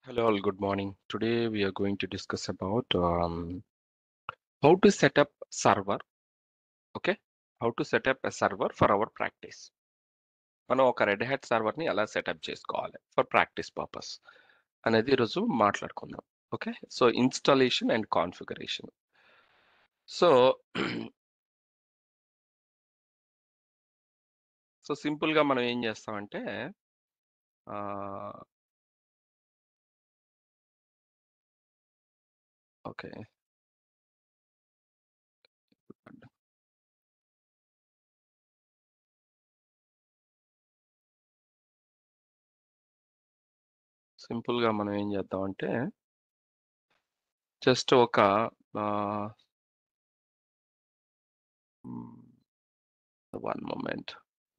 Hello, all. Good morning. Today we are going to discuss about um, how to set up server. Okay, how to set up a server for our practice. మనం ఒక red hat సర్వర్ని ఎలా setup చేసుకోవాలి for practice purpose అనేది ఈరోజు మాట్లాడుకుందాం okay so installation and configuration so so సింపుల్గా మనం ఏం చేస్తామంటే ఆ, ఓకే సింపుల్గా మనం ఏం చేద్దామంటే జస్ట్ ఒక వన్ మూమెంట్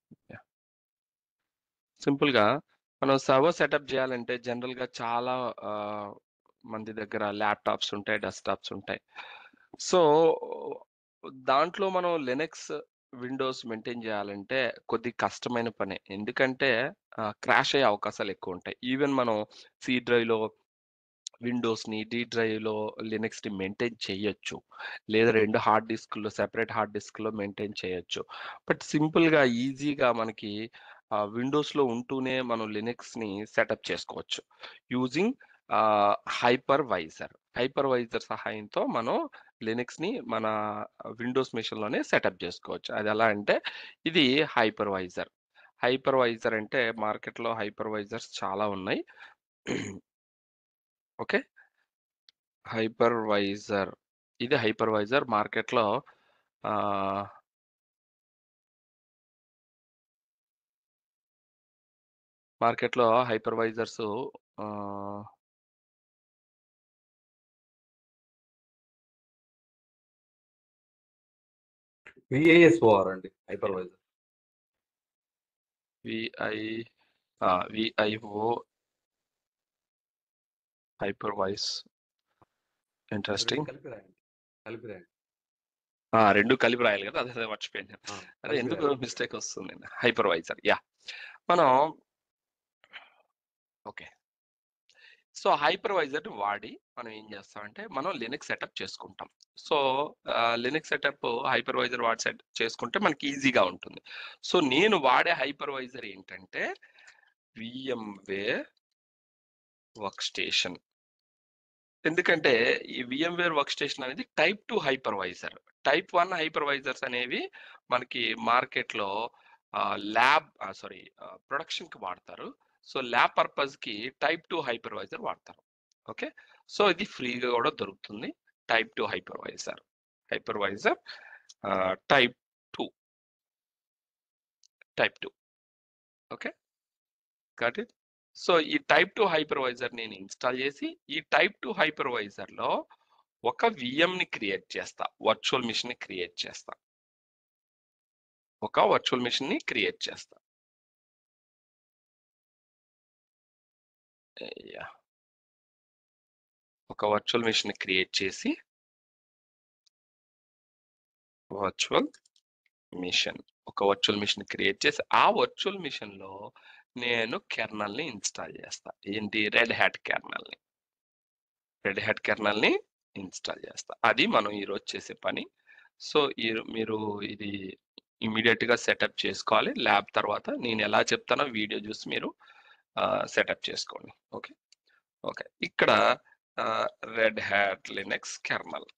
సింపుల్గా మనం సర్వర్ సెటప్ చేయాలంటే జనరల్గా చాలా ఆ, మంది దగ్గర ల్యాప్టాప్స్ ఉంటాయి డెస్క్టాప్స్ ఉంటాయి సో దాంట్లో మనం లెనెక్స్ విండోస్ మెయింటైన్ చేయాలంటే కొద్ది కష్టమైన పనే ఎందుకంటే క్రాష్ అయ్యే అవకాశాలు ఎక్కువ ఉంటాయి ఈవెన్ మనం సి డ్రైవ్లో విండోస్ని డి డ్రైవ్లో లినక్స్ని మెయింటైన్ చేయొచ్చు లేదా రెండు హార్డ్ డిస్క్లో సెపరేట్ హార్డ్ డిస్క్లో మెయింటైన్ చేయొచ్చు బట్ సింపుల్గా ఈజీగా మనకి విండోస్లో ఉంటూనే మనం లినక్స్ని సెటప్ చేసుకోవచ్చు using hypervisor hypervisor సహాయంతో మనం లినక్స్ని మన విండోస్ మిషన్లోనే సెటప్ చేసుకోవచ్చు అది ఎలా అంటే ఇది హైపర్ వైజర్ హైపర్ వైజర్ అంటే మార్కెట్లో హైపర్ వైజర్స్ చాలా ఉన్నాయి ఓకే హైపర్ వైజర్ ఇది హైపర్ వైజర్ మార్కెట్లో ఆ, మార్కెట్లో హైపర్ వైజర్స్ విఐఎస్ఓఆర్ అండి hypervisor V I V I O hyper vise interesting కలిపి రాయండి కలిపి రాయండి రెండు కలిపి రాయాలి కదా అదే అదే మర్చిపోయాను ఆ, అదే కలిపి ఎందుకు రాయండి. మిస్టేక్ వస్తుంది హైపర్ వైజర్ యా మనం ఓకే సో హైపర్వైజర్ వాడి మనం ఏం చేస్తామంటే మనం లినక్స్ సెటప్ చేసుకుంటాం సో లినక్స్ సెటప్ హైపర్వైజర్ వాడి సెట్ చేసుకుంటే మనకి ఈజీగా ఉంటుంది సో నేను వాడే హైపర్వైజర్ ఏంటంటే విఎంవే వర్క్ స్టేషన్ ఎందుకంటే ఈ విఎంవేర్ వర్క్ స్టేషన్ అనేది type two hypervisor type one hypervisors అనేవి మనకి మార్కెట్లో ల్యాబ్ సారీ ప్రొడక్షన్కి వాడతారు సో ల్యాబ్ పర్పస్కి టైప్ టూ హైపర్వైజర్ వాడతారు ఓకే సో ఇది ఫ్రీగా కూడా దొరుకుతుంది type two hypervisor hypervisor type two type two okay got it so ఈ టైప్ టూ హైపర్వైజర్ నేను ఇన్స్టాల్ చేసి ఈ టైప్ టూ హైపర్వైజర్లో ఒక VM ని క్రియేట్ చేస్తా వర్చువల్ మిషన్ ని క్రియేట్ చేస్తా ఒక వర్చువల్ మిషన్ ని క్రియేట్ చేస్తా Yeah. ఒక వర్చువల్ మిషన్ ని క్రియేట్ చేసి వర్చువల్ మిషన్ ఒక వర్చువల్ మిషన్ క్రియేట్ చేసి ఆ వర్చువల్ మిషన్ లో నేను కెర్నల్ ని ఇన్స్టాల్ చేస్తా ఏంటి రెడ్ హ్యాట్ కెర్నల్ ని రెడ్ హ్యాట్ కెర్నల్ ని ఇన్స్టాల్ చేస్తా అది మనం ఈరోజు చేసే పని సో ఈ మీరు ఇది ఇమీడియట్ గా సెటప్ చేసుకోవాలి ల్యాబ్ తర్వాత నేను ఎలా చెప్తానో వీడియో చూసి మీరు సెటప్ చేసుకోండి ఓకే ఓకే ఇక్కడ Red Hat Linux kernel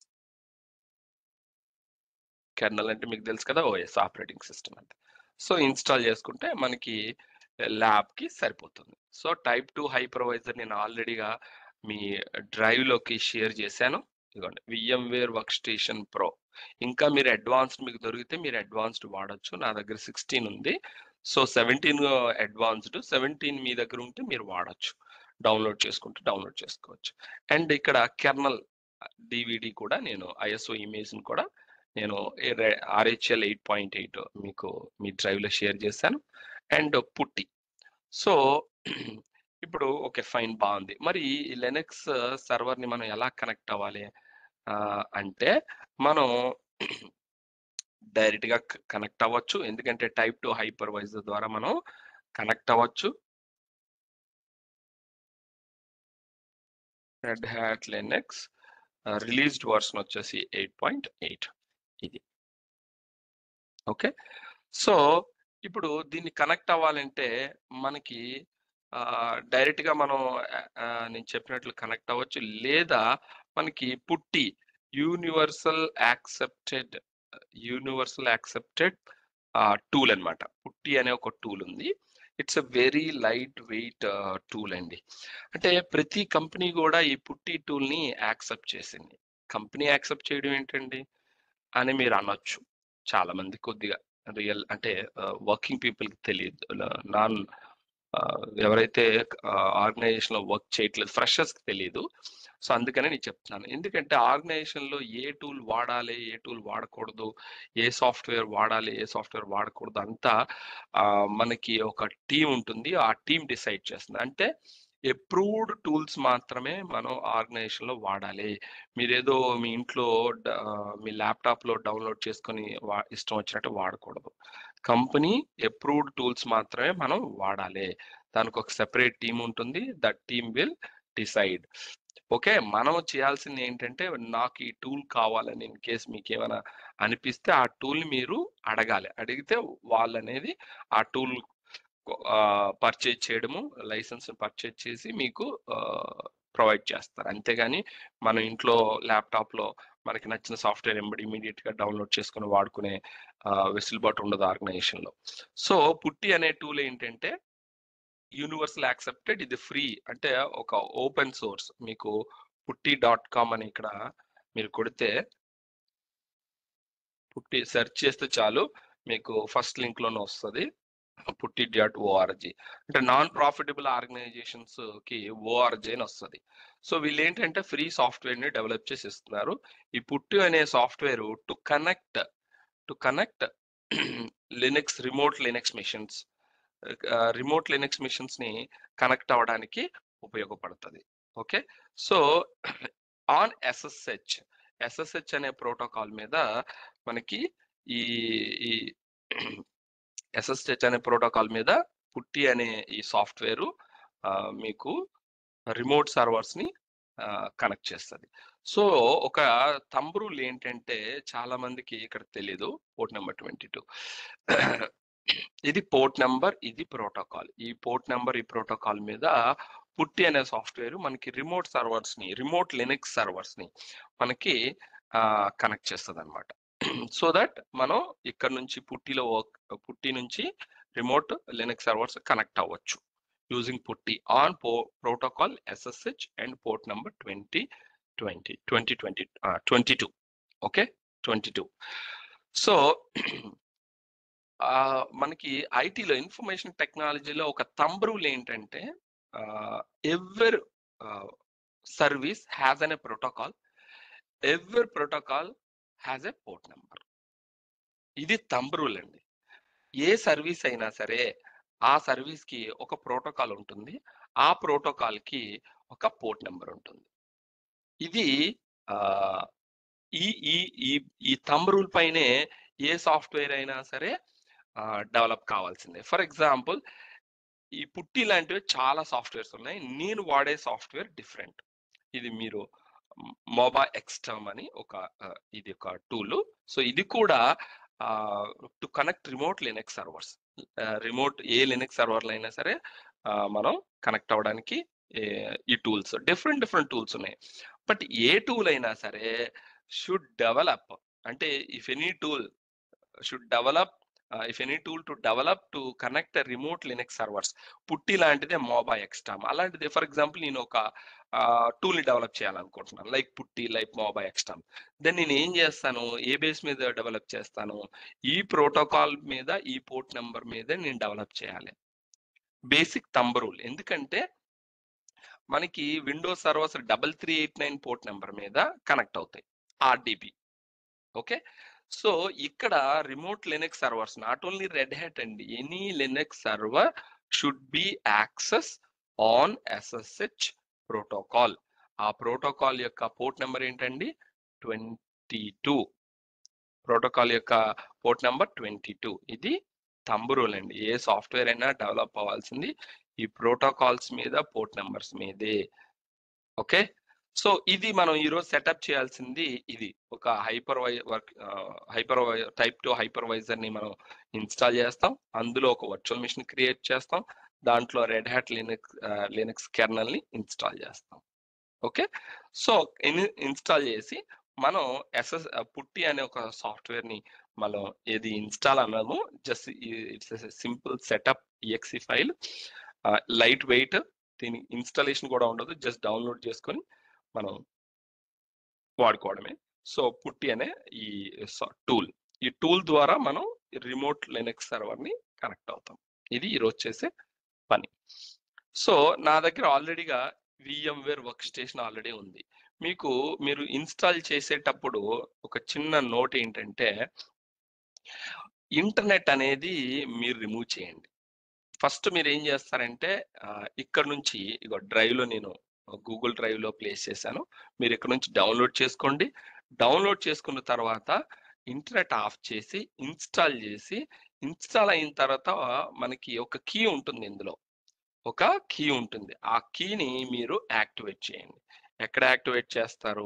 kernel అంటే మీకు తెలుసు కదా ఓఎస్ ఆపరేటింగ్ సిస్టమ్ అంటే సో ఇన్స్టాల్ చేసుకుంటే మనకి ల్యాబ్ కి సరిపోతుంది సో టైప్ టూ హైపర్వైజర్ నేను ఆల్రెడీగా మీ డ్రైవ్ లోకి షేర్ చేశాను ఇదిగోండి విఎంవేర్ వర్క్ స్టేషన్ ప్రో ఇంకా మీరు అడ్వాన్స్డ్ మీకు దొరికితే మీరు అడ్వాన్స్డ్ వాడొచ్చు నా దగ్గర సిక్స్టీన్ ఉంది సో సెవెంటీన్ అడ్వాన్స్డ్ సెవెంటీన్ మీ దగ్గర ఉంటే మీరు వాడొచ్చు డౌన్లోడ్ చేసుకుంటే డౌన్లోడ్ చేసుకోవచ్చు అండ్ ఇక్కడ కెర్నల్ డివిడి కూడా నేను ఐఎస్ఓ ఇమేజ్ని కూడా నేను ఆర్హెచ్ఎల్ ఎయిట్ పాయింట్ ఎయిట్ మీకు మీ డ్రైవ్లో షేర్ చేశాను అండ్ పుట్టి సో ఇప్పుడు ఓకే ఫైన్ బాగుంది మరి ఈ లెనెక్స్ సర్వర్ని మనం ఎలా కనెక్ట్ అవ్వాలి ఆ, అంటే మనం డైరెక్ట్గా కనెక్ట్ అవ్వచ్చు ఎందుకంటే టైప్ టు హైపర్వైజర్ ద్వారా మనం కనెక్ట్ అవ్వచ్చు Red Hat Linux released version వచ్చేసి ఎయిట్ పాయింట్ ఎయిట్ ఇది ఓకే సో ఇప్పుడు దీన్ని కనెక్ట్ అవ్వాలంటే మనకి డైరెక్ట్ గా మనం ఆ, నేను చెప్పినట్లు కనెక్ట్ అవ్వచ్చు లేదా మనకి PuTTY universal accepted universal accepted tool అన్నమాట పుట్టి అనే ఒక టూల్ ఉంది it's a very lightweight tool అండి అంటే ప్రతి కంపెనీ కూడా ఈ పుట్టి టూల్ ని యాక్సెప్ట్ చేసింది కంపెనీ యాక్సెప్ట్ చేయడం ఏంటండి అని మీరు అనొచ్చు చాలా మంది కొద్దిగా రియల్ అంటే వర్కింగ్ పీపుల్ కి తెలియదు నాన్ ఎవరైతే ఆర్గనైజేషన్ లో వర్క్ చేయట్లేదు ఫ్రెషర్స్ కి తెలియదు సో అందుకనే నేను చెప్తున్నాను ఎందుకంటే ఆర్గనైజేషన్ లో ఏ టూల్ వాడాలి ఏ టూల్ వాడకూడదు ఏ సాఫ్ట్వేర్ వాడాలి ఏ సాఫ్ట్వేర్ వాడకూడదు అంతా ఆ, మనకి ఒక టీం ఉంటుంది ఆ టీం డిసైడ్ చేస్తుంది అంటే అప్రూవ్డ్ టూల్స్ మాత్రమే మనం ఆర్గనైజేషన్ లో వాడాలి మీరేదో మీ ఇంట్లో డ- ఆ, మీ ల్యాప్టాప్ లో డౌన్లోడ్ చేసుకొని వా- ఇష్టం వచ్చినట్టు వాడకూడదు కంపెనీ అప్రూవ్డ్ టూల్స్ మాత్రమే మనం వాడాలి దానికి ఒక సెపరేట్ టీం ఉంటుంది that team will decide okay మనం చేయాల్సింది ఏంటంటే నాకు ఈ టూల్ కావాలని ఇన్ కేస్ మీకు ఏమైనా అనిపిస్తే ఆ టూల్ మీరు అడగాలి అడిగితే వాళ్ళు అనేది ఆ టూల్ పర్చేజ్ చేయడము లైసెన్స్ పర్చేజ్ చేసి మీకు ప్రొవైడ్ చేస్తారు అంతేగాని మన ఇంట్లో ల్యాప్టాప్ లో మనకి నచ్చిన సాఫ్ట్వేర్ ఎంబడి ఇమీడియట్ గా డౌన్లోడ్ చేసుకుని వాడుకునే ఆ, వెసులుబాటు ఉండదు ఆర్గనైజేషన్ లో సో పుట్టి అనే టూల్ ఏంటంటే యూనివర్సల్ యాక్సెప్టెడ్ ఇది ఫ్రీ అంటే ఒక ఓపెన్ సోర్స్ మీకు పుట్టి డాట్ కామ్ అని ఇక్కడ మీరు కొడితే పుట్టి సెర్చ్ చేస్తే చాలు మీకు ఫస్ట్ లింక్ లోనే వస్తుంది పుట్టి డాట్ ఓఆర్జీ అంటే నాన్ ప్రాఫిటబుల్ ఆర్గనైజేషన్స్ కి ఓఆర్జీ అని వస్తుంది సో వీళ్ళు ఏంటంటే ఫ్రీ సాఫ్ట్వేర్ ని డెవలప్ చేసి ఇస్తున్నారు ఈ పుట్టి అనే software to connect to connect Linux remote Linux machines remote Linux machines ని కనెక్ట్ అవ్వడానికి ఉపయోగపడుతుంది okay so on SSH SSH అనే ప్రోటోకాల్ మీద మనకి ఈ ఈ ఎస్ఎస్హెచ్ అనే ప్రోటోకాల్ మీద పుట్టి అనే ఈ సాఫ్ట్వేర్ మీకు రిమోట్ సర్వర్స్ ని కనెక్ట్ చేస్తుంది సో ఒక తంబ్ రూల్ ఏంటంటే చాలా మందికి ఇక్కడ తెలియదు పోర్ట్ నెంబర్ ట్వంటీ టూ ఇది పోర్ట్ నెంబర్ ఇది ప్రోటోకాల్ ఈ పోర్ట్ నెంబర్ ఈ ప్రోటోకాల్ మీద పుట్టి అనే సాఫ్ట్వేర్ మనకి రిమోట్ సర్వర్స్ ని రిమోట్ లినక్స్ సర్వర్స్ ని మనకి కనెక్ట్ చేస్తుంది అనమాట సో దట్ మనం ఇక్కడ నుంచి పుట్టిలో వర్క్ పుట్టి నుంచి రిమోట్ లినక్స్ సర్వర్స్ కనెక్ట్ అవ్వచ్చు యూజింగ్ పుట్టి ఆన్ పో protocol SSH and port number twenty twenty twenty twenty twenty two okay twenty two so మనకి ఐటీలో ఇన్ఫర్మేషన్ టెక్నాలజీలో ఒక తంబ్ రూల్ ఏంటంటే ever service has an a protocol ever protocol has a port number ఇది thumb rule అండి ఏ service అయినా సరే ఆ సర్వీస్ కి ఒక ప్రోటోకాల్ ఉంటుంది ఆ ప్రోటోకాల్ కి ఒక పోర్ట్ నెంబర్ ఉంటుంది ఇది ఆ, ఈ ఈ ఈ ఈ తంబ్ రూల్ పైనే ఏ సాఫ్ట్వేర్ అయినా సరే డెవలప్ కావాల్సిందే ఫర్ ఎగ్జాంపుల్ ఈ పుట్టి లాంటివి చాలా సాఫ్ట్వేర్స్ ఉన్నాయి నేను వాడే సాఫ్ట్వేర్ డిఫరెంట్ ఇది మీరు మోబా ఎక్స్టర్మ్ అని ఒక ఆ, ఇది ఒక టూల్ సో ఇది కూడా to connect remote Linux servers remote ఏ లినక్స్ సర్వర్లు అయినా సరే ఆ, మనం కనెక్ట్ అవ్వడానికి ఏ- ఈ టూల్స్ డిఫరెంట్ డిఫరెంట్ టూల్స్ ఉన్నాయి బట్ ఏ టూల్ అయినా సరే షుడ్ డెవలప్ అంటే if any tool should develop if any tool to develop to connect remote Linux servers PuTTY లాంటిదే మోబా ఎక్స్టామ్ అలాంటిది ఫర్ ఎగ్జాంపుల్ నేను ఒక టూల్ ని డెవలప్ చేయాలనుకుంటున్నాను లైక్ పుట్టి లైక్ మోబా ఎక్స్టామ్ దెన్ నేను ఏం చేస్తాను ఏ బేస్ మీద డెవలప్ చేస్తాను ఈ ప్రోటోకాల్ మీద ఈ పోర్ట్ నెంబర్ మీద నేను డెవలప్ చేయాలి బేసిక్ తంబ్ రూల్ ఎందుకంటే మనకి Windows servers double three eight nine port number మీద కనెక్ట్ అవుతాయి ఆర్డిబి ఓకే సో ఇక్కడ remote Linux servers not only Red Hat అండి any Linux server should be access on SSH protocol ఆ protocol యొక్క port number ఏంటండి twenty two protocol యొక్క port number twenty two ఇది thumb rule అండి ఏ software అయినా డెవలప్ అవ్వాల్సింది ఈ ప్రోటోకాల్స్ మీద పోర్ట్ నెంబర్స్ మీదే ఓకే సో ఇది మనం ఈరోజు సెటప్ చేయాల్సింది ఇది ఒక హైపర్ వై work hyper type two hypervisor ని మనం ఇన్స్టాల్ చేస్తాం అందులో ఒక వర్చువల్ మిషన్ క్రియేట్ చేస్తాం దాంట్లో Red Hat Linux Linux kernel ని ఇన్స్టాల్ చేస్తాం ఓకే సో ఇన్స్టాల్ చేసి మనం ఎస్ఎస్ పుట్టి అనే ఒక సాఫ్ట్వేర్ ని మనం ఏది ఇన్స్టాల్ అన్నాము just it's simple setup EXE file lightweight దీని ఇన్స్టాలేషన్ కూడా ఉండదు జస్ట్ డౌన్లోడ్ చేసుకొని మనం వాడుకోవడమే సో పుట్టి అనే ఈ టూల్ ఈ టూల్ ద్వారా మనం రిమోట్ లెనెక్స్ సర్వర్ ని కనెక్ట్ అవుతాం ఇది ఈరోజు చేసే పని సో నా దగ్గర ఆల్రెడీగా విఎంవేర్ వర్క్ స్టేషన్ ఆల్రెడీ ఉంది మీకు మీరు ఇన్స్టాల్ చేసేటప్పుడు ఒక చిన్న నోట్ ఏంటంటే ఇంటర్నెట్ అనేది మీరు రిమూవ్ చేయండి ఫస్ట్ మీరు ఏం చేస్తారంటే ఇక్కడ నుంచి ఇగో డ్రైవ్ లో నేను గూగుల్ డ్రైవ్ లో ప్లేస్ చేశాను మీరు ఇక్కడ నుంచి డౌన్లోడ్ చేసుకోండి డౌన్లోడ్ చేసుకున్న తర్వాత ఇంటర్నెట్ ఆఫ్ చేసి ఇన్స్టాల్ చేసి ఇన్స్టాల్ అయిన తర్వాత మనకి ఒక కీ ఉంటుంది ఇందులో ఒక కీ ఉంటుంది ఆ కీని మీరు యాక్టివేట్ చేయండి ఎక్కడ యాక్టివేట్ చేస్తారు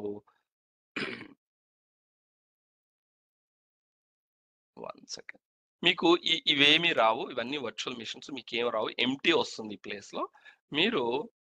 వన్ సెకండ్ మీకు ఈ ఇవేమీ రావు ఇవన్నీ వర్చువల్ మిషన్స్ మీకు ఏం రావు ఎంటీ వస్తుంది ఈ ప్లేస్ లో మీరు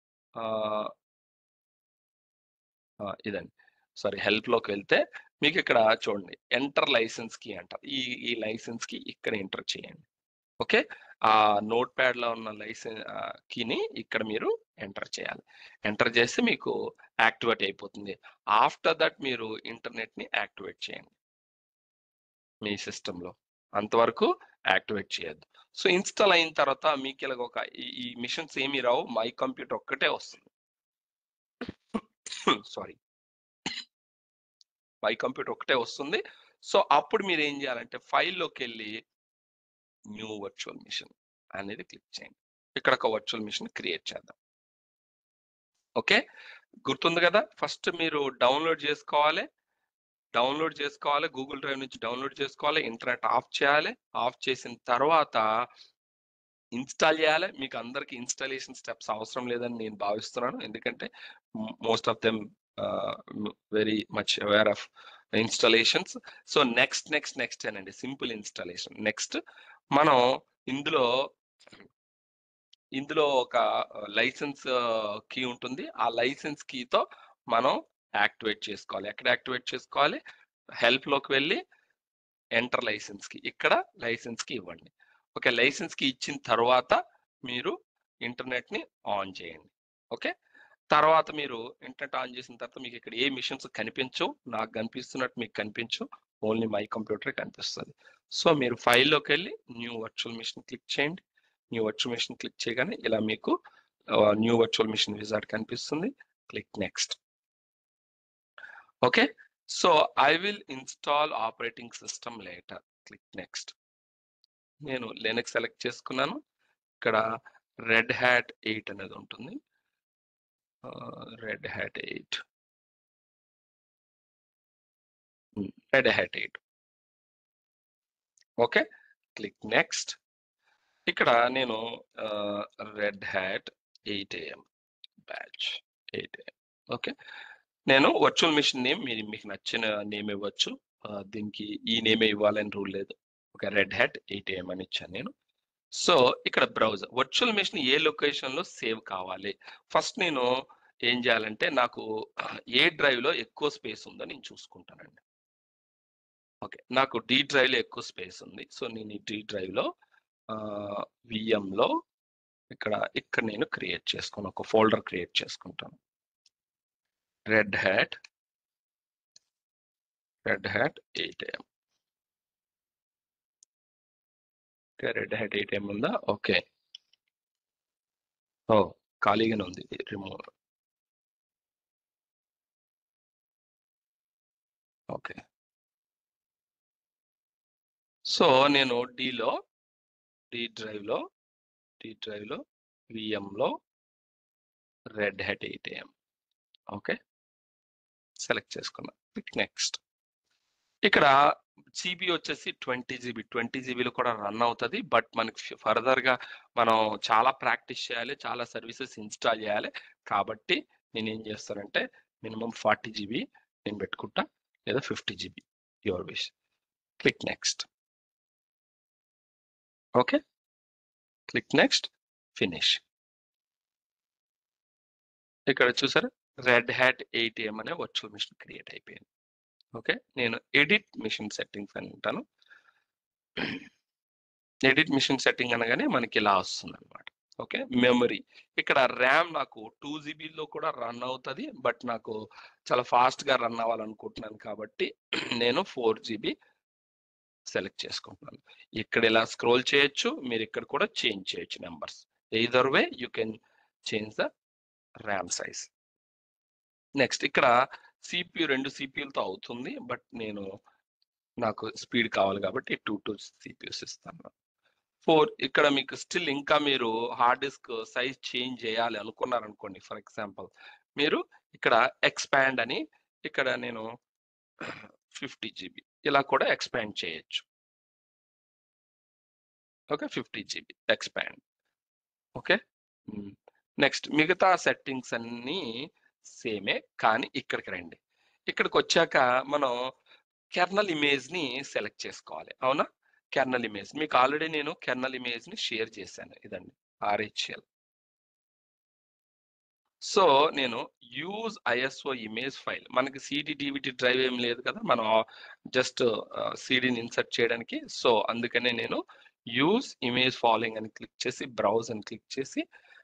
ఇదండి సారీ హెల్ప్ లోకి వెళ్తే మీకు ఇక్కడ చూడండి ఎంటర్ లైసెన్స్ కి అంటారు ఈ ఈ లైసెన్స్ కి ఇక్కడ ఎంటర్ చేయండి ఓకే ఆ నోట్ ప్యాడ్ లో ఉన్న లైసెన్స్ కీని ఇక్కడ మీరు ఎంటర్ చేయాలి ఎంటర్ చేస్తే మీకు యాక్టివేట్ అయిపోతుంది ఆఫ్టర్ దట్ మీరు ఇంటర్నెట్ ని యాక్టివేట్ చేయండి మీ సిస్టంలో అంతవరకు యాక్టివేట్ చేయొద్దు సో ఇన్స్టాల్ అయిన తర్వాత మీకు ఇలాగ ఒక ఈ మిషన్స్ ఏమి రావు మై కంప్యూటర్ ఒక్కటే వస్తుంది సారీ మై కంప్యూటర్ ఒకటే వస్తుంది సో అప్పుడు మీరు ఏం చేయాలంటే ఫైల్లోకి వెళ్ళి న్యూ వర్చువల్ మిషన్ అనేది క్లిక్ చేయండి ఇక్కడ ఒక వర్చువల్ మిషన్ క్రియేట్ చేద్దాం ఓకే గుర్తుంది కదా ఫస్ట్ మీరు డౌన్లోడ్ చేసుకోవాలి డౌన్లోడ్ చేసుకోవాలి గూగుల్ డ్రైవ్ నుంచి డౌన్లోడ్ చేసుకోవాలి ఇంటర్నెట్ ఆఫ్ చేయాలి ఆఫ్ చేసిన తర్వాత ఇన్స్టాల్ చేయాలి మీకు అందరికి ఇన్స్టాలేషన్ స్టెప్స్ అవసరం లేదని నేను భావిస్తున్నాను ఎందుకంటే most of them very much aware of installations so next next next అనండి సింపుల్ ఇన్స్టాలేషన్ నెక్స్ట్ మనం ఇందులో ఇందులో ఒక లైసెన్స్ కీ ఉంటుంది ఆ లైసెన్స్ కీతో మనం యాక్టివేట్ చేసుకోవాలి ఎక్కడ యాక్టివేట్ చేసుకోవాలి హెల్ప్ లోకి వెళ్ళి ఎంటర్ లైసెన్స్ కి ఇక్కడ లైసెన్స్ కి ఇవ్వండి ఓకే లైసెన్స్ కి ఇచ్చిన తర్వాత మీరు ఇంటర్నెట్ ని ఆన్ చేయండి ఓకే తర్వాత మీరు ఇంటర్నెట్ ఆన్ చేసిన తర్వాత మీకు ఇక్కడ ఏ మిషన్స్ కనిపించవు నాకు కనిపిస్తున్నట్టు మీకు కనిపించు ఓన్లీ మై కంప్యూటర్ కనిపిస్తుంది సో మీరు ఫైల్లోకి వెళ్ళి న్యూ వర్చువల్ మిషన్ క్లిక్ చేయండి న్యూ వర్చువల్ మిషన్ క్లిక్ చేయగానే ఇలా మీకు న్యూ వర్చువల్ మిషన్ విజార్డ్ కనిపిస్తుంది click next okay so I will install operating system later click next నేను లెనక్స్ సెలెక్ట్ చేసుకున్నాను ఇక్కడ రెడ్ హ్యాట్ ఎయిట్ అనేది ఉంటుంది Red Hat eight Red Hat eight okay click next ఇక్కడ నేను Red Hat eight AM batch eight AM okay నేను virtual machine name మీరు మీకు నచ్చిన నేమ్ ఇవ్వచ్చు దీనికి ఈ నేమే ఇవ్వాలని రూల్ లేదు ఒక రెడ్ హ్యాట్ ఎయిట్ ఏఎం అని ఇచ్చాను నేను సో ఇక్కడ బ్రౌజర్ వర్చువల్ మిషన్ ఏ లొకేషన్ లో సేవ్ కావాలి ఫస్ట్ నేను ఏం చేయాలంటే నాకు ఏ డ్రైవ్ లో ఎక్కువ స్పేస్ ఉందో నేను చూసుకుంటానండి ఓకే నాకు డి డ్రైవ్ లో ఎక్కువ స్పేస్ ఉంది సో నేను ఈ డి డ్రైవ్ లో విఎంలో ఇక్కడ ఇక్కడ నేను క్రియేట్ చేసుకుని ఒక ఫోల్డర్ క్రియేట్ చేసుకుంటాను Red Hat Red Hat eight AM okay Red Hat eight ఏం ఉందా ఓకే ఓ ఖాళీగానే ఉంది రిమూవ్ ఓకే సో నేను డిలో డి డ్రైవ్లో డి డ్రైవ్లో విఎంలో Red Hat eight AM okay select చేసుకున్నా క్లిక్ నెక్స్ట్ ఇక్కడ జీబీ వచ్చేసి ట్వంటీ జీబీ ట్వంటీ జీబీలో కూడా రన్ అవుతుంది బట్ మనకి ఫర్దర్ గా మనం చాలా ప్రాక్టీస్ చేయాలి చాలా సర్వీసెస్ ఇన్స్టాల్ చేయాలి కాబట్టి నేను ఏం చేస్తానంటే మినిమం ఫార్టీ జీబీ నేను పెట్టుకుంటా లేదా fifty GB your wish click next okay click next finish ఇక్కడ చూసారా రెడ్ హ్యాట్ ఏటీఎం అనే వర్చువల్ మిషన్ క్రియేట్ అయిపోయింది ఓకే నేను ఎడిట్ మిషన్ సెట్టింగ్స్ అని ఉంటాను ఎడిట్ మిషన్ సెట్టింగ్ అనగానే మనకి ఇలా వస్తుంది అనమాట ఓకే మెమరీ ఇక్కడ ర్యామ్ నాకు టూ జీబీలో కూడా రన్ అవుతుంది బట్ నాకు చాలా ఫాస్ట్ గా రన్ అవ్వాలనుకుంటున్నాను కాబట్టి నేను ఫోర్ జీబీ సెలెక్ట్ చేసుకుంటున్నాను ఇక్కడ ఇలా స్క్రోల్ చేయొచ్చు మీరు ఇక్కడ కూడా చేంజ్ చేయొచ్చు numbers either way you can change the RAM size next ఇక్కడ సిపియు రెండు సిపియులతో అవుతుంది బట్ నేను నాకు స్పీడ్ కావాలి కాబట్టి టూ టూ సిపియూస్ ఇస్తాను ఫోర్ ఇక్కడ మీకు స్టిల్ ఇంకా మీరు హార్డ్ డిస్క్ సైజ్ చేంజ్ చేయాలి అనుకున్నారనుకోండి ఫర్ ఎగ్జాంపుల్ మీరు ఇక్కడ ఎక్స్పాండ్ అని ఇక్కడ నేను ఫిఫ్టీ జీబీ ఇలా కూడా ఎక్స్పాండ్ చేయొచ్చు okay fifty GB expand okay next మిగతా సెట్టింగ్స్ అన్నీ సేమే కానీ ఇక్కడికి రండి ఇక్కడికి వచ్చాక మనం కెర్నల్ ఇమేజ్ ని సెలెక్ట్ చేసుకోవాలి అవునా కెర్నల్ ఇమేజ్ మీకు ఆల్రెడీ నేను కెర్నల్ ఇమేజ్ ని షేర్ చేశాను ఇదండి ఆర్హెచ్ఎల్ సో నేను యూజ్ ఐఎస్ఓ ఇమేజ్ ఫైల్ మనకి సిడి డివిడి డ్రైవ్ ఏం లేదు కదా మనం జస్ట్ సిడిని ఇన్సర్ట్ చేయడానికి సో అందుకనే నేను యూజ్ ఇమేజ్ ఫాలోయింగ్ అని క్లిక్ చేసి బ్రౌజ్ అని క్లిక్ చేసి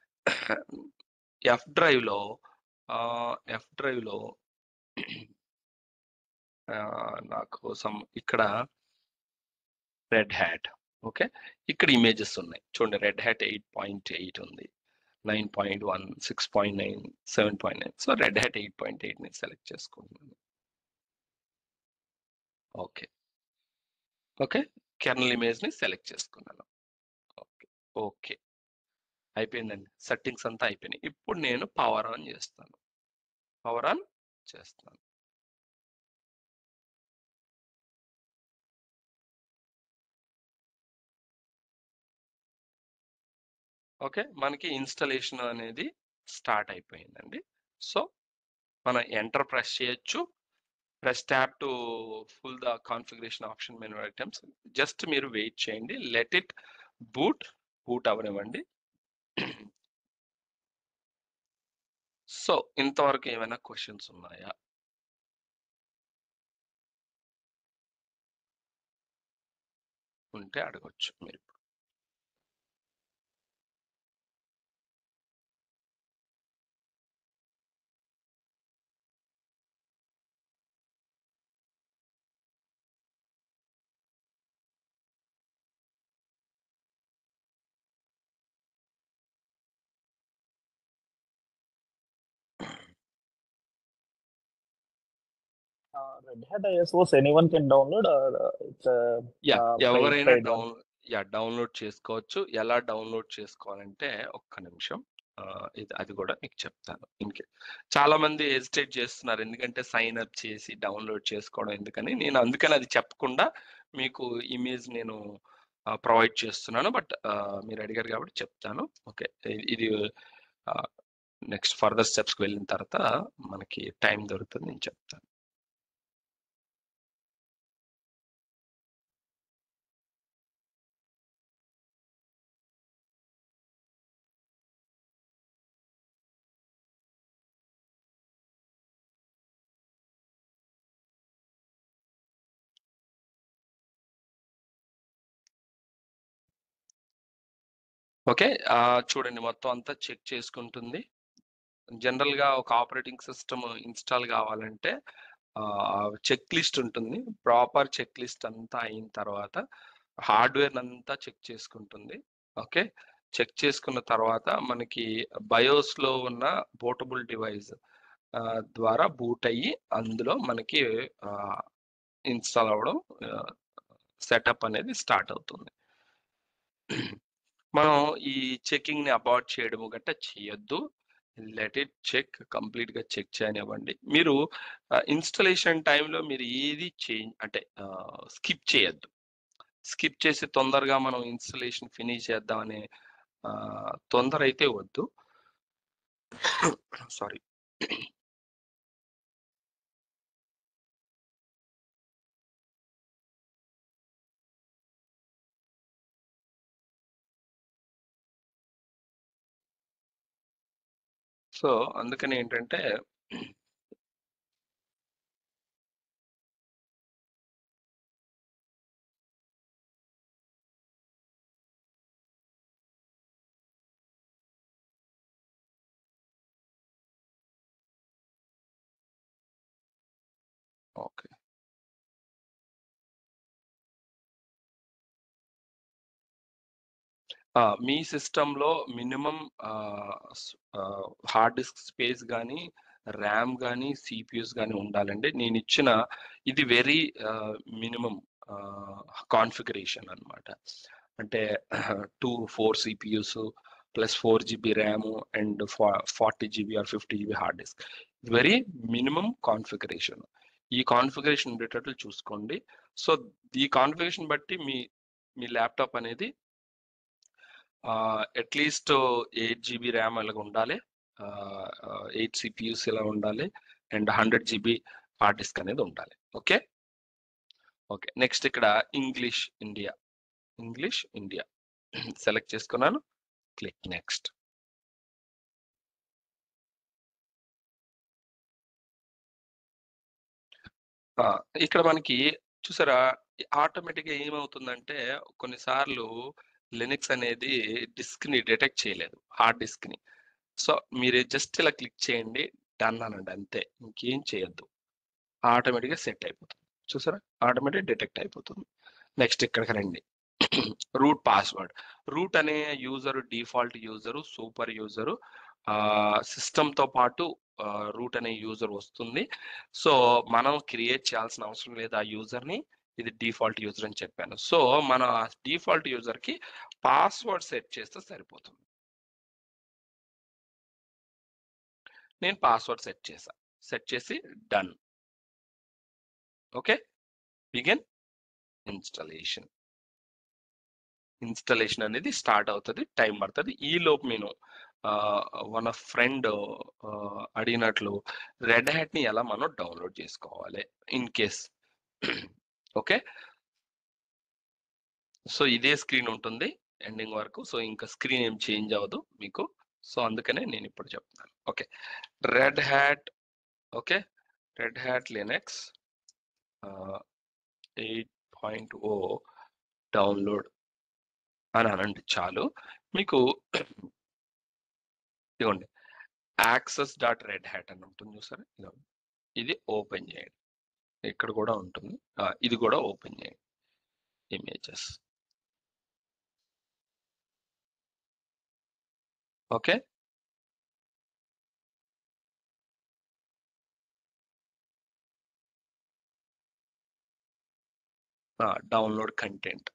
ఎఫ్ డ్రైవ్ లో ఎఫ్ డ్రైవ్ లో నా కోసం ఇక్కడ రెడ్ హ్యాట్ ఓకే ఇక్కడ ఇమేజెస్ ఉన్నాయి చూడండి Red Hat eight point eight ఉంది nine point one six point nine seven point nine so Red Hat eight point eight ని సెలెక్ట్ చేసుకుంటున్నాను ఓకే ఓకే కెర్నల్ ఇమేజ్ ని సెలెక్ట్ చేసుకున్నాను ఓకే ఓకే అయిపోయిందండి settings అంతా అయిపోయినాయి ఇప్పుడు నేను పవర్ ఆన్ చేస్తాను పవర్ ఆన్ చేస్తాను ఓకే మనకి ఇన్స్టలేషన్ అనేది స్టార్ట్ అయిపోయిందండి సో మనం ఎంటర్ ప్రెస్ చేయొచ్చు press tap to full the configuration option menu items just మీరు వెయిట్ చేయండి లెట్ ఇట్ బూట్ బూట్ అవనివ్వండి సో ఇంతవరకు ఏమైనా క్వశ్చన్స్ ఉన్నాయా ఉంటే అడగొచ్చు మీరు ఇప్పుడు Uh, Red Hat ISOs anyone can download or uh, it's a yeah uh, paid- ఎవరైనా paid one? Down yeah download చేసుకోవచ్చు ఎలా డౌన్లోడ్ చేసుకోవాలంటే ఒక్క నిమిషం ఆ, ఇది అది కూడా మీకు చెప్తాను ఇంకే చాలా మంది హెజిటేట్ చేస్తున్నారు ఎందుకంటే సైన్ అప్ చేసి డౌన్లోడ్ చేసుకోవడం ఎందుకని నేను అందుకని అది చెప్పకుండా మీకు ఇమేజ్ నేను ప్రొవైడ్ చేస్తున్నాను బట్ మీరు అడిగారు కాబట్టి చెప్తాను ఓకే ఇది నెక్స్ట్ ఫర్దర్ స్టెప్స్కి వెళ్ళిన తర్వాత మనకి టైం దొరుకుతుంది నేను చెప్తాను ఓకే ఆ, చూడండి మొత్తం అంతా చెక్ చేసుకుంటుంది జనరల్ గా ఒక ఆపరేటింగ్ సిస్టమ్ ఇన్స్టాల్ కావాలంటే చెక్ లిస్ట్ ఉంటుంది ప్రాపర్ చెక్ లిస్ట్ అంతా అయిన తర్వాత హార్డ్వేర్ అంతా చెక్ చేసుకుంటుంది ఓకే చెక్ చేసుకున్న తర్వాత మనకి బయోస్ లో ఉన్న పోర్టబుల్ డివైస్ ద్వారా బూట్ అయ్యి అందులో మనకి ఇన్స్టాల్ అవ్వడం సెటప్ అనేది స్టార్ట్ అవుతుంది మనం ఈ చెకింగ్ ని అబార్ట్ చేయడము గట్ట చేయొద్దు లెట్ ఇట్ చెక్ కంప్లీట్ గా చెక్ చేయనివ్వండి మీరు ఇన్స్టలేషన్ టైంలో మీరు ఏది చేంజ్ అంటే స్కిప్ చేయొద్దు స్కిప్ చేసి తొందరగా మనం ఇన్స్టలేషన్ ఫినిష్ చేద్దామనే ఆ, తొందర అయితే వద్దు సారీ సో అందుకని ఏంటంటే ఓకే ఆ, మీ సిస్టంలో మినిమం హార్డ్ డిస్క్ స్పేస్ కానీ ర్యామ్ కానీ సిపియూస్ కానీ ఉండాలండి నేను ఇచ్చిన ఇది వెరీ మినిమం కాన్ఫిగరేషన్ అన్నమాట అంటే two four CPUs plus four GB RAM and forty GB or fifty GB hard disk very minimum configuration ఈ కాన్ఫిగరేషన్ ఉండేటట్లు చూసుకోండి సో ఈ కాన్ఫిగరేషన్ బట్టి మీ మీ ల్యాప్టాప్ అనేది అట్లీస్ట్ ఎయిట్ జీబీ ర్యామ్ ఇలాగ ఉండాలి ఎయిట్ సిపియూస్ ఇలా ఉండాలి and hundred GB hard disk అనేది ఉండాలి ఓకే ఓకే నెక్స్ట్ ఇక్కడ English India English India select చేసుకున్నాను క్లిక్ నెక్స్ట్ ఇక్కడ మనకి చూసారా ఆటోమేటిక్గా ఏమవుతుందంటే కొన్నిసార్లు లినక్స్ అనేది డిస్క్ ని డిటెక్ట్ చేయలేదు హార్డ్ డిస్క్ ని సో మీరు జస్ట్ ఇలా క్లిక్ చేయండి డన్ అనండి అంతే ఇంకేం చేయొద్దు ఆటోమేటిక్గా సెట్ అయిపోతుంది చూసారా ఆటోమేటిక్ డిటెక్ట్ అయిపోతుంది నెక్స్ట్ ఇక్కడికి రండి రూట్ పాస్వర్డ్ రూట్ అనే user default user super user సిస్టమ్తో పాటు రూట్ అనే యూజర్ వస్తుంది సో మనం క్రియేట్ చేయాల్సిన అవసరం లేదు ఆ యూజర్ని ఇది డిఫాల్ట్ యూజర్ అని చెప్పాను సో మన డిఫాల్ట్ యూజర్ కి పాస్వర్డ్ సెట్ చేస్తే సరిపోతుంది నేను పాస్వర్డ్ సెట్ చేసా సెట్ చేసి done okay begin installation installation అనేది స్టార్ట్ అవుతుంది టైం పడుతుంది ఈ లోపు నేను వన్ ఆఫ్ ఫ్రెండ్ అడిగినట్లు రెడ్ హ్యాట్ ని ఎలా మనం డౌన్లోడ్ చేసుకోవాలి ఇన్ కేస్ ఓకే సో ఇదే స్క్రీన్ ఉంటుంది ఎండింగ్ వరకు సో ఇంకా స్క్రీన్ ఏం చేంజ్ అవ్వదు మీకు సో అందుకనే నేను ఇప్పుడు చెప్తున్నాను okay Red Hat okay Red Hat Linux eight point O download అని అనండి చాలు మీకు ఇదిగోండి యాక్సెస్ డాట్ రెడ్ హ్యాట్ అని ఉంటుంది చూసారా ఇదిగోండి ఇది ఓపెన్ చేయండి ఇక్కడ కూడా ఉంటుంది ఇది కూడా ఓపెన్ చేయండి ఇమేజెస్ ఓకే డౌన్లోడ్ కంటెంట్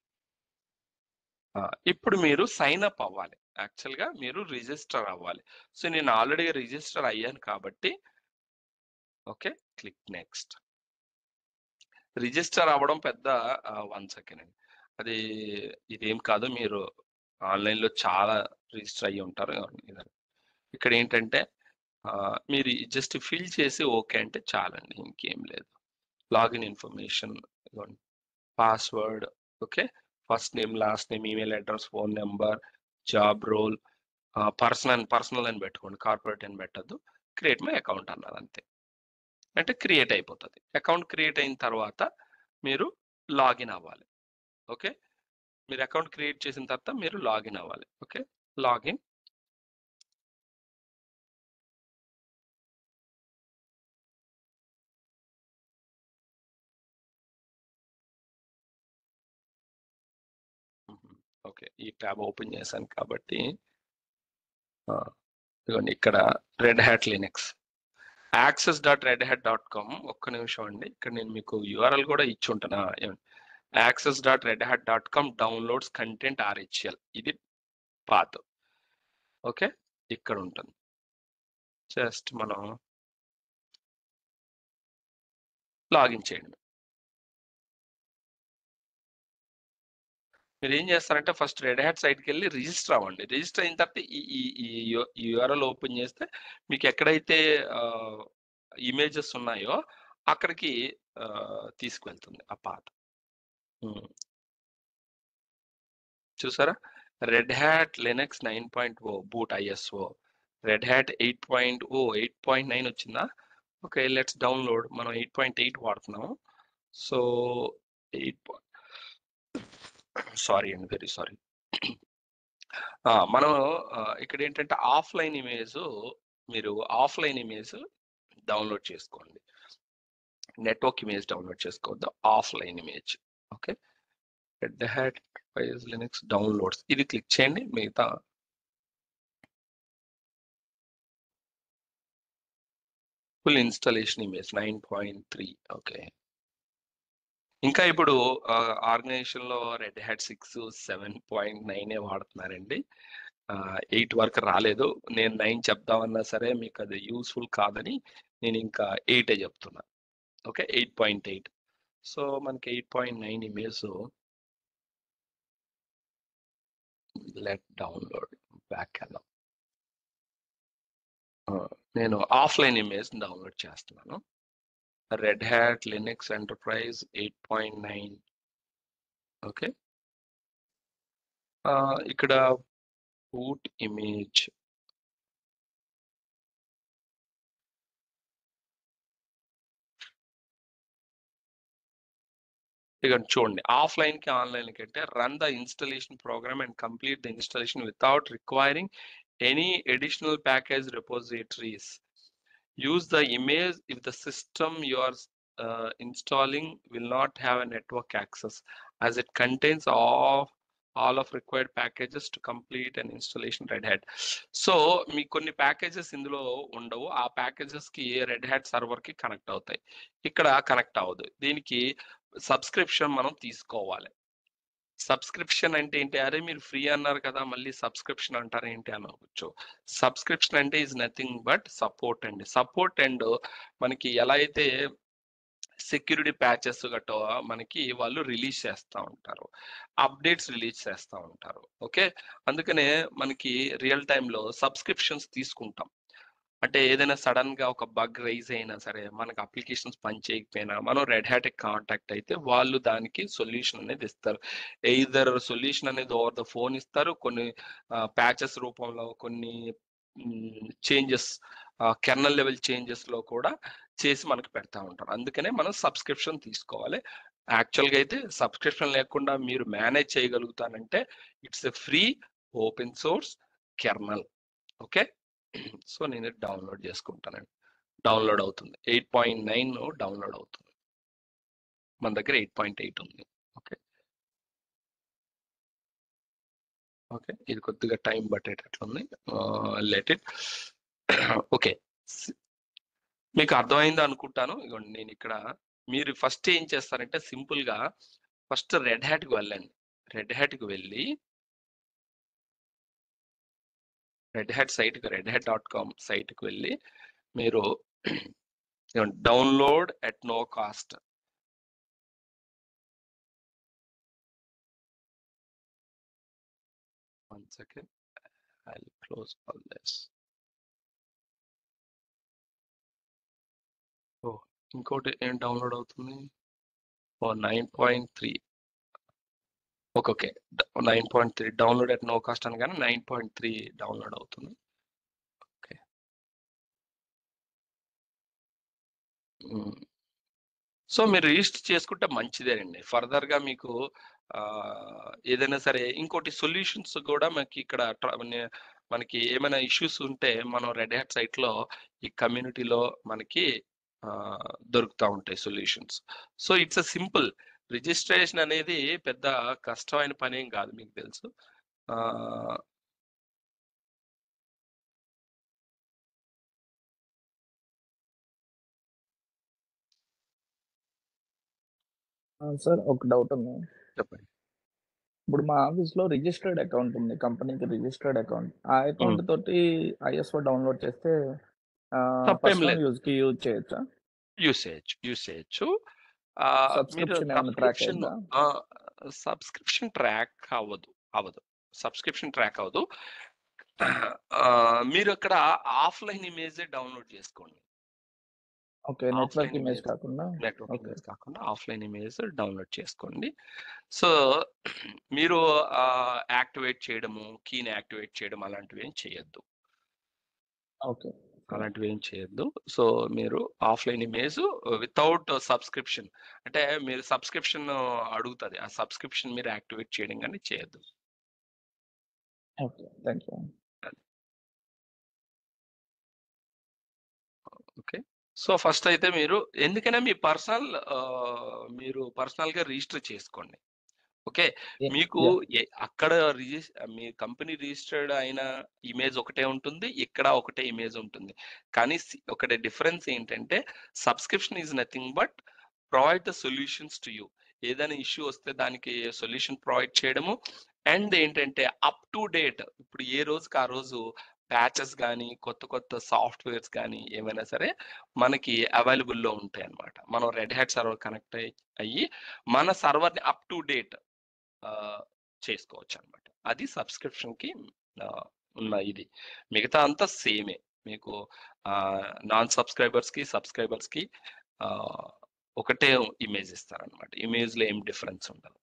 ఇప్పుడు మీరు సైన్ అప్ అవ్వాలి యాక్చువల్గా మీరు రిజిస్టర్ అవ్వాలి సో నేను ఆల్రెడీ రిజిస్టర్ అయ్యాను కాబట్టి ఓకే క్లిక్ నెక్స్ట్ రిజిస్టర్ అవ్వడం పెద్ద వన్ సెకండ్ అండి అది ఇదేం కాదు మీరు ఆన్లైన్లో చాలా రిజిస్టర్ అయ్యి ఉంటారు ఇక్కడ ఏంటంటే మీరు జస్ట్ ఫిల్ చేసి ఓకే అంటే చాలండి ఇంకేం లేదు login information password okay first name last name email address phone number job role personal personal అని పెట్టుకోండి కార్పొరేట్ అని పెట్టద్దు క్రియేట్ మై అకౌంట్ అన్నారు అంతే అంటే క్రియేట్ అయిపోతుంది అకౌంట్ క్రియేట్ అయిన తర్వాత మీరు లాగిన్ అవ్వాలి ఓకే మీరు అకౌంట్ క్రియేట్ చేసిన తర్వాత మీరు లాగిన్ అవ్వాలి ఓకే లాగిన్ ఓకే ఈ ట్యాబ్ ఓపెన్ చేశాను కాబట్టి ఇదిగోండి ఇక్కడ Red Hat Linux access dot Red Hat dot com ఒక్క నిమిషం అండి ఇక్కడ నేను మీకు యూఆర్ఎల్ కూడా ఇచ్చి ఉంటాను access dot Red Hat dot com downloads content RHEL ఇది పాత్ ఓకే ఇక్కడ ఉంటుంది జస్ట్ మనం లాగిన్ చేయండి మీరు ఏం చేస్తారంటే ఫస్ట్ రెడ్ హ్యాట్ సైట్కి వెళ్ళి రిజిస్టర్ అవ్వండి రిజిస్టర్ అయిన తర్వాత ఈ ఈ యూఆర్ఎల్ ఓపెన్ చేస్తే మీకు ఎక్కడైతే ఇమేజెస్ ఉన్నాయో అక్కడికి తీసుకువెళ్తుంది ఆ పాత చూసారా Red Hat Linux nine point O boot ISO Red Hat eight point O eight point nine వచ్చిందా ఓకే లెట్స్ డౌన్లోడ్ మనం ఎయిట్ పాయింట్ ఎయిట్ వాడుతున్నాము సో ఎయిట్ సారీ అండి వెరీ సారీ మనం ఆ, ఇక్కడ ఏంటంటే ఆఫ్లైన్ ఇమేజ్ మీరు ఆఫ్లైన్ ఇమేజ్ డౌన్లోడ్ చేసుకోండి నెట్వర్క్ ఇమేజ్ డౌన్లోడ్ చేసుకోవద్దు offline image okay Red Hat వైజ్ లినక్స్ డౌన్లోడ్స్ ఇది క్లిక్ చేయండి మిగతా full installation image nine point three okay ఇంకా ఇప్పుడు ఆర్గనైజేషన్ లో Red Hat six seven point nine వాడుతున్నారండి ఎయిట్ వరకు రాలేదు నేను నైన్ చెప్దామన్నా సరే మీకు అది యూస్ఫుల్ కాదని నేను ఇంకా ఎయిటే చెప్తున్నా okay eight point eight so మనకి eight point nine image let download back వెళ్దాం ఆ, నేను ఆఫ్లైన్ ఇమేజ్ డౌన్లోడ్ చేస్తున్నాను Red Hat Linux Enterprise eight point nine okay ఇక్కడ బూట్ ఇమేజ్ ఇక చూడండి ఆఫ్లైన్ కి ఆన్లైన్ కి అంటే run the installation program and complete the installation without requiring any additional package repositories use the image if the system you are uh, installing will not have a network access as it contains all all of required packages to complete an installation Red Hat so మీకు కొన్ని packages ఇందులో ఉండవు ఆ packages కి Red Hat server కి connect అవుతాయి ఇక్కడ connect అవ్వదు దీనికి సబ్స్క్రిప్షన్ మనం తీసుకోవాలి సబ్స్క్రిప్షన్ అంటే ఏంటి అరే మీరు ఫ్రీ అన్నారు కదా మళ్ళీ సబ్స్క్రిప్షన్ అంటారు ఏంటి అనవచ్చు సబ్స్క్రిప్షన్ అంటే ఈజ్ నథింగ్ బట్ సపోర్ట్ అండి సపోర్ట్ అండ్ మనకి ఎలా అయితే సెక్యూరిటీ ప్యాచెస్ గట్ట మనకి వాళ్ళు రిలీజ్ చేస్తూ ఉంటారు అప్డేట్స్ రిలీజ్ చేస్తూ ఉంటారు ఓకే అందుకనే మనకి రియల్ టైంలో సబ్స్క్రిప్షన్స్ తీసుకుంటాం అంటే ఏదైనా సడన్ గా ఒక బగ్ రైజ్ అయినా సరే మనకి అప్లికేషన్స్ పని చేయకపోయినా మనం రెడ్ హ్యాట్ కాంటాక్ట్ అయితే వాళ్ళు దానికి సొల్యూషన్ అనేది ఇస్తారు ఎయిదర్ సొల్యూషన్ అనేది ఓవర్ ద ఫోన్ ఇస్తారు కొన్ని ప్యాచెస్ రూపంలో కొన్ని చేంజెస్ కెర్నల్ లెవెల్ చేంజెస్ లో కూడా చేసి మనకి పెడతా ఉంటారు అందుకనే మనం సబ్స్క్రిప్షన్ తీసుకోవాలి యాక్చువల్గా అయితే సబ్స్క్రిప్షన్ లేకుండా మీరు మేనేజ్ చేయగలుగుతానంటే it's a free open source kernel okay so నేను డౌన్లోడ్ చేసుకుంటానండి డౌన్లోడ్ అవుతుంది ఎయిట్ పాయింట్ నైన్ డౌన్లోడ్ అవుతుంది మన దగ్గర ఎయిట్ పాయింట్ ఎయిట్ ఉంది ఓకే ఓకే ఇది కొద్దిగా టైం పట్టేటట్లుంది లెట్ ఇట్ ఓకే మీకు అర్థమైంది అనుకుంటాను ఇగోండి నేను ఇక్కడ మీరు ఫస్ట్ ఏం చేస్తారంటే సింపుల్ గా ఫస్ట్ రెడ్ హ్యాట్ కి వెళ్ళండి రెడ్ హ్యాట్ కి వెళ్ళి రెడ్ హ్యాట్ సైట్ కి Red Hat dot com site కి వెళ్ళి మీరు download at no cost one second I close all this oh ఇంకోటి ఏం డౌన్లోడ్ అవుతుంది oh nine point three okay okay nine point three download at no cost అనగానే nine point three download అవుతుంది okay so మీరు register చేసుకుంటే మంచిదేనండి further గా మీకు ఆ, ఏదైనా సరే ఇంకోటి సొల్యూషన్స్ కూడా మనకి ఇక్కడ ట్ర- నే- మనకి ఏమైనా ఇష్యూస్ ఉంటే మనం రెడ్ హ్యాట్ సైట్ లో ఈ కమ్యూనిటీలో మనకి ఆ, దొరుకుతూ ఉంటాయి solutions so it's a simple registration అనేది పెద్ద కష్టమైన పని ఏం కాదు మీకు తెలుసు ఆ, సార్ ఒక డౌట్ ఉంది చెప్పండి ఇప్పుడు మా ఆఫీస్ లో రిజిస్టర్డ్ అకౌంట్ ఉంది కంపెనీకి రిజిస్టర్డ్ అకౌంట్ ఆ అకౌంట్ తోటి ఐఎస్ఓ డౌన్లోడ్ చేస్తే తప్పేం పర్సనల్ లేదు. యూజ్ కి యూజ్ చేయొచ్చా యూస్ చేయొచ్చు యూస్ చేయొచ్చు ఆ, మీరు Subscription ఏమైనా track సబ్స్క్రిప్షన్ అయిందా? సబ్స్క్రిప్షన్ ట్రాక్ అవ్వదు అవ్వదు సబ్స్క్రిప్షన్ ట్రాక్ అవ్వదు ఆ, మీరు అక్కడ ఆఫ్లైన్ ఇమేజ్ డౌన్లోడ్ చేసుకోండి okay network Offline image image. కాకుండా నెట్వర్క్ Okay. ఇమేజ్ కాకుండా ఆఫ్లైన్ ఇమేజ్ డౌన్లోడ్ చేసుకోండి సో మీరు యాక్టివేట్ చేయడము కీని యాక్టివేట్ చేయడం అలాంటివి ఏం చేయొద్దు ఓకే. అలాంటివి ఏం చేయొద్దు. సో, మీరు ఆఫ్‌లైన్ ఇమేజ్ వితౌట్ సబ్స్క్రిప్షన్ అంటే మీరు సబ్స్క్రిప్షన్ అడుగుతది. ఆ సబ్స్క్రిప్షన్ మీరు యాక్టివేట్ చేయడం గాని చేయొద్దు. Okay. Thank you. Okay. So, first అయితే మీరు ఎందుకైనా మీ పర్సనల్ ఆహ్, మీరు పర్సనల్‌గా రిజిస్టర్ చేసుకోండి. ఓకే. యాహ్! మీకు యాహ్! ఎ అక్కడ రిజిస్ మీ కంపెనీ రిజిస్టర్డ్ అయిన ఇమేజ్ ఒకటే ఉంటుంది. ఇక్కడ ఒకటే ఇమేజ్ ఉంటుంది. కానీ సి ఒకటి డిఫరెన్స్ ఏంటంటే subscription is nothing but provide the solutions to you. ఏదైనా ఇష్యూ వస్తే దానికి సొల్యూషన్ ప్రొవైడ్ చేయడము. అండ్ ఏంటంటే అప్ టు డేట్ ఇప్పుడు ఏ రోజుకి ఆ రోజు ప్యాచెస్ గాని, కొత్త కొత్త సాఫ్ట్‌వేర్స్ గాని ఏమైనా సరే మనకి అవైలబుల్‌లో ఉంటాయన్నమాట. మనం రెడ్ హ్యాట్ సర్వర్ కనెక్ట్ అయ్యి అయ్యి మన సర్వర్‌ని అప్ టు డేట్ ఆహ్, చేసుకోవచ్చన్నమాట. అది సబ్స్క్రిప్షన్‌కి ఆహ్, ఉన్న ఇది. మిగతా అంతా సేమే. మీకు ఆహ్, నాన్ సబ్స్క్రైబర్స్‌కి, సబ్స్క్రైబర్స్‌కి ఆహ్, ఒకటే ఇమేజ్ ఇస్తారన్నమాట. ఇమేజ్‌లో ఏం డిఫరెన్స్ ఉండదు.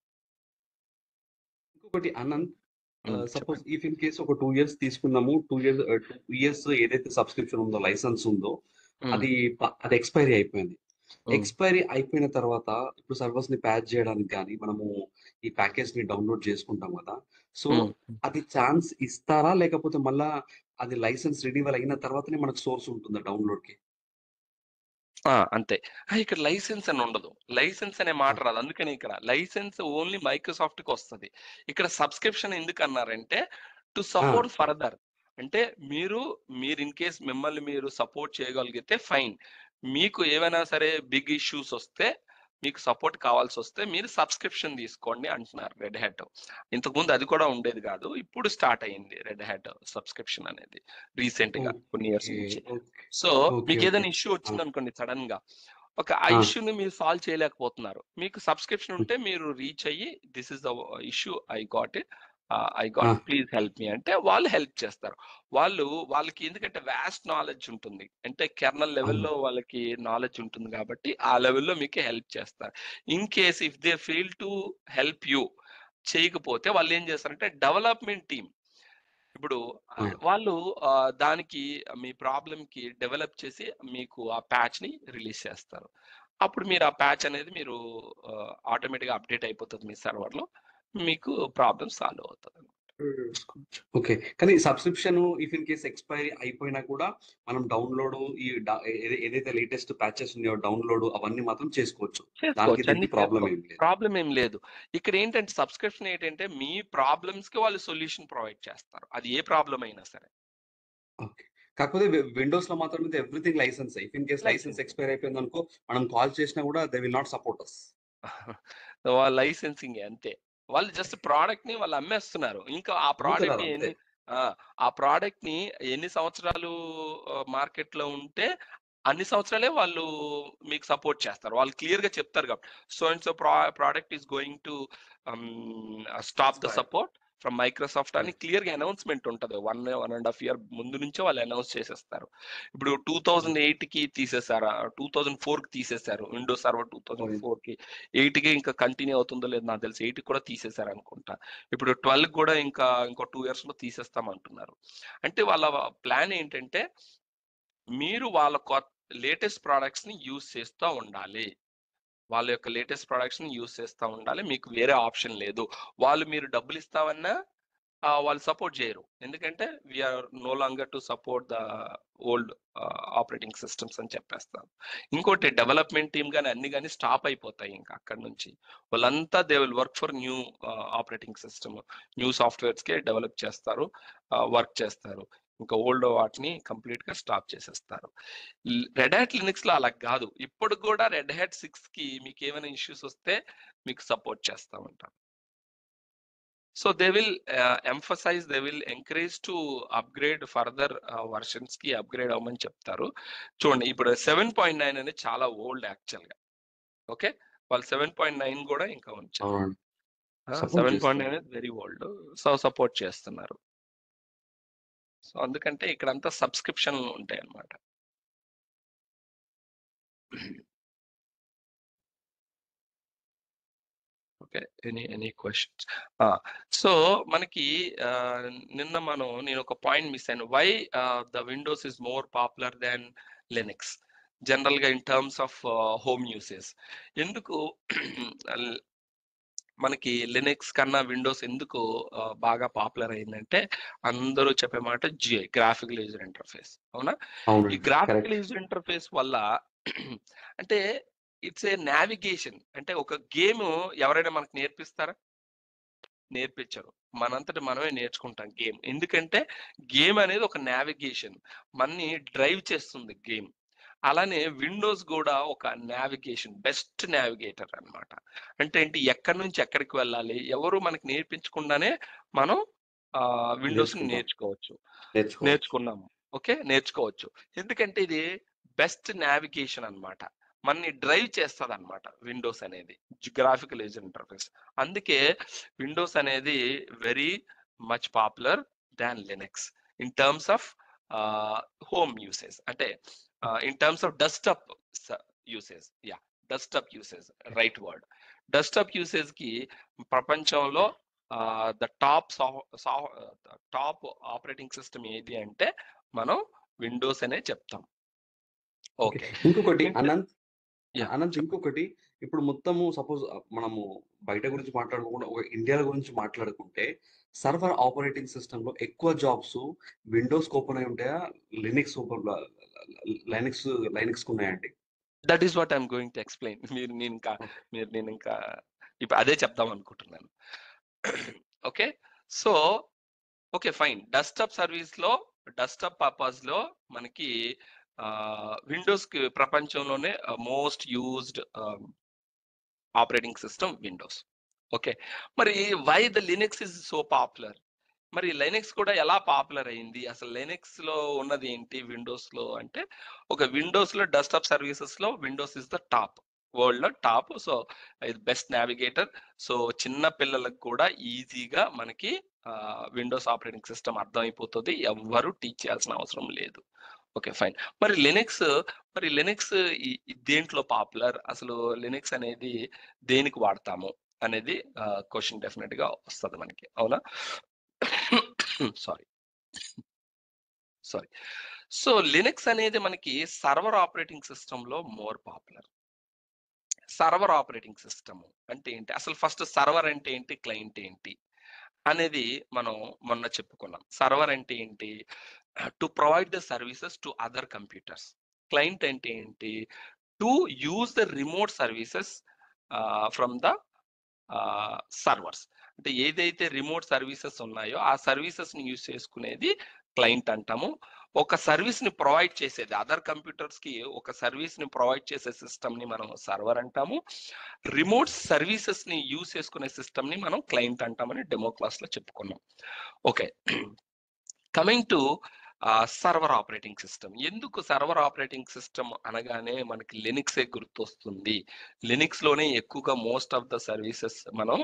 ఇంకొకటి అనంత్ హ్మ్. ఆహ్, సపోజ్ చెప్పండి. ఇఫ్ ఇన్ కేస్ ఒక 2 ఇయర్స్ తీసుకున్నాము. 2 ఇయర్స్ ఆహ్, 2 ఇయర్స్ ఏదైతే సబ్స్క్రిప్షన్ ఉందో, లైసెన్స్ ఉందో హ్మ్. అది ప అది ఎక్స్‌పైరీ అయిపోయింది. హ్మ్. ఎక్స్‌పైరీ అయిపోయిన తర్వాత ఇప్పుడు సర్వర్స్‌ని ప్యాచ్ చేయడానికి గాని, మనము ఈ ప్యాకేజ్‌ని డౌన్‌లోడ్ చేసుకుంటాం కదా! సో, హ్మ్. అది ఛాన్స్ ఇస్తారా? లేకపోతే మళ్ళా అది లైసెన్స్ రెన్యువల్ అయిన తర్వాతనే మనకు సోర్స్ ఉంటుందా డౌన్‌లోడ్‌కి? ఆ! అంతే. ఆ! ఇక్కడ లైసెన్స్ అని ఉండదు. లైసెన్స్ అనే మాట ఆ! రాదు. అందుకనే ఇక్కడ లైసెన్స్ ఓన్లీ మైక్రోసాఫ్ట్‌కొస్తది. ఇక్కడ సబ్స్క్రిప్షన్ ఎందుకన్నారంటే టు ఆ! Support further. అంటే మీరు, మీరు ఇన్ కేస్ మిమ్మల్ని మీరు సపోర్ట్ చేయగలిగితే ఫైన్. మీకు ఏవైనా సరే బిగ్ ఇష్యూస్ వస్తే మీకు సపోర్ట్ కావాల్సొస్తే మీరు సబ్స్క్రిప్షన్ తీసుకోండి అంటున్నారు రెడ్ హ్యాట్. ఇంతకుముందు అది కూడా ఉండేది కాదు. ఇప్పుడు స్టార్ట్ అయింది రెడ్ హ్యాట్ సబ్స్క్రిప్షన్ అనేది రీసెంట్‌గా కొన్ని ఇయర్స్ ఓకే. నుంచి. ఓకే. So, okay. ఓకే. మీకేదైనా ఇష్యూ ఆ! వచ్చిందనుకోండి సడెన్‌గా. ఒక ఆ ఆ! ఇష్యూని మీరు సాల్వ్ చేయలేకపోతున్నారు. మీకు సబ్స్క్రిప్షన్ హ్మ్. ఉంటే మీరు రీచ్ అయ్యి this is the issue I got it. Ah, I ah! Got please help me అంటే వాళ్ళు హెల్ప్ చేస్తారు. వాళ్ళు వాళ్ళకి ఎందుకంటే వాస్ట్ నాలెడ్జ్ ఉంటుంది. అంటే కెర్నల్ అవును. లెవెల్‌లో వాళ్ళకి నాలెడ్జ్ ఉంటుంది కాబట్టి ఆ లెవెల్‌లో మీకు హెల్ప్ చేస్తారు. In case if they fail to help you చేయకపోతే వాళ్ళేం చేస్తారంటే డెవలప్‌మెంట్ టీమ్ ఇప్పుడు ఆ! ఆహ్, వాళ్ళు ఆహ్, దానికి మీ ప్రాబ్లమ్‌కి డెవలప్ చేసి మీకు ఆ ప్యాచ్‌ని రిలీజ్ చేస్తారు. అప్పుడు మీరు ఆ ప్యాచ్ అనేది మీరు ఆహ్, ఆటోమేటిక్‌గా అప్డేట్ అయిపోతది మీ సర్వర్‌లో. మీకు ప్రాబ్లమ్ సాల్వ్ అవుతది. ఓకే. కానీ subscription if in case expiry అయిపోయినా కూడా మనం డౌన్‌లోడ్ ఈ డ ఏది ఏదైతే లేటెస్ట్ ప్యాచెస్ ఉన్నాయో డౌన్‌లోడ్ అవన్నీ మాత్రం చేసుకోవచ్చు. దానికి చేసుకోవచ్చు. అన్నీ దీనికి ప్రాబ్లమ్ చేసుకో ఏం లేదు. ప్రాబ్లమ్ ఏం లేదు. ఇక్కడ ఏంటంటే సబ్స్క్రిప్షన్ ఏంటంటే మీ ప్రాబ్లమ్స్‌కి వాళ్ళు సొల్యూషన్ ప్రొవైడ్ చేస్తారు. అది ఏ ప్రాబ్లమ్ అయినా సరే. ఓకే. కాకపోతే వి విండోస్‌లో మాత్రం అయితే ఎవ్రీథింగ్ లైసెన్సే. If in case licence licensing. Expire అయిపోయిందనుకో మనం కాల్ చేసినా కూడా they will not support us. వాళ్ళ లైసెన్సింగే అంతే. వాళ్ళు జస్ట్ ప్రొడక్ట్‌ని వాళ్ళు అమ్మేస్తున్నారు. ఇంకా ఆ ప్రొడక్ట్‌ని అమ్ముతున్నారు అంతే. ఎన్ని ఆ! ఆ ప్రొడక్ట్‌ని ఎన్ని సంవత్సరాలు ఆహ్, మార్కెట్‌లో ఉంటే అన్ని సంవత్సరాలే వాళ్ళు మీకు సపోర్ట్ చేస్తారు. వాళ్ళు క్లియర్‌గా చెప్తారు కాబట్టి. సో అండ్ సో ప్రొ product is going to hmm, stop the expire. Support from Microsoft అని యెస్. క్లియర్‌గా అనౌన్స్‌మెంట్ ఉంటది. 1, 1 ½ ఇయర్ ముందు నుంచే వాళ్ళు అనౌన్స్ చేసేస్తారు. ఇప్పుడు హ్మ్. 2008కి తీసేసారా? 2004కి తీసేసారు. విండోస్ సర్వర్ అవును. 2004కి. 8కి ఇంకా కంటిన్యూ అవుతుందో లేదో నాకు తెలిసి 8కి కూడా తీసేసారనుకుంటా. ఇప్పుడు 12కి కూడా ఇంకా ఇంకో 2 ఇయర్స్‌లో తీసేస్తామంటున్నారు. అంటే వాళ్ళ ప్లాన్ ఏంటంటే మీరు వాళ్ళ కొత్ లేటెస్ట్ ప్రొడక్ట్స్‌ని యూజ్ చేస్తా ఉండాలి. వాళ్ళ యొక్క లేటెస్ట్ ప్రొడక్ట్స్‌ని యూజ్ చేస్తా ఉండాలి. మీకు వేరే ఆప్షన్ లేదు. వాళ్ళు మీరు డబ్బులిస్తామన్నా ఆహ్, వాళ్ళు సపోర్ట్ చేయరు. ఎందుకంటే we are no longer to support the old ah, operating systems అని చెప్పేస్తారు. ఇంకోటి డెవలప్‌మెంట్ టీమ్ గాని అన్ని గాని స్టాప్ అయిపోతాయి ఇంకా అక్కడి నుంచి. వాళ్ళంతా they will work for new ah, operating system. New సాఫ్ట్‌వేర్స్‌కే డెవలప్ చేస్తారు. ఆహ్, వర్క్ చేస్తారు. ఇంకా ఓల్డ్ వాటిని కంప్లీట్‌గా స్టాప్ చేసేస్తారు. ల్ రెడ్ హ్యాట్ లినక్స్‌లో అలా గాదు. ఇప్పటికి గూడా రెడ్ హ్యాట్ 6కి మీకేమైనా ఇష్యూస్ వస్తే మీకు సపోర్ట్ చేస్తా ఉంటారు. So they will ah, emphasize they will encourage to upgrade further ah, వెర్షన్స్‌కి అప్‌గ్రేడ్ అవ్వమని చెప్తారు. చూడండి ఇప్పుడు 7.9 అనేది చాలా ఓల్డ్ యాక్చువల్‌గా. ఓకే. వాళ్ళు 7.9 గూడా ఇంకా ఉంచారు. అవునండి. ఆ! సపోర్ట్ 7.9 చేస్తున్నారు. అనేది వెరీ ఓల్డ్. సో సపోర్ట్ చేస్తున్నారు. సో అందుకంటే ఇక్కడంతా సబ్స్క్రిప్షన్‌లు ఉంటాయన్నమాట. Okay any any questions so మనకి ఆ, నిన్న మనం నేను ఒక పాయింట్ మిస్ అయ్యాను why the Windows is more popular than Linux general గా in terms of home usage ఎందుకు మనకి లినక్స్ కన్నా విండోస్ ఎందుకు ఆ, బాగా పాపులర్ అయిందంటే అందరూ చెప్పే మాట జిఐ గ్రాఫికల్ యూజర్ ఇంటర్ఫేస్ అవునా ఈ అవునండి గ్రాఫికల్ కరెక్ట్ యూజర్ ఇంటర్ఫేస్ వల్ల అంటే ఇట్స్ ఏ నావిగేషన్ అంటే ఒక గేమ్ ఎవరైనా మనకు నేర్పిస్తారా నేర్పించరు మనంతట మనమే నేర్చుకుంటాం గేమ్ ఎందుకంటే గేమ్ అనేది ఒక నావిగేషన్ మనని డ్రైవ్ చేస్తుంది గేమ్ అలానే విండోస్ కూడా ఒక నావిగేషన్ బెస్ట్ నావిగేటర్ అన్నమాట అంటే ఏంటి ఎక్కడి నుంచి ఎక్కడికి వెళ్ళాలి ఎవరు మనకి నేర్పించకుండానే మనం ఆ విండోస్ నేర్చుకుంటాం నేర్చుకోవచ్చు నేర్చుకోవచ్చు నేర్చుకున్నాము ఓకే నేర్చుకోవచ్చు ఎందుకంటే ఇది బెస్ట్ నావిగేషన్ అన్నమాట మనని డ్రైవ్ చేస్తుంది అనమాట విండోస్ అనేది గ్రాఫికల్ యూజర్ ఇంటర్ఫేస్ అందుకే విండోస్ అనేది very much popular than Linux in terms of home usage అంటే in terms of desktop usage yeah desktop usage right word desktop usage కి ప్రపంచంలో the top top operating system ఏది అంటే మనం Windows అనే చెప్తాం ఓకే ఓకే ఇంకొకటి ఇంకా అనంత్ యా అనంత్ ఇంకొకటి ఇప్పుడు మొత్తము సపోజ్ మనము బయట గురించి మాట్లాడుకోకుండా ఒక ఇండియా గురించి మాట్లాడుకుంటే సర్వర్ ఆపరేటింగ్ సిస్టమ్ లో ఎక్కువ జాబ్స్ విండోస్ ఓపెన్ అయి ఉంటాయా లినిక్స్ ఓపెన్ లైనిక్స్ లైనిక్స్ ఉన్నాయండి that is what I'm going to explain మీరు నేను ఇంకా మీరు నేను ఇంకా ఇప్పుడు అదే చెప్దాం అనుకుంటున్నాను okay so okay fine desktop service లో డెస్క్టాప్ పర్పస్ లో మనకి విండోస్ కి ప్రపంచంలోనే most used operating system Windows okay మరి why the Linux is so popular మరి లైనక్స్ కూడా ఎలా పాపులర్ అయింది అసలు లైనక్స్ లో ఉన్నది ఏంటి విండోస్ లో అంటే ఒక విండోస్ లో డెస్క్టాప్ సర్వీసెస్ లో Windows is the top world లో టాప్ సో ఇది బెస్ట్ నావిగేటర్ సో చిన్న పిల్లలకు కూడా ఈజీగా మనకి విండోస్ ఆపరేటింగ్ సిస్టమ్ అర్థమైపోతుంది ఎవ్వరు టీచ్ చేయాల్సిన అవసరం లేదు ఓకే ఫైన్ మరి లినక్స్ మరి లినక్స్ దేంట్లో పాపులర్ అసలు లినక్స్ అనేది దేనికి వాడతాము అనేది క్వశ్చన్ డెఫినెట్ గా వస్తుంది మనకి అవునా సారీ సారీ సో లినక్స్ అనేది మనకి సర్వర్ ఆపరేటింగ్ సిస్టమ్ లో more popular server operating system అంటే ఏంటి అసలు ఫస్ట్ సర్వర్ అంటే ఏంటి క్లయింట్ ఏంటి అనేది మనం మొన్న చెప్పుకున్నాం సర్వర్ అంటే ఏంటి to provide the services to other computers client అంటే ఏంటి to use the remote services from the servers అంటే ఏదైతే రిమోట్ సర్వీసెస్ ఉన్నాయో ఆ సర్వీసెస్ ని యూజ్ చేసుకునేది క్లయింట్ అంటాము ఒక సర్వీస్ ని ప్రొవైడ్ చేసేది అదర్ కంప్యూటర్స్ కి ఒక సర్వీస్ ని ప్రొవైడ్ చేసే సిస్టమ్ ని మనం సర్వర్ అంటాము రిమోట్ సర్వీసెస్ ని యూజ్ చేసుకునే సిస్టమ్ ని మనం క్లయింట్ అంటామని డెమో క్లాస్ లో చెప్పుకున్నాం okay coming to server operating system ఎందుకు సర్వర్ ఆపరేటింగ్ సిస్టమ్ అనగానే మనకి లినిక్సే గుర్తొస్తుంది లినిక్స్ లోనే ఎక్కువగా మోస్ట్ ఆఫ్ ద సర్వీసెస్ మనం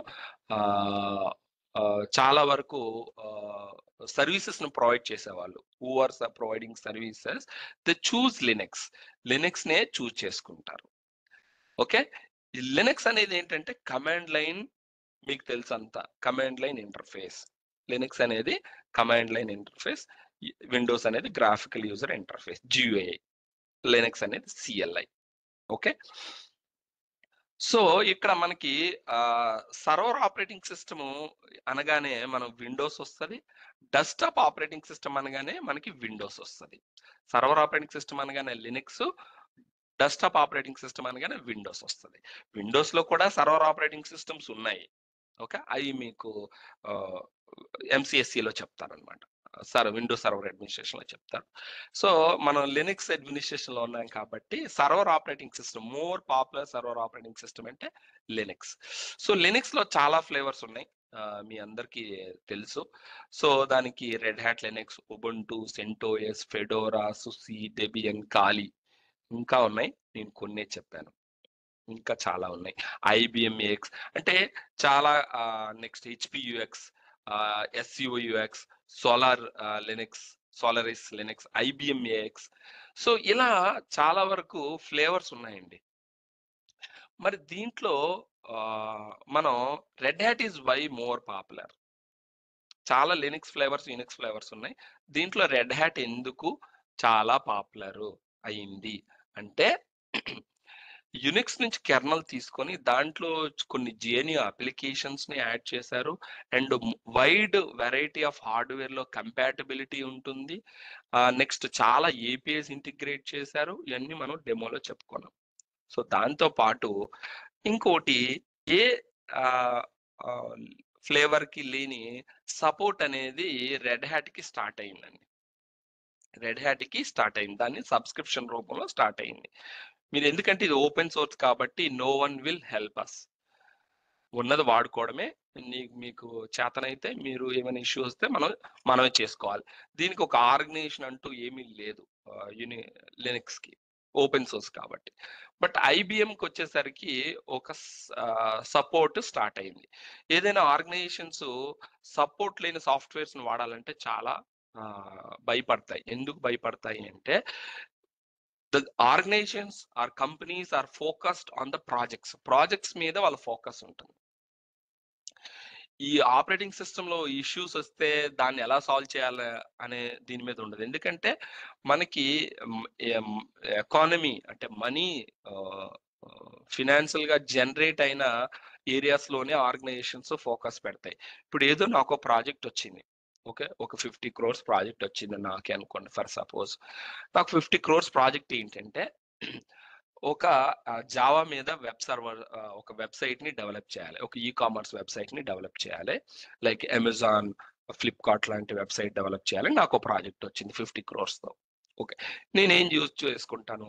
చాలా వరకు సర్వీసెస్ ను ప్రొవైడ్ చేసేవాళ్ళు who are providing services the choose Linux Linux నే చూస్ చేసుకుంటారు ఓకే లినక్స్ అనేది ఏంటంటే కమాండ్ లైన్ మీకు తెలుసు అంతా కమాండ్ లైన్ ఇంటర్ఫేస్ లినక్స్ అనేది కమాండ్ లైన్ ఇంటర్ఫేస్ విండోస్ అనేది graphical user interface GUI Linux అనేది సిఎల్ఐ ఓకే సో ఇక్కడ మనకి సర్వర్ ఆపరేటింగ్ సిస్టమ్ అనగానే మనం విండోస్ వస్తుంది డెస్క్టాప్ ఆపరేటింగ్ సిస్టమ్ అనగానే మనకి విండోస్ వస్తుంది సర్వర్ ఆపరేటింగ్ సిస్టమ్ అనగానే లినిక్స్ డెస్క్టాప్ ఆపరేటింగ్ సిస్టమ్ అనగానే విండోస్ వస్తుంది విండోస్ లో కూడా సర్వర్ ఆపరేటింగ్ సిస్టమ్స్ ఉన్నాయి ఓకే అవి మీకు ఎంసీఎస్సిలో చెప్తారనమాట సార్ విండోస్ సర్వర్ అడ్మినిస్ట్రేషన్ లో చెప్తారు సో మనం లినిక్స్ అడ్మినిస్ట్రేషన్ లో ఉన్నాం కాబట్టి server operating system more popular server operating system అంటే లినిక్స్ సో లినిక్స్ లో చాలా ఫ్లేవర్స్ ఉన్నాయి మీ అందరికీ తెలుసు సో దానికి Red Hat Linux Ubuntu CentOS Fedora SUSE Debian Kali ఇంకా ఉన్నాయి నేను కొన్నే చెప్పాను ఇంకా చాలా ఉన్నాయి ఐబిఎం ఏఎక్స్ అంటే చాలా next HP UX SCO UX solar Linux Solaris Linux IBM AX so ఇలా చాలా వరకు ఫ్లేవర్స్ ఉన్నాయండి మరి దీంట్లో మనం Red Hat is why more popular చాలా లినిక్స్ ఫ్లేవర్స్ యూనిక్స్ ఫ్లేవర్స్ ఉన్నాయి దీంట్లో రెడ్ హ్యాట్ ఎందుకు చాలా పాపులర్ అయింది అంటే యునిక్స్ నుంచి కెర్నల్ తీసుకొని దాంట్లో కొన్ని జేఎన్యూ అప్లికేషన్స్ ని యాడ్ చేశారు and wide variety of hardware లో కంపాటబిలిటీ ఉంటుంది నెక్స్ట్ చాలా ఏపీఎస్ ఇంటిగ్రేట్ చేశారు ఇవన్నీ మనం డెమోలో చెప్పుకున్నాం సో దాంతో పాటు ఇంకోటి ఏ ఫ్లేవర్ కి లేని సపోర్ట్ అనేది రెడ్ హ్యాట్ కి స్టార్ట్ అయిందండి రెడ్ హ్యాట్ కి స్టార్ట్ అయింది దాన్ని సబ్స్క్రిప్షన్ రూపంలో స్టార్ట్ అయింది మీరు ఎందుకంటే ఇది ఓపెన్ సోర్స్ కాబట్టి no one will help us ఉన్నది వాడుకోవడమే మీకు చేతనైతే మీరు ఏమైనా ఇష్యూ వస్తే మనం మనమే చేసుకోవాలి దీనికి ఒక ఆర్గనైజేషన్ అంటూ ఏమీ లేదు యూని లినిక్స్ కి ఓపెన్ సోర్స్ కాబట్టి బట్ ఐబిఎంకి వచ్చేసరికి ఒక సపోర్ట్ స్టార్ట్ అయింది ఏదైనా ఆర్గనైజేషన్స్ సపోర్ట్ లేని సాఫ్ట్వేర్స్ వాడాలంటే చాలా భయపడతాయి ఎందుకు భయపడతాయి అంటే the organisations are companies are focused on the projects projects మీద వాళ్ళ ఫోకస్ ఉంటుంది ఈ ఆపరేటింగ్ సిస్టమ్ లో ఇష్యూస్ వస్తే దాన్ని ఎలా సాల్వ్ చేయాలి అనే దీని మీద ఉండదు ఎందుకంటే మనకి ఎకానమీ అంటే మనీ ఫినాన్షియల్ గా జనరేట్ అయిన ఏరియాస్ లోనే ఆర్గనైజేషన్స్ ఫోకస్ పెడతాయి ఇప్పుడు ఏదో నాకు ప్రాజెక్ట్ వచ్చింది ఓకే ఒక ఫిఫ్టీ క్రోర్స్ ప్రాజెక్ట్ వచ్చింది నాకే అనుకోండి ఫర్ సపోజ్ నాకు ఫిఫ్టీ క్రోర్స్ ప్రాజెక్ట్ ఏంటంటే ఒక జావా మీద వెబ్ సర్వర్ ఒక వెబ్సైట్ ని డెవలప్ చేయాలి ఒక ఈ కామర్స్ వెబ్సైట్ ని డెవలప్ చేయాలి లైక్ అమెజాన్ ఫ్లిప్కార్ట్ లాంటి వెబ్సైట్ డెవలప్ చేయాలి నాకు ప్రాజెక్ట్ వచ్చింది ఫిఫ్టీ క్రోర్స్ తో ఓకే నేనేం యూజ్ చేసుకుంటాను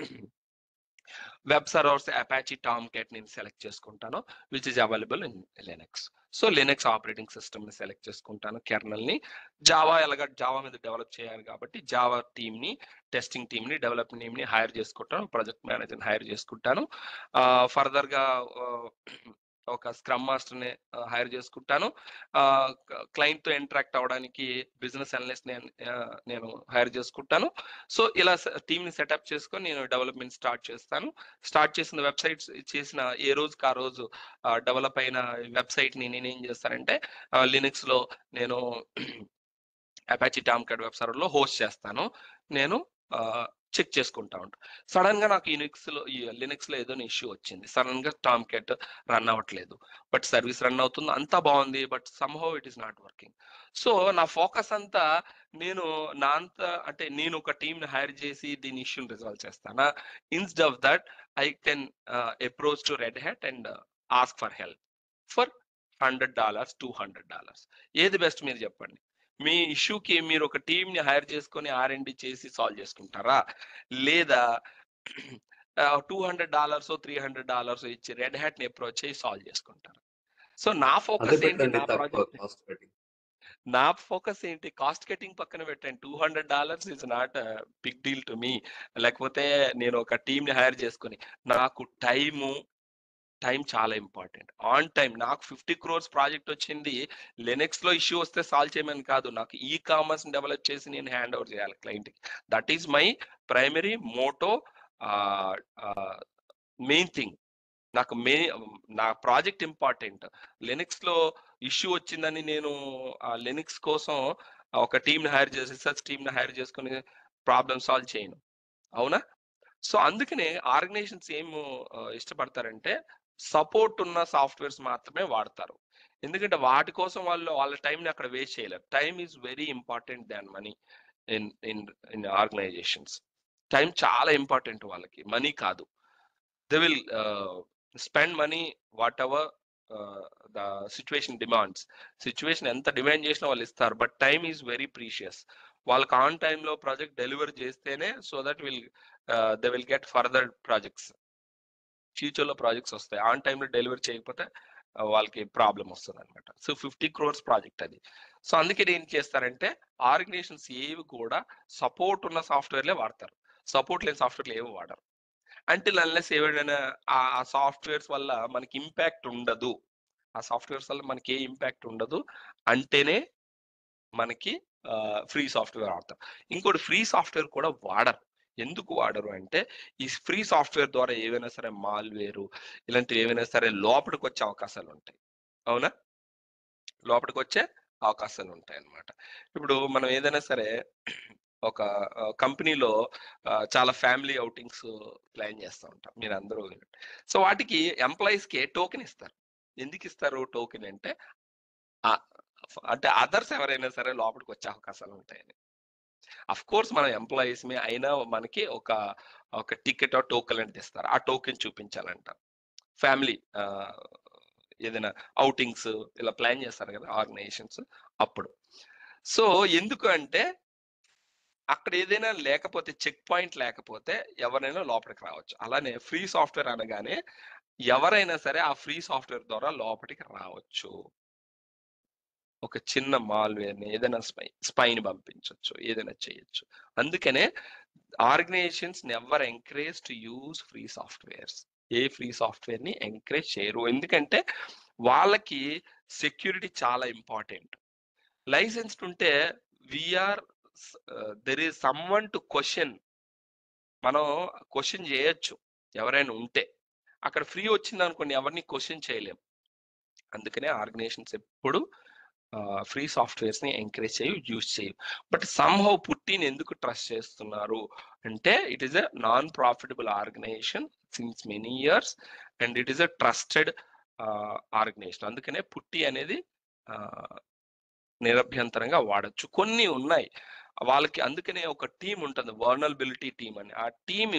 web servers Apache Tomcat నేను సెలెక్ట్ చేసుకుంటాను which is available in Linux so Linux operating system ని సెలెక్ట్ చేసుకుంటాను కెర్నల్ ని జావా ఎలాగ జావా మీద డెవలప్ చేయాలి కాబట్టి జావా టీమ్ ని టెస్టింగ్ టీమ్ ని డెవలప్ టీమ్ ని హైర్ చేసుకుంటాను ప్రాజెక్ట్ మేనేజర్ హైర్ చేసుకుంటాను ఫర్దర్ గా ఒక స్క్రమ్ మాస్టర్ ని హైర్ చేసుకుంటాను క్లయింట్ తో ఇంటరాక్ట్ అవ్వడానికి బిజినెస్ అనలిస్ట్ నేను హైర్ చేసుకుంటాను సో ఇలా టీమ్ ని సెటప్ చేసుకొని నేను డెవలప్మెంట్ స్టార్ట్ చేస్తాను స్టార్ట్ చేసిన వెబ్సైట్స్ చేసిన ఏ రోజుకి ఆ రోజు డెవలప్ అయిన వెబ్సైట్ ని నేను ఏం చేస్తానంటే లినిక్స్ లో నేను Apache Tomcat web server లో హోస్ట్ చేస్తాను నేను చెక్ చేసుకుంటా ఉంటాను సడన్ గా నాకు యూనిక్స్ లో లినక్స్ లో ఏదో ఇష్యూ వచ్చింది సడన్ గా టామ్ కెట్ రన్ అవ్వట్లేదు బట్ సర్వీస్ రన్ అవుతుంది అంతా బాగుంది but somehow it is not working so నా ఫోకస్ అంతా నేను నా అంత అంటే నేను ఒక టీమ్ ని హైర్ చేసి దీని ఇష్యూని రిజాల్వ్ చేస్తానా instead of that I can approach to Red Hat and ask for help for hundred dollars two hundred dollars ఏది బెస్ట్ మీరు చెప్పండి మీ ఇష్యూకి మీరు ఒక టీమ్ ని హైర్ చేసుకొని ఆర్ఎండి చేసి సాల్వ్ చేసుకుంటారా లేదా two hundred dollars three hundred dollars ఇచ్చి రెడ్ హ్యాట్ ని అప్రోచ్ చేసి సాల్వ్ చేసుకుంటారు సో నా ఫోకస్ ఏంటి నా ప్రాజెక్ట్ నా ఫోకస్ ఏంటి కాస్ట్ కటింగ్ పక్కన పెట్టండి two hundred dollars is not big deal to me లేకపోతే నేను ఒక టీమ్ ని హైర్ చేసుకుని నాకు టైము టైం చాలా ఇంపార్టెంట్ ఆన్ టైం నాకు ఫిఫ్టీ క్రోర్స్ ప్రాజెక్ట్ వచ్చింది లెనెక్స్ లో ఇష్యూ వస్తే సాల్వ్ చేయమని కాదు నాకు ఈ కామర్స్ డెవలప్ చేసి నేను హ్యాండ్ ఓవర్ చేయాలి client that is my primary motto main thing నాకు మే నా ప్రాజెక్ట్ ఇంపార్టెంట్ లెనిక్స్ లో ఇష్యూ వచ్చిందని నేను ఆ లెనిక్స్ కోసం ఒక టీమ్ ని హైర్ చేసి రీసెర్చ్ టీమ్ ని హైర్ చేసుకుని ప్రాబ్లమ్ సాల్వ్ చేయను అవునా సో అందుకనే ఆర్గనైజేషన్స్ ఏం ఇష్టపడతారంటే సపోర్ట్ ఉన్న సాఫ్ట్వేర్స్ మాత్రమే వాడతారు ఎందుకంటే వాటి కోసం వాళ్ళు వాళ్ళ టైంని అక్కడ వేస్ట్ చేయలేరు time is very important than money in in in organisations time చాలా ఇంపార్టెంట్ వాళ్ళకి మనీ కాదు they will spend money whatever the situation demands situation ఎంత డిమాండ్ చేసినా వాళ్ళు ఇస్తారు but time is very precious వాళ్ళకి ఆన్ టైంలో ప్రాజెక్ట్ డెలివర్ చేస్తేనే so that will they will get further projects ఫ్యూచర్లో ప్రాజెక్ట్స్ వస్తాయి ఆన్ టైంలో డెలివర్ చేయకపోతే వాళ్ళకి ప్రాబ్లం వస్తుంది అనమాట సో ఫిఫ్టీ క్రోర్స్ ప్రాజెక్ట్ అది సో అందుకే ఏం చేస్తారంటే ఆర్గనైజేషన్స్ ఏవి కూడా సపోర్ట్ ఉన్న సాఫ్ట్వేర్లే వాడతారు సపోర్ట్ లేని సాఫ్ట్వేర్లు ఏవి వాడరు అంటిల్ అన్లెస్ ఏవైనా ఆ సాఫ్ట్వేర్స్ వల్ల మనకి ఇంపాక్ట్ ఉండదు ఆ సాఫ్ట్వేర్స్ వల్ల మనకి ఏ ఇంపాక్ట్ ఉండదు అంటేనే మనకి ఫ్రీ సాఫ్ట్వేర్ వాడతాం ఇంకోటి ఫ్రీ సాఫ్ట్వేర్ కూడా వాడరు ఎందుకు వాడరు అంటే ఈ ఫ్రీ సాఫ్ట్వేర్ ద్వారా ఏవైనా సరే మాల్వేరు ఇలాంటివి ఏవైనా సరే లోపలికి వచ్చే అవకాశాలు ఉంటాయి అవునా లోపలికి వచ్చే అవకాశాలు ఉంటాయి అన్నమాట ఇప్పుడు మనం ఏదైనా సరే ఒక కంపెనీలో చాలా ఫ్యామిలీ అవుటింగ్స్ ప్లాన్ చేస్తూ ఉంటాం మీరు అందరూ సో వాటికి ఎంప్లాయీస్ కి టోకెన్ ఇస్తారు ఎందుకు ఇస్తారు టోకెన్ అంటే ఆ, అంటే అదర్స్ ఎవరైనా సరే లోపలికి వచ్చే అవకాశాలు ఉంటాయని అఫ్ కోర్స్ మన ఎంప్లాయీస్ మీ అయినా మనకి ఒక ఒక టికెట్ టోకెన్ అనేది ఇస్తారు ఆ టోకెన్ చూపించాలంట ఫ్యామిలీ ఏదైనా అవుటింగ్స్ ఇలా ప్లాన్ చేస్తారు కదా ఆర్గనైజేషన్స్ అప్పుడు సో ఎందుకు అంటే అక్కడ ఏదైనా లేకపోతే చెక్ పాయింట్ లేకపోతే ఎవరైనా లోపలికి రావచ్చు అలానే ఫ్రీ సాఫ్ట్వేర్ అనగానే ఎవరైనా సరే ఆ ఫ్రీ సాఫ్ట్వేర్ ద్వారా లోపలికి రావచ్చు ఒక చిన్న మాల్వేర్ ని ఏదైనా స్పై స్పైన్ పంపించవచ్చు ఏదైనా చేయొచ్చు అందుకనే organisations never encourage to use free softwares ఏ ఫ్రీ సాఫ్ట్వేర్ ని ఎంకరేజ్ చేయరు ఎందుకంటే వాళ్ళకి సెక్యూరిటీ చాలా ఇంపార్టెంట్ లైసెన్స్ ఉంటే where there is someone to question మనం క్వశ్చన్ చేయొచ్చు ఎవరైనా ఉంటే అక్కడ ఫ్రీ వచ్చింది అనుకోండి ఎవరిని క్వశ్చన్ చేయలేం అందుకనే ఆర్గనైజేషన్స్ ఎప్పుడు ఫ్రీ సాఫ్ట్వేర్స్ ని ఎంకరేజ్ చేయు యూజ్ చేయు బట్ సమ్హౌ పుట్టిని ఎందుకు ట్రస్ట్ చేస్తున్నారు అంటే it is a non profitable organisation since many years and it is a trusted organisation అందుకనే పుట్టి అనేది ఆ, నిరభ్యంతరంగా వాడచ్చు కొన్ని ఉన్నాయి వాళ్ళకి అందుకనే ఒక టీం ఉంటుంది వర్నలబిలిటీ టీం అని ఆ టీమ్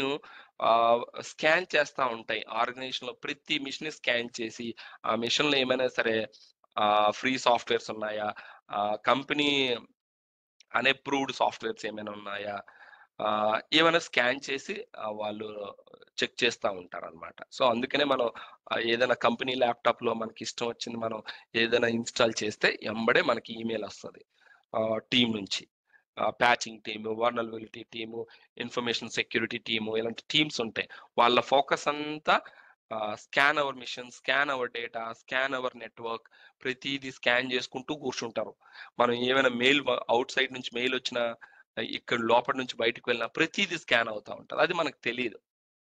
స్కాన్ చేస్తూ ఉంటాయి ఆర్గనైజేషన్ లో ప్రతి మిషన్ స్కాన్ చేసి ఆ మిషన్ లో ఏమైనా సరే ఫ్రీ సాఫ్ట్వేర్స్ ఉన్నాయా కంపెనీ అన్అప్రూవ్డ్ సాఫ్ట్వేర్స్ ఏమైనా ఉన్నాయా ఆ, ఏమైనా స్కాన్ చేసి ఆ, వాళ్ళు చెక్ చేస్తూ ఉంటారు అనమాట సో అందుకనే మనం ఆ, ఏదైనా కంపెనీ ల్యాప్టాప్ లో మనకి ఇష్టం వచ్చింది మనం ఏదైనా ఇన్స్టాల్ చేస్తే ఎంబడే మనకి ఈమెయిల్ వస్తుంది టీం నుంచి patching team vulnerability team information security team ఇలాంటి టీమ్స్ ఉంటాయి వాళ్ళ ఫోకస్ అంతా scan our machine scan our data scan our network ప్రతిదీ స్కాన్ చేసుకుంటూ కూర్చుంటారు మనం ఏమైనా మెయిల్ అవుట్ సైడ్ నుంచి మెయిల్ వచ్చినా ఇక్కడ లోపల నుంచి బయటకు వెళ్ళినా ప్రతిదీ స్కాన్ అవుతా ఉంటుంది అది మనకు తెలియదు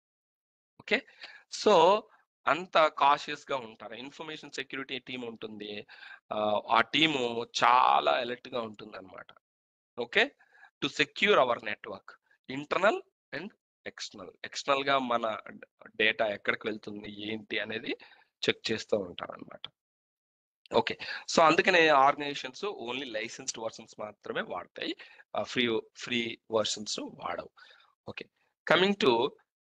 ఓకే సో అంత కాషియస్ గా ఉంటారు ఇన్ఫర్మేషన్ సెక్యూరిటీ టీం ఉంటుంది ఆ, ఆ టీము చాలా అలర్ట్ గా ఉంటుంది అనమాట okay to secure our network internal and external external గా మన డేటా ఎక్కడికి వెళ్తుంది ఏంటి అనేది చెక్ చేస్తూ ఉంటారు అనమాట ఓకే సో అందుకనే ఆర్గనైజేషన్స్ ఓన్లీ లైసెన్స్డ్ వర్షన్స్ మాత్రమే వాడతాయి ఫ్రీ ఫ్రీ వర్షన్స్ వాడవు ఓకే కమింగ్ టు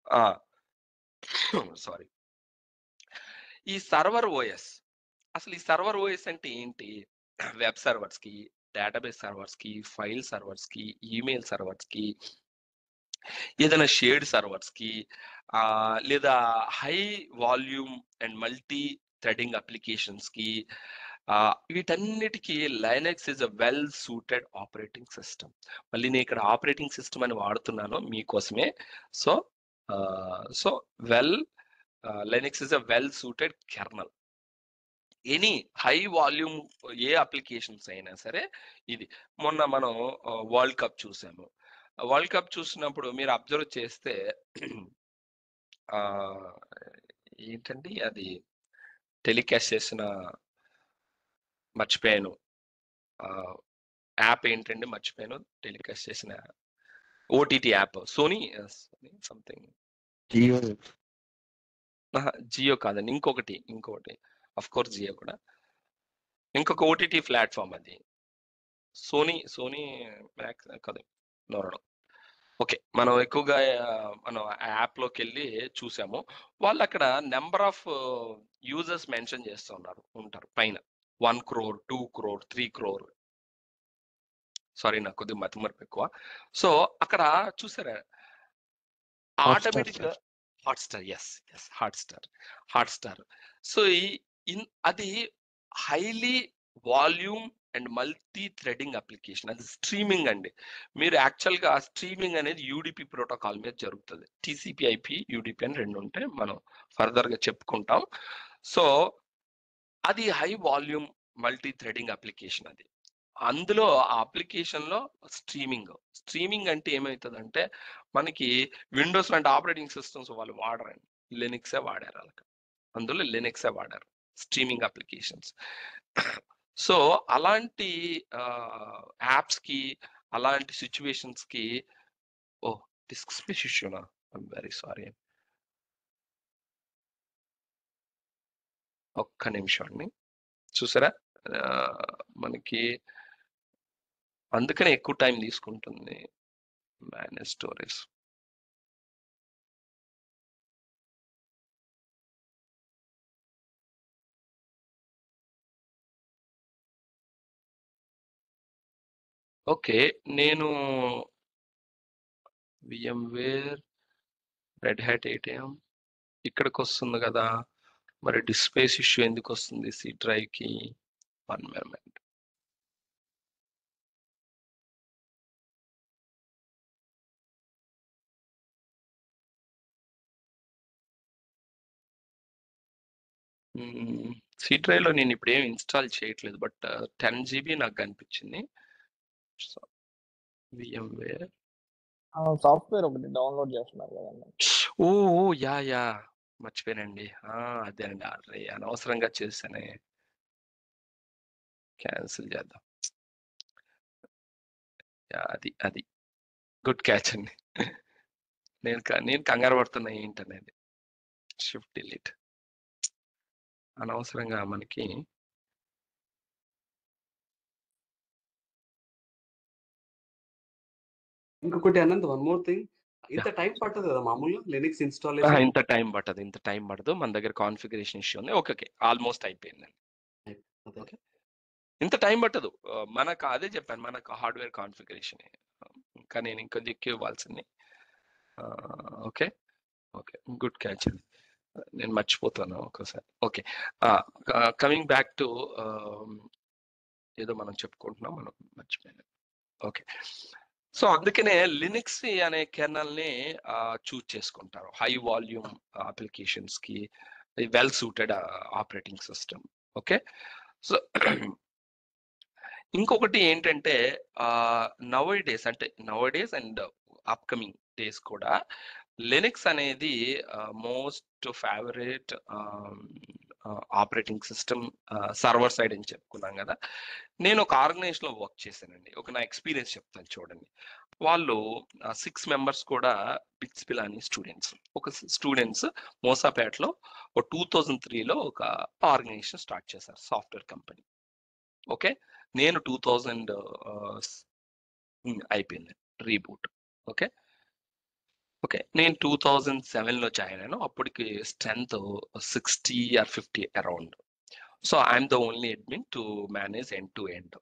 సారీ ఈ సర్వర్ ఓఎస్ అసలు ఈ సర్వర్ ఓఎస్ అంటే ఏంటి వెబ్ సర్వర్స్ కి డేటాబేస్ సర్వర్స్ కి ఫైల్ సర్వర్స్ కి ఈమెయిల్ సర్వర్స్ కి ఏదైనా షేర్డ్ సర్వర్స్ కి ఆ, లేదా high volume and multithreading applications కి ఆ, వీటన్నిటికీ Linux is a well suited operating system మళ్ళీ నేను ఇక్కడ ఆపరేటింగ్ సిస్టమ్ అని వాడుతున్నాను మీకోసమే so so well Linux is a well suited kernel any high volume ఏ అప్లికేషన్స్ అయినా సరే ఇది మొన్న మనం వరల్డ్ కప్ చూసాము వరల్డ్ కప్ చూసినప్పుడు మీరు అబ్జర్వ్ చేస్తే ఆ, ఏంటండి అది టెలికాస్ట్ చేసిన మర్చిపోయాను యాప్ ఏంటండి మర్చిపోయాను టెలికాస్ట్ చేసిన OTT app Sony something Jio Jio కాదండి ఇంకొకటి ఇంకొకటి అఫ్ కోర్స్ జియో కూడా ఇంకొక ఓటీటీ ప్లాట్ఫామ్ అది సోనీ సోనీ మ్యాక్స్ కాదు నోరడం ఓకే మనం ఎక్కువగా ఆ, మనం ఆ యాప్ లోకి వెళ్ళి చూసాము వాళ్ళు అక్కడ నెంబర్ ఆఫ్ యూజర్స్ మెన్షన్ చేస్తూ ఉన్నారు ఉంటారు పైన one crore two crore three crore sorry నాకు కొద్దిగా మతిమరుపు ఎక్కువ సో అక్కడ చూసారా ఆటోమేటిక్ గా Hotstar S S Hotstar Hotstar so ఈ ఇన్ అది highly volume and multithreading application అది స్ట్రీమింగ్ అండి మీరు యాక్చువల్ గా స్ట్రీమింగ్ అనేది యూడిపి ప్రోటోకాల్ మీద జరుగుతుంది టీసీపీ ఐపి యూడిపి అని రెండు ఉంటాయి మనం ఫర్దర్ గా చెప్పుకుంటాం సో అది high volume multithreading application అది అందులో ఆ అప్లికేషన్‌లో స్ట్రీమింగ్. స్ట్రీమింగ్ అంటే ఏమైతదంటే, మనకి విండోస్ లాంటి ఆపరేటింగ్ సిస్టమ్స్ వాళ్ళు వాడరండి. లినక్సే వాడారు ఆళ్ళకి. అందులో లినక్సే వాడారు. Streaming applications. సో, అలాంటి ఆహ్, యాప్స్‌కి, అలాంటి సిట్యుయేషన్స్‌కి ఓహ్! డిస్క్ స్పేస్ ఇష్యూనా? I'm very sorry. ఒక్క నిమిషం అండి. చూసారా? ఆహ్, మనకి అందుకనే ఎక్కువ టైం తీసుకుంటుంది. Manage storage. ఓకే. నేను విఎంవేర్, రెడ్ హ్యాట్ ఏటీఎం ఇక్కడికొస్తుంది గదా! మరి డిస్క్ స్పేస్ ఇష్యూ ఎందుకొస్తుంది సి డ్రైవ్‌కి? One moment. హ్మ్. సి డ్రైవ్‌లో నేనిప్పుడేమి ఇన్‌స్టాల్ చేయట్లేదు. బట్ 10 జీబీ నాకు కనిపించింది. So, VMware. ఆ! సాఫ్ట్‌వేర్ ఒకటి డౌన్‌లోడ్ చేస్తున్నారు కదండీ! ఓహ్! ఓహ్! యాహ్! యాహ్! మర్చిపోయానండి. ఆ! అదే అండి. అర్రే! అనవసరంగా చేశానే. క్యాన్సిల్ చేద్దాం. యాహ్! అది. అది. గుడ్ క్యాచ్ అండి. నేను క నేను కంగారు పడుతున్నా ఏంటనేది. Shift delete. అనవసరంగా మనకి ఇంకొకటి అనంత్ వన్ మోర్ థింగ్. ఇంత యాహ్! టైం పట్టదు కదా మామూలుగా లినక్స్ అహా! ఇన్‌స్టాలేషన్? ఇంత టైం పట్టదు. ఇంత టైం పడదు. మన దగ్గర కాన్ఫిగరేషన్ ఇష్యూ ఉంది. ఓకే. ఓకే. ఆల్‌మోస్ట్ అయిపోయిందండి. అదే. ఓకే. ఇంత టైం పట్టదు. ఆహ్, మనకు అదే చెప్పాను. మనకు హార్డ్‌వేర్ కాన్ఫిగరేషనే. ఇంకా నేను ఇంకొంచెం ఎక్కువ ఇవ్వాల్సింది. ఆహ్, ఓకే. ఓకే. గుడ్ క్యాచ్ అండి. నేను మర్చిపోతాను ఒక్కోసారి. ఓకే. ఆ! క కమింగ్ బ్యాక్ టు ఆహ్, ఏదో మనం చెప్పుకుంటున్నాం. మనం మర్చిపోయాను. ఓకే. సో, అందుకనే లినక్స్ అనే కెర్నల్‌ని ఆహ్, చూజ్ చేసుకుంటారు. హై వాల్యూమ్ అప్లికేషన్స్‌కి well suited ah, operating system. Okay. So, ఇంకొకటి ఏంటంటే ఆహ్, నౌఎడేస్ అంటే నౌఎడేస్ అండ్ అప్‌కమింగ్ డేస్ కూడా లినక్స్ అనేది ఆహ్, most favourite ah, ah, operating system ah, server side అని చెప్పుకున్నాం గదా! నేను ఒక ఆర్గనైజేషన్‌లో వర్క్ చేశానండి. ఒక నా ఎక్స్‌పీరియన్స్ చెప్తాను చూడండి. వాళ్ళు ఆహ్, 6 మెంబర్స్ కూడా బిట్స్ పిలాని స్టూడెంట్స్. ఒక స్ స్టూడెంట్స్ మోసాపేటలో ఒక 2003లో ఒక ఆర్గనైజేషన్ స్టార్ట్ చేశారు. Software company. ఓకే. నేను 2000 ఆహ్, స్ హ్మ్. అయిపోయింది. రీబూట్. ఓకే. ఓకే. నేను 2007లో జాయిన్ అయ్యాను. అప్పటికి strength 60 or 50 around. So, I am the only admin to manage end to end.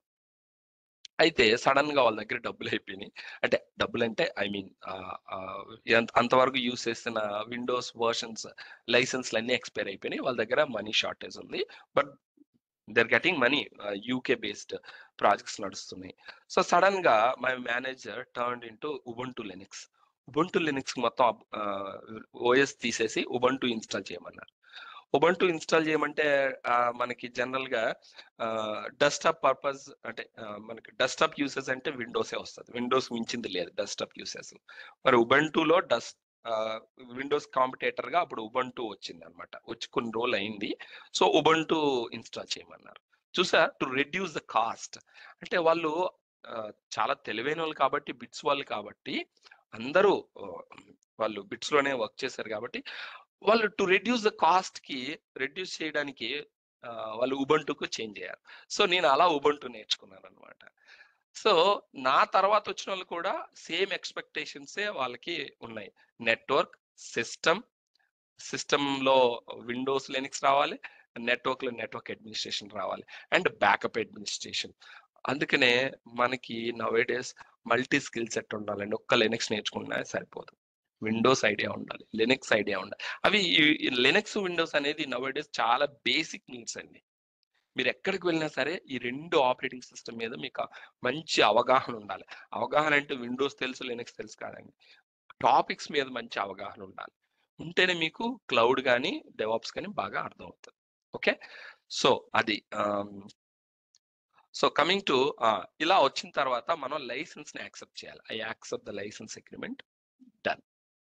అయితే సడెన్‌గా వాళ్ళ దగ్గర డబ్బులయిపోయినాయి. అంటే డబ్బులంటే ఐ మీన్ ఆహ్, ఆహ్, ఎంత అంతవరకు యూజ్ చేసిన విండోస్ వెర్షన్స్ లైసెన్స్‌లన్నీ ఎక్స్‌పైర్ అయిపోయినాయి. వాళ్ళ దగ్గర మనీ షార్టేజ్ ఉంది. But they are getting money ah, UK based projects నడుస్తున్నాయి. సో, సడెన్‌గా my manager turned into Ubuntu Linux. Ubuntu Linux మొత్తం అప్ ఆహ్, ఓఎస్ తీసేసి ఉబుంటు ఇన్‌స్టాల్ చేయమన్నారు. ఉబుంటు ఇన్‌స్టాల్ చేయమంటే ఆహ్, మనకి జనరల్‌గా ఆహ్, డెస్క్‌టాప్ పర్పస్ అంటే ఆహ్, మనకి డెస్క్‌టాప్ యూసేజ్ అంటే విండోసే వస్తది. విండోస్ మించింది లేదు డెస్క్‌టాప్ యూసేజ్. మరి ఉబుంటులో డస్ ఆహ్, విండోస్ కాంపిటీటర్‌గా అప్పుడు ఉబుంటు వచ్చిందన్నమాట. వచ్చి కొన్ని రోజులయింది. సో, ఉబుంటు ఇన్‌స్టాల్ చేయమన్నారు. చూసారా టు రెడ్యూస్ ద కాస్ట్ అంటే వాళ్ళు ఆహ్, చాలా తెలివైనోళ్ళు కాబట్టి బిట్స్ వాళ్ళు కాబట్టి అందరూ ఆహ్, వాళ్ళు బిట్స్‌లోనే వర్క్ చేశారు కాబట్టి వాళ్ళు టు రెడ్యూస్ ద కాస్ట్‌కి రెడ్యూస్ చేయడానికి ఆహ్, వాళ్ళు ఉబుంటుకు చేంజ్ అయ్యారు. సో, నేను అలా ఉబుంటు నేర్చుకున్నానన్నమాట. సో, నా తర్వాత వచ్చినోళ్ళు కూడా సేమ్ ఎక్స్‌పెక్టేషన్సే వాళ్ళకి ఉన్నాయి. నెట్వర్క్, సిస్టమ్, సిస్టమ్‌లో విండోస్ లినక్స్ రావాలి. నెట్వర్క్‌లో నెట్వర్క్ అడ్మినిస్ట్రేషన్ రావాలి. And backup administration. అందుకనే మనకి నౌఎడేస్ మల్టీ స్కిల్ సెట్ ఉండాలండి. ఒక్క లినక్స్ నేర్చుకున్నా సరిపోదు. విండోస్ ఐడియా ఉండాలి. లినక్స్ ఐడియా ఉండాలి. అవి ఈ లినక్స్, విండోస్ అనేది నౌఎడేస్ చాలా బేసిక్ నీడ్స్ అండి. మీరెక్కడికి వెళ్ళినా సరే ఈ 2 ఆపరేటింగ్ సిస్టమ్ మీద మీకు మంచి అవగాహన ఉండాలి. అవగాహన అంటే విండోస్ తెలుసు, లినక్స్ తెలుసు కాదండి. టాపిక్స్ మీద మంచి అవగాహన ఉండాలి. ఉంటేనే మీకు క్లౌడ్ గాని, డెవాప్స్ గాని బాగా అర్థమవుతది. ఓకే. సో, అది ఆహ్, సో కమింగ్ టు ఇలా వచ్చిన తర్వాత మనం లైసెన్స్ ని యాక్సెప్ట్ చేయాలి I accept the license agreement done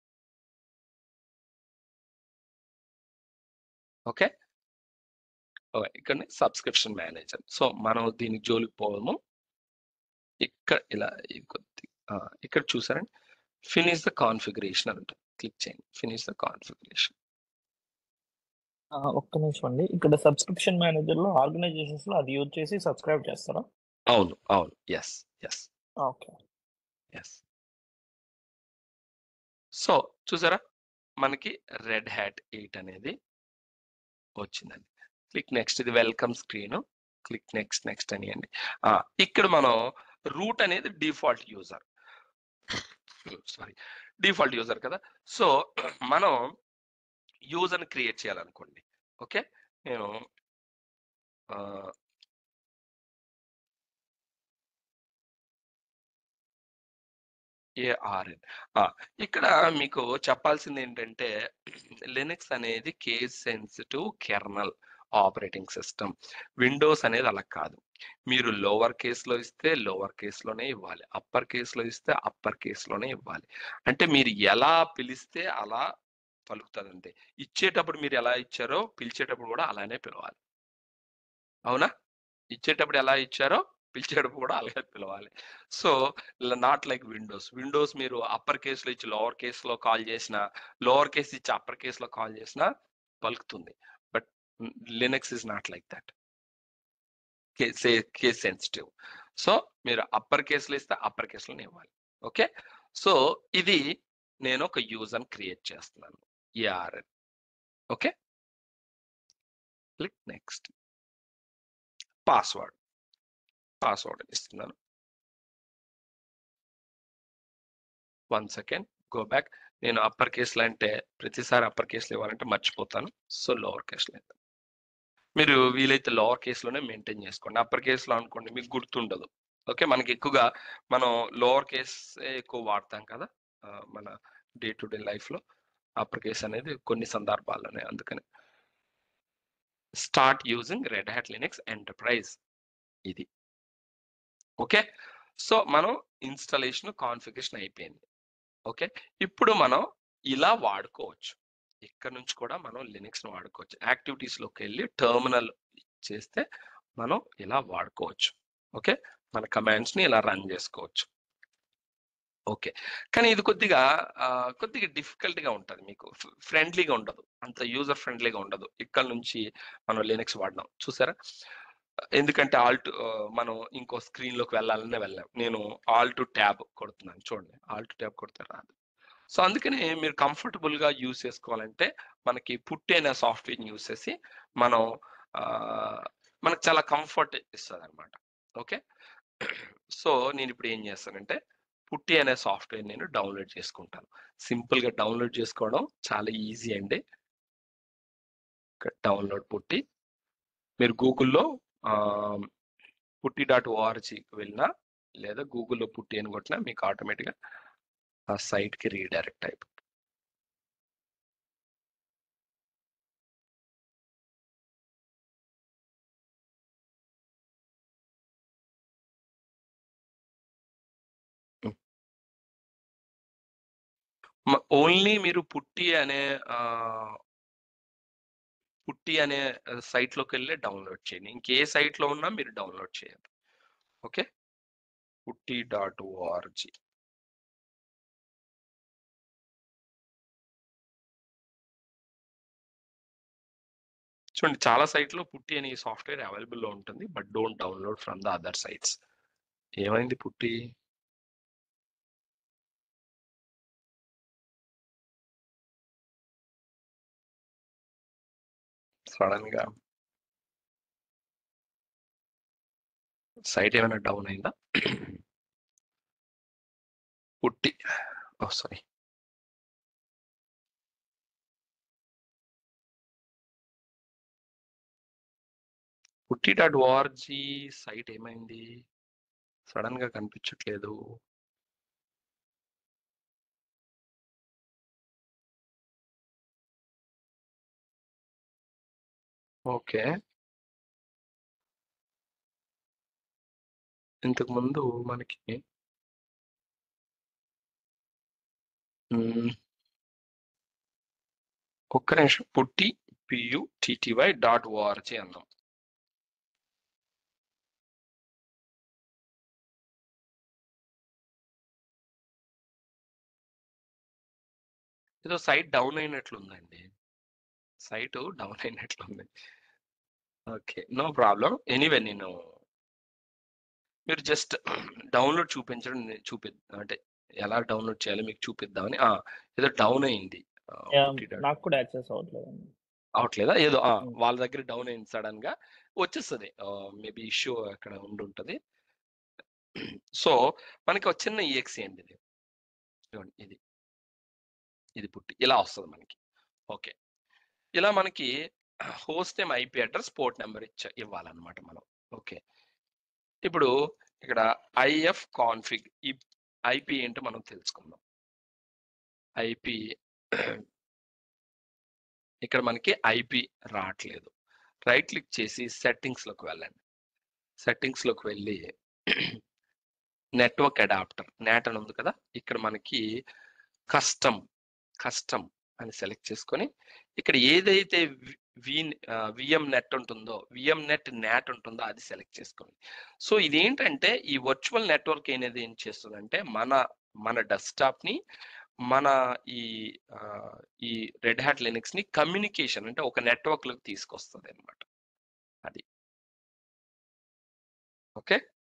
okay ఇక్కడ సబ్స్క్రిప్షన్ మేనేజర్ సో మనం దీనికి జోలికి పోవము ఇక్కడ ఇలా ఈ కొద్ది ఆ, ఇక్కడ చూసారండి ఫినిష్ ద కాన్ఫిగరేషన్ అని ఉంటుంది క్లిక్ చేయండి ఫినిష్ ద కాన్ఫిగరేషన్ ఆ, ఒక్క నిమిషం అండి ఇక్కడ సబ్స్క్రిప్షన్ మేనేజర్ లో ఆర్గనైజేషన్స్ లో అది యూజ్ చేసి సబ్స్క్రైబ్ చేస్తారా అవును అవును yes yes okay yes so చూసారా మనకి రెడ్ హ్యాట్ ఎయిట్ అనేది వచ్చిందండి క్లిక్ నెక్స్ట్ ఇది welcome screen click next next అనియండి ఆ, ఇక్కడ మనం రూట్ అనేది default user sorry default user కదా సో మనం యూజర్ని క్రియేట్ చేయాలనుకోండి ఓకే నేను ఆ, ఏఆర్ఎన్ ఇక్కడ మీకు చెప్పాల్సింది ఏంటంటే లినక్స్ అనేది case sensitive kernel operating system Windows అనేది అలా కాదు మీరు లోవర్ కేసులో ఇస్తే లోవర్ కేసులోనే ఇవ్వాలి అప్పర్ కేసులో ఇస్తే అప్పర్ కేసులోనే ఇవ్వాలి అంటే మీరు ఎలా పిలిస్తే అలా పలుకుతుంది అంతే ఇచ్చేటప్పుడు మీరు ఎలా ఇచ్చారో పిలిచేటప్పుడు కూడా అలానే పిలవాలి అవునా ఇచ్చేటప్పుడు ఎలా ఇచ్చారో పిలిచేటప్పుడు కూడా అలాగే పిలవాలి so not like Windows Windows మీరు అప్పర్ కేసులో ఇచ్చి లోవర్ కేసులో కాల్ చేసిన లోవర్ కేసు ఇచ్చి అప్పర్ కేసులో కాల్ చేసినా పలుకుతుంది but Linux is not like that case sensitive so మీరు అప్పర్ కేసులో ఇస్తే అప్పర్ కేసులోనే ఇవ్వాలి ఓకే సో ఇది నేను ఒక యూజర్ క్రియేట్ చేస్తున్నాను ARN okay click next password password ఇస్తున్నాను వన్ సెకండ్ గో బ్యాక్ నేను అప్పర్ కేసులు అంటే ప్రతిసారి అప్పర్ కేసులు ఇవ్వాలంటే మర్చిపోతాను సో లోవర్ కేసులు అయితే మీరు వీలైతే లోవర్ కేసులోనే మెయింటైన్ చేసుకోండి అప్పర్ కేసులో అనుకోండి మీకు గుర్తుండదు ఓకే మనకి ఎక్కువగా మనం లోవర్ కేస్ ఎక్కువ వాడతాం కదా ఆ, మన డే టు డే లైఫ్లో అప్పర్ కేస్ అనేది కొన్ని సందర్భాల్లోనే అందుకని start using Red Hat Linux enterprise ఇది ఓకే సో మనం ఇన్స్టాలేషన్ కాన్ఫిగరేషన్ అయిపోయింది ఓకే ఇప్పుడు మనం ఇలా వాడుకోవచ్చు ఇక్కడ నుంచి కూడా మనం లినక్స్ వాడుకోవచ్చు యాక్టివిటీస్ లోకి వెళ్ళి టర్మినల్ చేస్తే మనం ఇలా వాడుకోవచ్చు ఓకే మన కమాండ్స్ ని ఇలా రన్ చేసుకోవచ్చు ఓకే కానీ ఇది కొద్దిగా ఆ, కొద్దిగా డిఫికల్ట్ గా ఉంటుంది మీకు ఫ్రెండ్లీగా ఉండదు అంత యూజర్ ఫ్రెండ్లీగా ఉండదు ఇక్కడ నుంచి మనం లినక్స్ వాడినాం చూసారా ఎందుకంటే ఆల్ట్ మనం ఇంకో స్క్రీన్ లోకి వెళ్ళాలనే వెళ్ళాం నేను ఆల్ట్ ట్యాబ్ కొడుతున్నాను చూడండి ఆల్ట్ ట్యాబ్ కొడితే రాదు సో అందుకని మీరు కంఫర్టబుల్ గా యూస్ చేసుకోవాలంటే మనకి పుట్టి అనే సాఫ్ట్వేర్ యూస్ చేసి మనం ఆ, మనకు చాలా కంఫర్ట్ ఇస్తుంది అనమాట ఓకే సో నేను ఇప్పుడు ఏం చేస్తానంటే పుట్టి అనే సాఫ్ట్వేర్ నేను డౌన్లోడ్ చేసుకుంటాను సింపుల్ గా డౌన్లోడ్ చేసుకోవడం చాలా ఈజీ అండి డౌన్లోడ్ పుట్టి మీరు గూగుల్లో పుట్టి డాట్ ఓఆర్జీకి వెళ్ళినా లేదా గూగుల్లో పుట్టి అని కొట్టినా మీకు ఆటోమేటిక్గా ఆ సైట్కి రీడైరెక్ట్ అయిపోతుంది ఓన్లీ మీరు పుట్టి అనే ఆ, పుట్టి అనే సైట్ లోకి వెళ్ళి డౌన్లోడ్ చేయండి ఇంకే సైట్ లో ఉన్నా మీరు డౌన్లోడ్ చేయండి ఓకే పుట్టి డాట్ ఓఆర్జీ చూడండి చాలా site లో పుట్టి అనే సాఫ్ట్వేర్ అవైలబుల్ లో ఉంటుంది but don't download from the other sites ఏమైంది పుట్టి సడన్ గా సైట్ ఏమైనా డౌన్ అయిందా PuTTY oh sorry PuTTY dot ORG site ఏమైంది సడన్ గా కనిపించట్లేదు ఓకే ఇంతకు ముందు మనకి మ్మ్, ఒక్క నిమిషం పుట్టి పియు టిటివై డాట్ ఓఆర్జీ అన్నాం ఏదో సైట్ డౌన్ అయినట్లుందండి సైట్ డౌన్ అయినట్లుంది ఓకే నో ప్రాబ్లం ఎనీవే నేను మీరు జస్ట్ డౌన్లోడ్ చూపించడం నేను చూపి అంటే ఎలా డౌన్లోడ్ చేయాలో మీకు చూపిద్దామని ఆ, ఏదో డౌన్ అయింది ఆ, యా, పుట్టి డాట్ నాకు కూడా యాక్సెస్ అవ్వట్లేదండి అవట్లేదా ఏదో ఆ, ఉమ్. వాళ్ళ దగ్గర డౌన్ అయింది సడన్ గా వచ్చేస్తుంది మేబీ ఇష్యూ అక్కడ ఉండి ఉంటుంది సో మనకి ఒక చిన్న ఈఎక్సీ అండి ఇది ఇదిగోండి, ఇది ఇది పుట్టి ఇలా వస్తుంది మనకి ఓకే ఇలా మనకి host name IP address port number ఇచ్చ ఇవ్వాలన్నమాట మనం ఓకే ఇప్పుడు ఇక్కడ ఐఎఫ్ కాన్ఫిగ్ ఈ ఐపీ ఏంటో మనం తెలుసుకుందాం ఐపీ ఇక్కడ మనకి ఐపీ రావట్లేదు రైట్ క్లిక్ చేసి settings లోకి వెళ్ళండి Settings లోకి వెళ్ళి నెట్వర్క్ అడాప్టర్ నేట్ అని ఉంది కదా ఇక్కడ మనకి కస్టమ్ కస్టమ్ అని సెలెక్ట్ చేసుకొని ఇక్కడ ఏదైతే వి విఎం నెట్ ఉంటుందో విఎం నెట్ నాట్ ఉంటుందో అది సెలెక్ట్ చేసుకోండి సో ఇదేంటంటే ఈ వర్చువల్ నెట్వర్క్ అనేది ఏం చేస్తుందంటే మన మన డెస్క్టాప్ ని మన ఈ ఆ, ఈ రెడ్ హ్యాట్ లినక్స్ ని కమ్యూనికేషన్ అంటే ఒక నెట్వర్క్ లోకి తీసుకొస్తుంది అనమాట అది ఓకే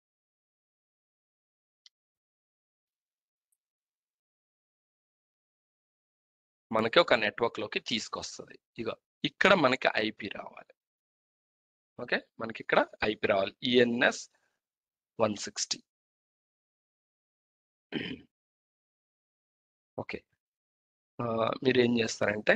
మనకి ఒక నెట్వర్క్ లోకి తీసుకొస్తుంది ఇక ఇక్కడ మనకి ఐపీ రావాలి ఓకే మనకి ఇక్కడ ఐపీ రావాలి ఈఎన్ఎస్ వన్ సిక్స్టీ ఓకే ఆ, మీరు ఏం చేస్తారంటే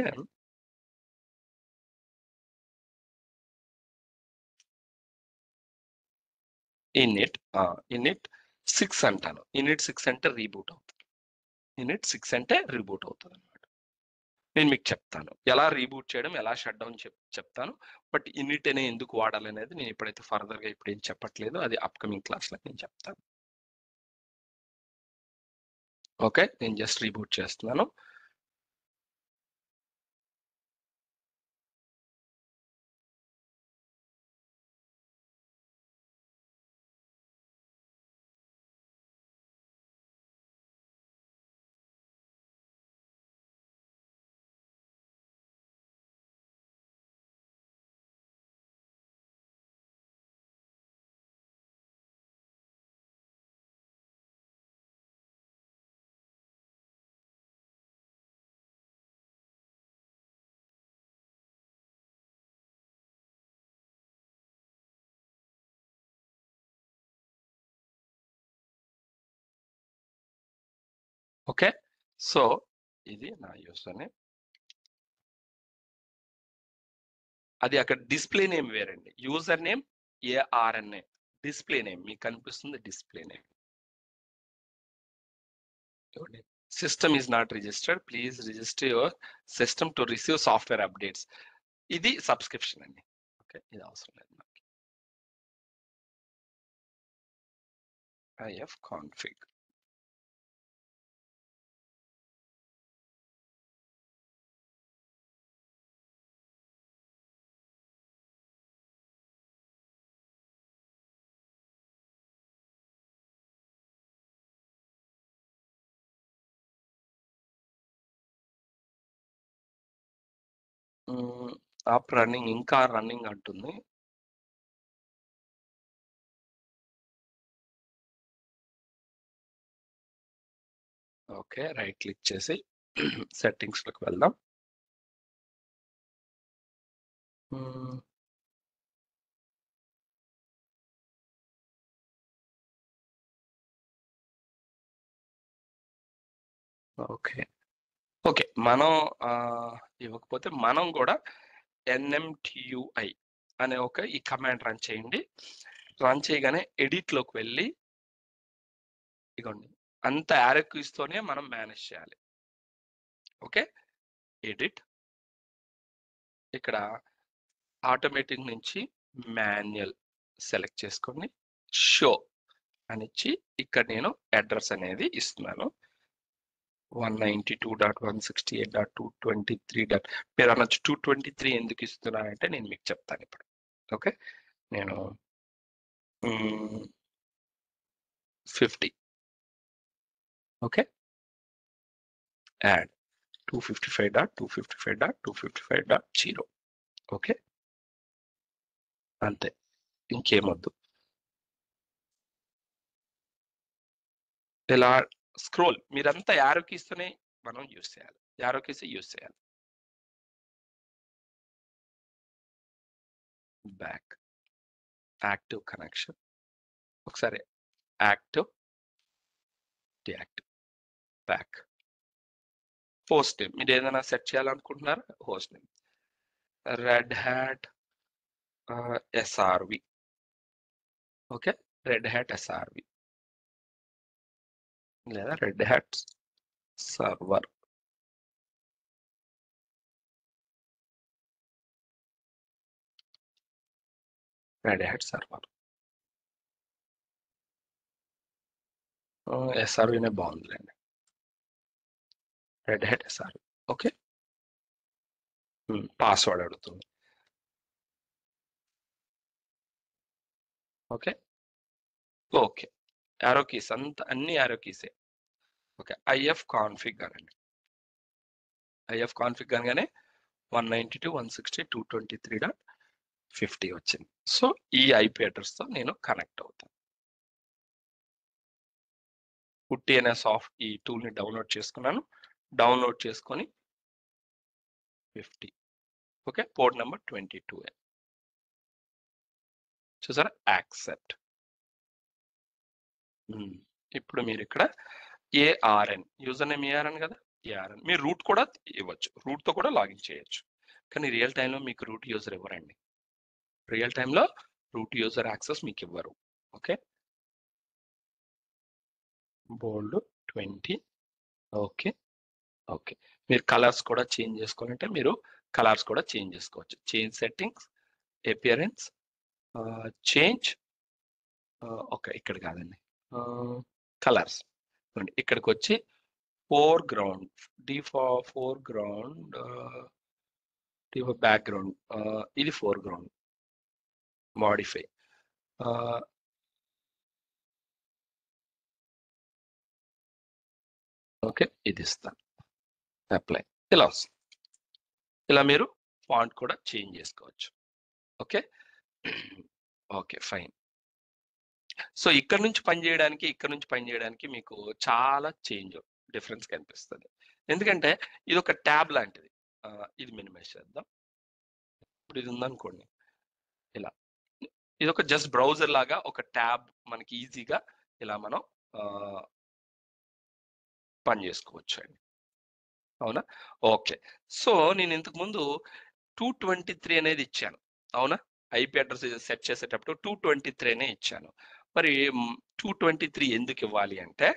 ఇన్నిట్ ఇన్నిట్ సిక్స్ అంటాను ఇన్నిట్ సిక్స్ అంటే రీబూట్ అవుతుంది ఇన్నిట్ సిక్స్ అంటే రీబూట్ అవుతుంది అనమాట నేను మీకు చెప్తాను ఎలా రీబూట్ చేయడం ఎలా షట్ డౌన్ చెప్ చెప్తాను బట్ ఇన్నిట్ అనే ఎందుకు వాడాలి అనేది నేను ఇప్పుడైతే ఫర్దర్ గా ఇప్పుడు ఏం చెప్పట్లేదు అది అప్కమింగ్ క్లాస్ లో నేను చెప్తాను ఓకే నేను జస్ట్ రీబూట్ చేస్తున్నాను ఓకే సో ఇది నా యూజర్ నేమ్ అది అక్కడ డిస్ప్లే నేమ్ వేరండి యూజర్ నేమ్ ఏఆర్ఎన్ఏ డిస్ప్లే నేమ్ మీకు కనిపిస్తుంది display name system is not registered please register your system to receive software updates ఇది సబ్స్క్రిప్షన్ అండి ఓకే ఇది అవసరం లేదు మనకి ఐఎఫ్ కాన్ఫిగ్ ఆప్ రన్నింగ్ ఇంకా రన్నింగ్ అంటుంది ఓకే రైట్ క్లిక్ చేసి సెట్టింగ్స్ లోకి వెళ్దాం మ్మ్. ఓకే ఓకే మనం ఆ, ఇవ్వకపోతే మనం కూడా ఎన్ఎంటియుఐ అనే ఒక ఈ కమాండ్ రన్ చేయండి రన్ చేయగానే edit లోకి వెళ్ళి ఇగోండి అంత యారక్యూస్ తోనే మనం మేనేజ్ చేయాలి ఓకే ఎడిట్ ఇక్కడ ఆటోమేటిక్ నుంచి మాన్యువల్ సెలెక్ట్ చేసుకోండి షో అని ఇచ్చి ఇక్కడ నేను అడ్రస్ అనేది ఇస్తున్నాను one ninety two dot one sixty eight dot two twenty three dot మీరు అనొచ్చు టూ ట్వంటీ త్రీ ఎందుకు ఇస్తున్నానంటే నేను మీకు చెప్తాను ఇప్పుడు ఓకే నేను fifty okay add two fifty five dot two fifty five dot two fifty five dot zero okay అంతే ఇంకేమొద్దు ఇలా స్క్రోల్ మీరంతా యారో కీస్తూనే మనం యూస్ చేయాలి యారో కీస్ యూస్ చేయాలి బ్యాక్ యాక్టివ్ కనెక్షన్ ఒకసారి active deactive back host name మీరు ఏదైనా సెట్ చేయాలనుకుంటున్నారా host name Red Hat SRV okay Red Hat SRV లేదా Red Hat server Red Hat server ఎస్ఆర్వినే బాగుందిలేండి Red Hat SRV okay password అడుగుతుంది okay okay arrow keys అంత అన్ని యారో కీసే ఓకే ఐఎఫ్ కాన్ఫిగ్ అనండి ఐఎఫ్ కాన్ఫిగ్ అనగానే one ninety two one sixty two twenty three dot fifty వచ్చింది so ఈ ఐపీ అడ్రస్తో నేను కనెక్ట్ అవుతాను పుట్టి అనే సాఫ్ట్ ఈ టూల్ని డౌన్లోడ్ చేసుకున్నాను డౌన్లోడ్ చేసుకొని fifty okay port number twenty two చూసారా యాక్సెప్ట్ ఇప్పుడు మీరు ఇక్కడ ఏఆర్ఎన్ యూజర్ నేమ్ ఏఆర్ఎన్ కదా ఏఆర్ఎన్ మీరు రూట్ కూడా ఇవ్వచ్చు రూట్తో కూడా లాగిన్ చేయొచ్చు కానీ రియల్ టైంలో మీకు రూట్ యూజర్ ఇవ్వరండి రియల్ టైంలో రూట్ యూజర్ యాక్సెస్ మీకు ఇవ్వరు okay bold twenty okay okay మీరు కలర్స్ కూడా చేంజ్ చేసుకోవాలంటే మీరు కలర్స్ కూడా చేంజ్ చేసుకోవచ్చు change settings appearance change okay ఇక్కడ కాదండి కలర్స్ ఇక్కడికి వచ్చి ఫోర్ గ్రౌండ్ డిఫా ఫోర్ గ్రౌండ్ డిఫా బ్యాక్గ్రౌండ్ ఇది ఫోర్ గ్రౌండ్ మాడిఫై ఓకే ఇది ఇస్తాను అప్లై ఇలా వస్తుంది ఇలా మీరు ఫాంట్ కూడా చేంజ్ చేసుకోవచ్చు ఓకే ఓకే ఫైన్ సో ఇక్కడ నుంచి పని చేయడానికి ఇక్కడ నుంచి పని చేయడానికి మీకు చాలా చేంజ్ డిఫరెన్స్ కనిపిస్తుంది ఎందుకంటే ఇది ఒక ట్యాబ్ లాంటిది ఇది మినిమైజ్ చేద్దాం ఇప్పుడు ఇది ఉందనుకోండి ఇలా ఇది ఒక జస్ట్ బ్రౌజర్ లాగా ఒక ట్యాబ్ మనకి ఈజీగా ఇలా మనం పని చేసుకోవచ్చు అండి అవునా ఓకే సో నేను ఇంతకు ముందు టూ ట్వంటీ త్రీ అనేది ఇచ్చాను అవునా ఐపీ అడ్రస్ సెట్ చేసేటప్పుడు టూ ట్వంటీ త్రీ అనే ఇచ్చాను మరి టూ ట్వంటీ త్రీ ఎందుకు ఇవ్వాలి అంటే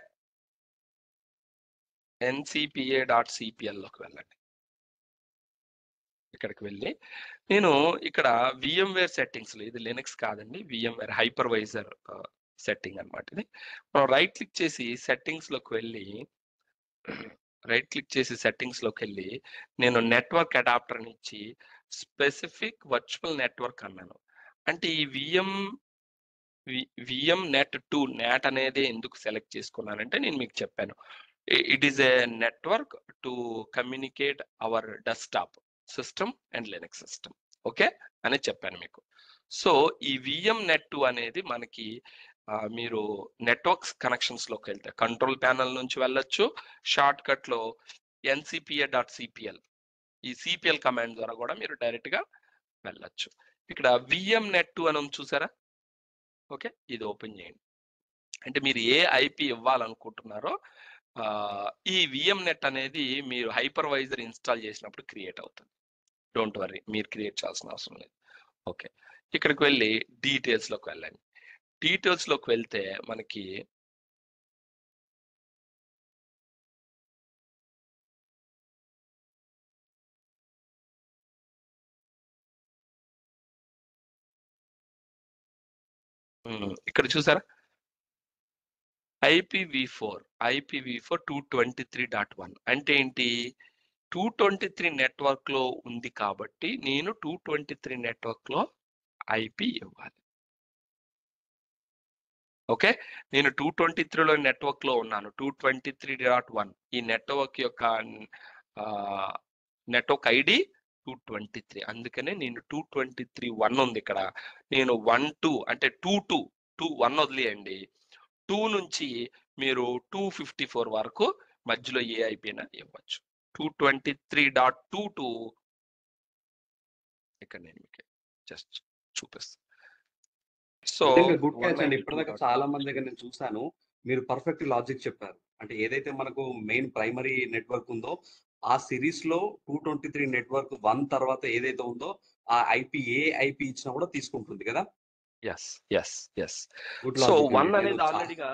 ఎన్సిపిఏ డాట్ సిపిఎల్లోకి వెళ్ళండి ఇక్కడికి వెళ్ళి నేను ఇక్కడ విఎంవేర్ సెట్టింగ్స్లో ఇది లినక్స్ కాదండి విఎంవేర్ హైపర్వైజర్ సెట్టింగ్ అనమాట ఇది మనం రైట్ క్లిక్ చేసి సెట్టింగ్స్లోకి వెళ్ళి రైట్ క్లిక్ చేసి సెట్టింగ్స్లోకి వెళ్ళి నేను నెట్వర్క్ అడాప్టర్ ఇచ్చి స్పెసిఫిక్ వర్చువల్ నెట్వర్క్ అన్నాను అంటే ఈ VM VM net two net అనేది ఎందుకు సెలెక్ట్ చేసుకున్నానంటే నేను మీకు చెప్పాను it is a network to communicate our desktop system and Linux system okay అని చెప్పాను మీకు సో ఈ విఎం నెట్ అనేది మనకి మీరు నెట్వర్క్స్ కనెక్షన్స్ లోకి వెళ్తే కంట్రోల్ ప్యానల్ నుంచి వెళ్ళొచ్చు షార్ట్ కట్ లో ఎన్సిపిఏ డాట్ సిపిఎల్ ఈ సిపిఎల్ కమాండ్ ద్వారా కూడా మీరు డైరెక్ట్ గా వెళ్ళొచ్చు ఇక్కడ విఎం నెట్ అని చూసారా ఓకే ఇది ఓపెన్ చేయండి అంటే మీరు ఏ ఐపి ఇవ్వాలనుకుంటున్నారో ఈ విఎం నెట్ అనేది మీరు హైపర్వైజర్ ఇన్స్టాల్ చేసినప్పుడు క్రియేట్ అవుతుంది డోంట్ వరీ మీరు క్రియేట్ చేయాల్సిన అవసరం లేదు ఓకే ఇక్కడికి వెళ్ళి డీటెయిల్స్లోకి వెళ్ళండి డీటెయిల్స్లోకి వెళ్తే మనకి ఇక్కడ చూసారా IPV four IPV four two twenty three dot one అంటే ఏంటి టూ ట్వంటీ త్రీ నెట్వర్క్ లో ఉంది కాబట్టి నేను టూ ట్వంటీ త్రీ నెట్వర్క్ లో ఐపీ ఇవ్వాలి ఓకే నేను టూ ట్వంటీ త్రీలో నెట్వర్క్ లో ఉన్నాను two twenty three dot one ఈ నెట్వర్క్ యొక్క network ID two twenty three అందుకనే నేను టూ ట్వంటీ త్రీ వన్ ఉంది ఇక్కడ నేను వన్ టూ అంటే టూ టూ టూ వన్ వదిలేయండి టూ నుంచి మీరు టూ ఫిఫ్టీ ఫోర్ వరకు మధ్యలో ఏ అయిపోయినా ఇవ్వచ్చు two twenty three dot two two ఇక్కడ నేను మీకు జస్ట్ చూపిస్తాను సో గుడ్ క్యాచ్ అండి ఇప్పటిదాకా చాలా మంది దగ్గర నేను చూసాను మీరు పర్ఫెక్ట్ లాజిక్ చెప్పారు అంటే ఏదైతే మనకు మెయిన్ ప్రైమరీ నెట్వర్క్ ఉందో ఆ సిరీస్ లో two twenty three network one తర్వాత ఏదైతే ఉందో ఆ ఐపీ ఏ ఐపీ ఇచ్చినా కూడా తీసుకుంటుంది కదా yes yes yes good so logic one అండి. అనేది నేను చా- ఆల్రెడీగా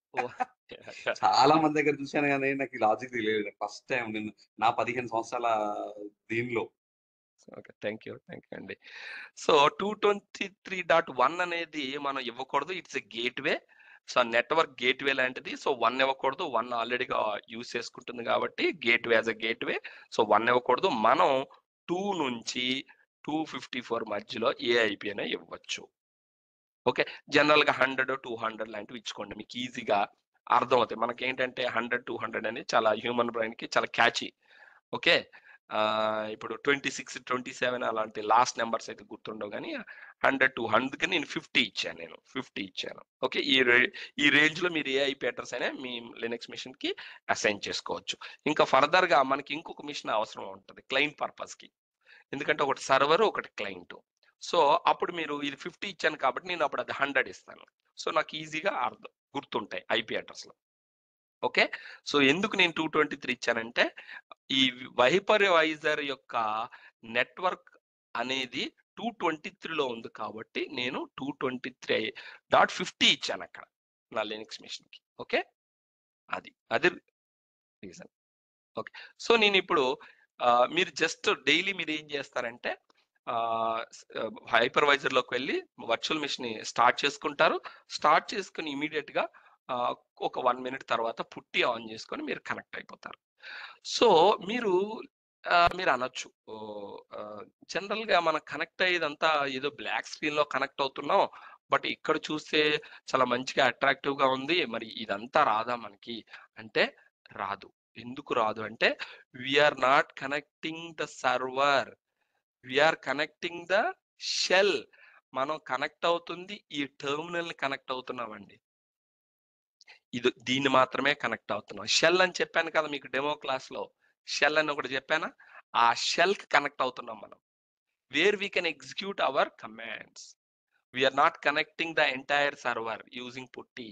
చాలా మంది దగ్గర చూశాను కానీ నాకు ఈ లాజిక్ తెలియదు ఫస్ట్ టైం నేను నా పదిహేను సంవత్సరాల దీనిలో okay thank you thank you అండి so two twenty three dot one అనేది మనం ఇవ్వకూడదు it's a gateway so network gateway లాంటిది సో వన్ ఇవ్వకూడదు వన్ ఆల్రెడీగా యూస్ చేసుకుంటుంది కాబట్టి gateway as a gateway so one ఇవ్వకూడదు మనం టూ నుంచి టూ ఫిఫ్టీ ఫోర్ మధ్యలో ఏ ఐపీఐనా ఇవ్వచ్చు ఓకే జనరల్గా హండ్రెడ్ టూ హండ్రెడ్ లాంటివి ఇచ్చుకోండి మీకు ఈజీగా అర్థమవుతాయి మనకి ఏంటంటే హండ్రెడ్ టూ హండ్రెడ్ అనేది చాలా హ్యూమన్ బ్రెయిన్కి చాలా క్యాచీ ఓకే ఆ, ఇప్పుడు ట్వంటీ సిక్స్ ట్వంటీ సెవెన్ అలాంటి లాస్ట్ నెంబర్స్ అయితే గుర్తుండవు కానీ హండ్రెడ్ టూ హండ్రెడ్కి నేను ఫిఫ్టీ ఇచ్చాను నేను ఫిఫ్టీ ఇచ్చాను ఓకే ఈ రే ఈ రేంజ్లో మీరు ఏ ఐపీఎటర్స్ అయినా మీ లినక్స్ మిషన్కి అసైన్ చేసుకోవచ్చు ఇంకా ఫర్దర్గా మనకి ఇంకొక మిషన్ అవసరం ఉంటుంది క్లయింట్ పర్పస్కి ఎందుకంటే ఒకటి సర్వర్ ఒకటి క్లయింట్ సో అప్పుడు మీరు ఇది ఫిఫ్టీ ఇచ్చాను కాబట్టి నేను అప్పుడు అది హండ్రెడ్ ఇస్తాను సో నాకు ఈజీగా అర్థం గుర్తుంటాయి ఐపీ అడ్రస్లో ఓకే సో ఎందుకు నేను టూ ట్వంటీ త్రీ ఇచ్చానంటే ఈ వైపర్వైజర్ యొక్క నెట్వర్క్ అనేది టూ ట్వంటీ త్రీలో ఉంది కాబట్టి నేను two twenty three dot fifty ఇచ్చాను అక్కడ నా లినిక్స్ మిషన్కి ఓకే అది అది రీజన్ ఓకే సో నేను ఇప్పుడు ఆ, మీరు జస్ట్ డైలీ మీరు ఏం చేస్తారంటే హైపర్వైజర్ లోకి వెళ్ళి వర్చువల్ మిషన్ ని స్టార్ట్ చేసుకుంటారు స్టార్ట్ చేసుకుని ఇమీడియట్ గా ఆ, ఒక వన్ మినిట్ తర్వాత పుట్టి ఆన్ చేసుకొని మీరు కనెక్ట్ అయిపోతారు సో మీరు ఆ, మీరు అనొచ్చు జనరల్ గా మనం కనెక్ట్ అయ్యేదంతా ఏదో బ్లాక్ స్క్రీన్ లో కనెక్ట్ అవుతున్నాం బట్ ఇక్కడ చూస్తే చాలా మంచిగా అట్రాక్టివ్ గా ఉంది మరి ఇదంతా రాదా మనకి అంటే రాదు ఎందుకు రాదు అంటే we're not connecting the server we're connecting the shell మనం కనెక్ట్ అవుతుంది ఈ టెర్మినల్ ని కనెక్ట్ అవుతున్నామండి ఇది దీన్ని మాత్రమే కనెక్ట్ అవుతున్నాం షెల్ అని చెప్పాను కదా మీకు డెమో క్లాస్ లో షెల్ అని ఒకటి చెప్పానా ఆ షెల్ కి కనెక్ట్ అవుతున్నాం మనం where we can execute our commands we're not connecting the entire server using PuTTY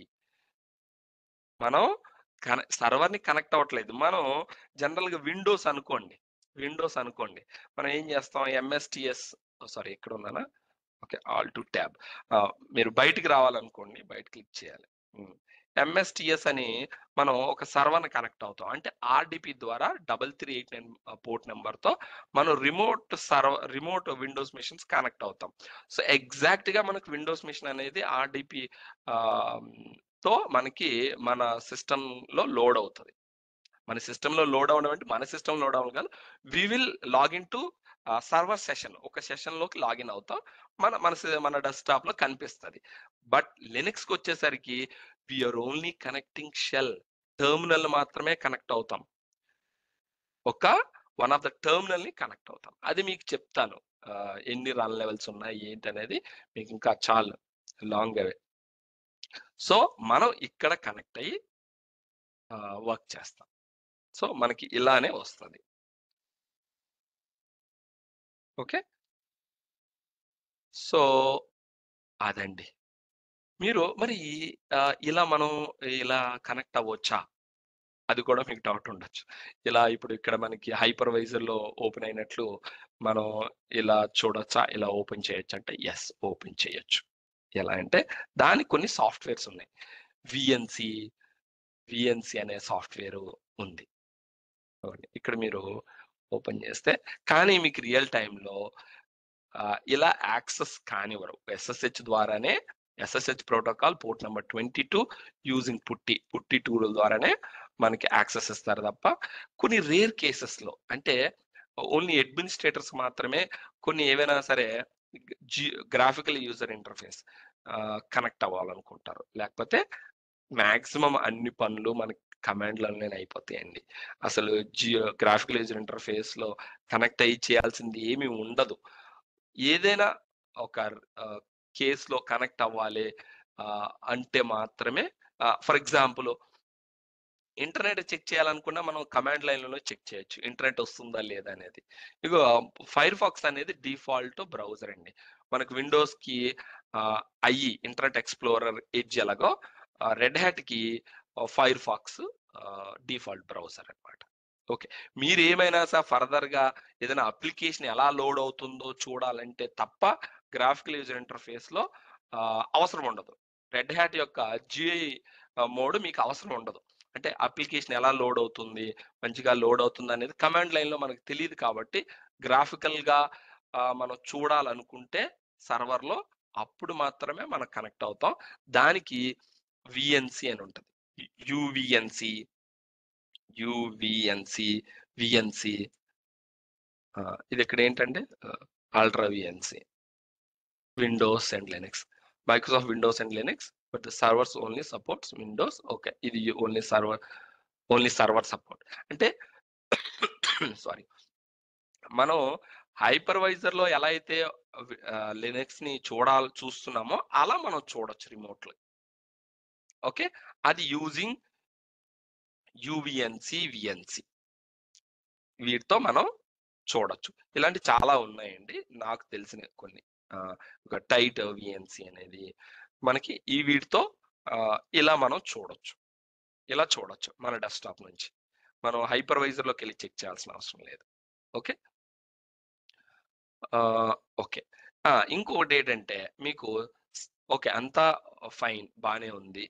మనం సర్వర్ ని కనెక్ట్ అవ్వట్లేదు మనం జనరల్ గా విండోస్ అనుకోండి విండోస్ అనుకోండి మనం ఏం చేస్తాం ఎంఎస్టిఎస్ సారీ ఎక్కడ ఉన్నానా ఓకే ఆల్ టు ట్యాబ్ మీరు బయటికి రావాలనుకోండి బయట క్లిక్ చేయాలి ఎంఎస్టిఎస్ అని మనం ఒక సర్వర్ని కనెక్ట్ అవుతాం అంటే ఆర్డిపి ద్వారా double three eight nine port నెంబర్తో మనం remote server remote Windows machines connect అవుతాం సో ఎగ్జాక్ట్ గా మనకు విండోస్ మిషన్ అనేది ఆర్డిపి తో మనకి మన సిస్టమ్ లో లోడ్ అవుతుంది మన సిస్టమ్ లో లోడ్ అవ్వడం అంటే మన సిస్టమ్ లోడ్ అవ్వడం కాదు we will login to server session ఒక సెషన్ లోకి లాగిన్ అవుతాం మన మన సి- మన డెస్క్టాప్ లో కనిపిస్తుంది బట్ లినక్స్ కి వచ్చేసరికి we're only connecting shell terminal మాత్రమే కనెక్ట్ అవుతాం ఒక వన్ ఆఫ్ ద టెర్మినల్ ని కనెక్ట్ అవుతాం అది మీకు చెప్తాను ఆ, ఎన్ని రన్ లెవెల్స్ ఉన్నాయి ఏంటి అనేది మీకు ఇంకా చాలు లాంగ్ అవే సో మనం ఇక్కడ కనెక్ట్ అయ్యి వర్క్ చేస్తాం సో మనకి ఇలానే వస్తుంది ఓకే సో అదండి మీరు మరి ఆ, ఇలా మనం ఇలా కనెక్ట్ అవ్వచ్చా అది కూడా మీకు డౌట్ ఉండొచ్చు ఇలా ఇప్పుడు ఇక్కడ మనకి హైపర్వైజర్ లో ఓపెన్ అయినట్లు మనం ఇలా చూడొచ్చా ఇలా ఓపెన్ చేయొచ్చు అంటే ఎస్ ఓపెన్ చేయొచ్చు ఎలా అంటే దానికి కొన్ని సాఫ్ట్వేర్స్ ఉన్నాయి విఎన్సి విఎన్సి అనే సాఫ్ట్వేర్ ఉంది ఓకే. ఇక్కడ మీరు ఓపెన్ చేస్తే కానీ మీకు రియల్ టైంలో ఇలా యాక్సెస్ కానివ్వరు ఎస్ఎస్హెచ్ ద్వారానే SSH protocol port number twenty two using PuTTY PuTTY tool ద్వారానే మనకి యాక్సెస్ ఇస్తారు తప్ప కొన్ని రేర్ కేసెస్ లో అంటే ఓన్లీ అడ్మినిస్ట్రేటర్స్ మాత్రమే కొన్ని ఏవైనా సరే G graphical user interface connect అవ్వాలనుకుంటారు లేకపోతే మాక్సిమం అన్ని పనులు మనకి కమాండ్లలోనే అయిపోతాయండి అసలు జియో గ్రాఫికల్ యూజర్ ఇంటర్ఫేస్ లో కనెక్ట్ అయ్యి చేయాల్సింది ఏమీ ఉండదు ఏదైనా ఒక కేసులో కనెక్ట్ అవ్వాలి ఆ, అంటే మాత్రమే ఫర్ ఎగ్జాంపుల్ ఇంటర్నెట్ చెక్ చేయాలనుకున్నా మనం కమాండ్ లైన్లలో చెక్ చేయొచ్చు ఇంటర్నెట్ వస్తుందా లేదా అనేది ఇగో ఫైర్ ఫాక్స్ అనేది డిఫాల్ట్ బ్రౌజర్ అండి మనకు విండోస్ కి ఐఈ ఇంటర్నెట్ ఎక్స్ప్లోరర్ ఎడ్జ్ ఎలాగో రెడ్ హ్యాట్ కి ఫైర్ ఫాక్స్ డిఫాల్ట్ బ్రౌజర్ అన్నమాట ఓకే మీరు ఏమైనా సార్ ఫర్దర్ గా ఏదైనా అప్లికేషన్ ఎలా లోడ్ అవుతుందో చూడాలంటే తప్ప గ్రాఫికల్ యూజర్ ఇంటర్ఫేస్ లో ఆ, అవసరం ఉండదు రెడ్ హ్యాట్ యొక్క జిఐ మోడ్ మీకు అవసరం ఉండదు అంటే అప్లికేషన్ ఎలా లోడ్ అవుతుంది మంచిగా లోడ్ అవుతుంది అనేది కమాండ్ లైన్ లో మనకు తెలియదు కాబట్టి గ్రాఫికల్ గా ఆ, మనం చూడాలనుకుంటే సర్వర్ లో అప్పుడు మాత్రమే మనం కనెక్ట్ అవుతాం దానికి విఎన్సి అని ఉంటుంది యువిఎన్సి యువిఎన్సి విఎన్సి ఇది ఇక్కడ ఏంటంటే ultra VNC Windows and Linux Microsoft Windows and Linux but the servers only supports Windows okay ఇది only server only server support అంటే సారీ మనం హైపర్వైజర్ లో ఎలా అయితే లినక్స్ ని చూడాలి చూస్తున్నామో అలా మనం చూడొచ్చు రిమోట్ లో ఓకే అది యూజింగ్ యువిఎన్సి విఎన్సి వీటితో మనం చూడొచ్చు ఇలాంటి చాలా ఉన్నాయండి నాకు తెలిసిన కొన్ని ఆ, ఒక టైట్ విఎన్సి అనేది మనకి ఈ వీటితో ఆ, ఇలా మనం చూడొచ్చు ఇలా చూడొచ్చు మన డెస్క్టాప్ నుంచి మనం హైపర్వైజర్ లోకి వెళ్ళి చెక్ చేయాల్సిన అవసరం లేదు ఓకే ఓకే ఇంకొకటి ఏంటంటే మీకు ఓకే అంతా ఫైన్ బానే ఉంది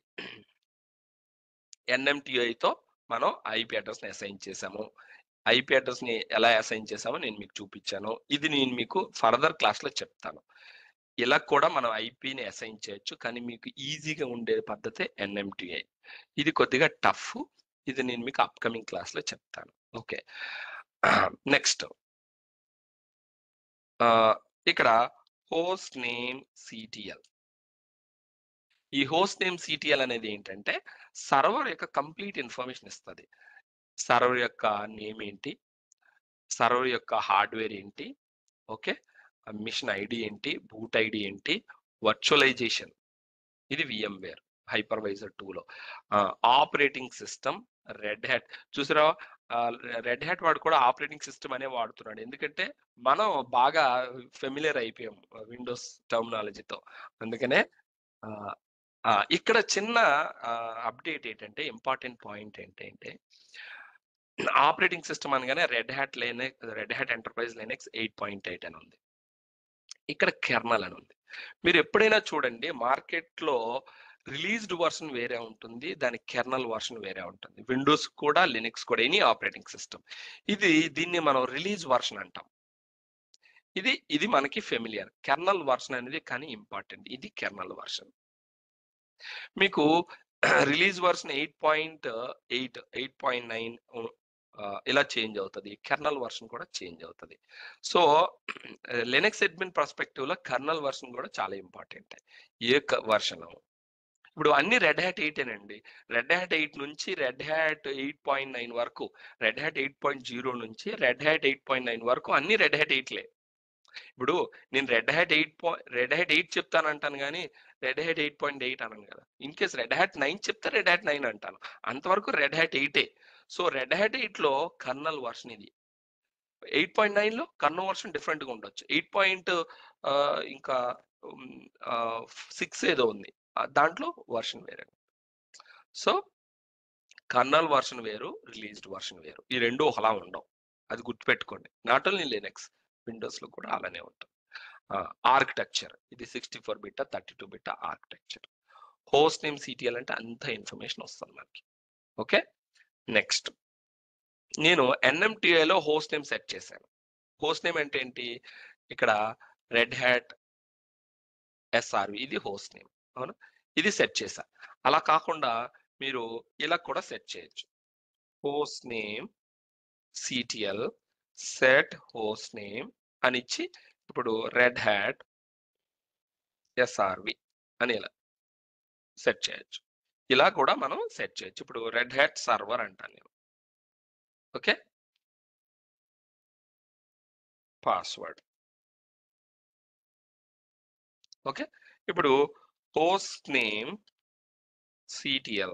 ఎన్ఎంటిఐతో మనం ఐపీ అడ్రస్ ని అసైన్ చేసాము ఐపీ అడ్రస్ ని ఎలా అసైన్ చేసామో నేను మీకు చూపించాను ఇది నేను మీకు ఫర్దర్ క్లాస్ లో చెప్తాను ఇలా కూడా మనం ఐపీని అసైన్ చేయొచ్చు కానీ మీకు ఈజీగా ఉండే పద్ధతి ఎన్ఎంటిఐ ఇది కొద్దిగా టఫ్ ఇది నేను మీకు అప్కమింగ్ క్లాస్ లో చెప్తాను ఓకే నెక్స్ట్ ఇక్కడ హోస్ట్ నేమ్ సిటిఎల్ ఈ హోస్ట్ నేమ్ సిటిఎల్ అనేది ఏంటంటే సర్వర్ యొక్క కంప్లీట్ ఇన్ఫర్మేషన్ ఇస్తుంది సర్వర్ యొక్క నేమ్ ఏంటి సర్వర్ యొక్క హార్డ్వేర్ ఏంటి ఓకే మిషన్ ఐడి ఏంటి బూట్ ఐడి ఏంటి వర్చువలైజేషన్ ఇది విఎంవేర్ హైపర్వైజర్ టూలో ఆపరేటింగ్ సిస్టమ్ రెడ్ హ్యాట్ చూసారా రెడ్ హ్యాట్ వాడు కూడా ఆపరేటింగ్ సిస్టమ్ అనే వాడుతున్నాడు ఎందుకంటే మనం బాగా ఫెమిలియర్ అయిపోయాం విండోస్ టర్మినాలజీతో అందుకనే ఆ, ఆ, ఇక్కడ చిన్న అప్డేట్ ఏంటంటే ఇంపార్టెంట్ పాయింట్ ఏంటంటే ఆపరేటింగ్ సిస్టమ్ అనగానే Red Hat Linux Red Hat Enterprise Linux eight point eight అని ఉంది ఇక్కడ కెర్నల్ అని ఉంది మీరు ఎప్పుడైనా చూడండి మార్కెట్ లో రిలీజ్డ్ వర్షన్ వేరే ఉంటుంది దాని కెర్నల్ వర్షన్ వేరే ఉంటుంది విండోస్ కూడా లినక్స్ కూడా ఎనీ ఆపరేటింగ్ సిస్టమ్ ఇది దీన్ని మనం రిలీజ్ వర్షన్ అంటాం ఇది ఇది మనకి ఫెమిలియర్ కెర్నల్ వర్షన్ అనేది కానీ ఇంపార్టెంట్ ఇది కెర్నల్ వర్షన్ మీకు release version eight point eight eight point nine ఇలా చేంజ్ అవుతుంది కెర్నల్ వర్షన్ కూడా చేంజ్ అవుతుంది సో లెనెక్స్ అడ్మిన్ పర్స్పెక్టివ్ లో కర్నల్ వర్షన్ కూడా చాలా ఇంపార్టెంట్ ఏ వర్షన్ ఇప్పుడు అన్ని రెడ్ హ్యాట్ ఎయిట్ అండి రెడ్ హ్యాట్ ఎయిట్ నుంచి Red Hat eight point nine వరకు Red Hat eight point zero నుంచి Red Hat eight point nine వరకు అన్ని రెడ్ హ్యాట్ ఎయిట్లే ఇప్పుడు నేను Red Hat eight point Red Hat eight చెప్తాను అంటాను కానీ Red Hat eight point eight అన్నాను కదా in case Red Hat nine చెప్తే రెడ్ హ్యాట్ నైన్ అంటాను అంతవరకు రెడ్ హ్యాట్ ఎయిటే సో రెడ్ హ్యాట్ ఎయిట్ లో కర్నల్ వర్షన్ ఇది ఎయిట్ పాయింట్ నైన్ లో కర్నల్ వర్షన్ డిఫరెంట్ గా ఉండొచ్చు ఎయిట్ పాయింట్ ఇంకా సిక్స్ ఏదో ఉంది ఆ, దాంట్లో వర్షన్ వేరే సో కర్నల్ వర్షన్ వేరు రిలీజ్డ్ వర్షన్ వేరు ఈ రెండు ఒకలా ఉండవు అది గుర్తుపెట్టుకోండి నాట్ ఓన్లీ లినక్స్ విండోస్ లో కూడా అలానే ఉంటుంది ఆర్కిటెక్చర్ ఇది sixty four bit thirty two bit architecture host name CTL అంటే అంత ఇన్ఫర్మేషన్ వస్తుంది మనకి ఓకే నెక్స్ట్ నేను NMTI లో హోస్ట్ నేమ్ సెట్ చేశాను హోస్ట్ నేమ్ అంటే ఏంటి ఇక్కడ రెడ్ హ్యాట్ ఎస్ఆర్వి ఇది హోస్ట్ నేమ్ అవునా ఇది సెట్ చేశా అలా కాకుండా మీరు ఇలా కూడా సెట్ చేయొచ్చు host name CTL set host name అని ఇచ్చి ఇప్పుడు రెడ్ హ్యాట్ ఎస్ఆర్వి అని ఇలా సెట్ చేయొచ్చు ఇలా కూడా మనం సెట్ చేయొచ్చు ఇప్పుడు రెడ్ హ్యాట్ సర్వర్ అంటాను నేను ఓకే పాస్వర్డ్ ఓకే ఇప్పుడు హోస్ట్ నేమ్ సిటిఎల్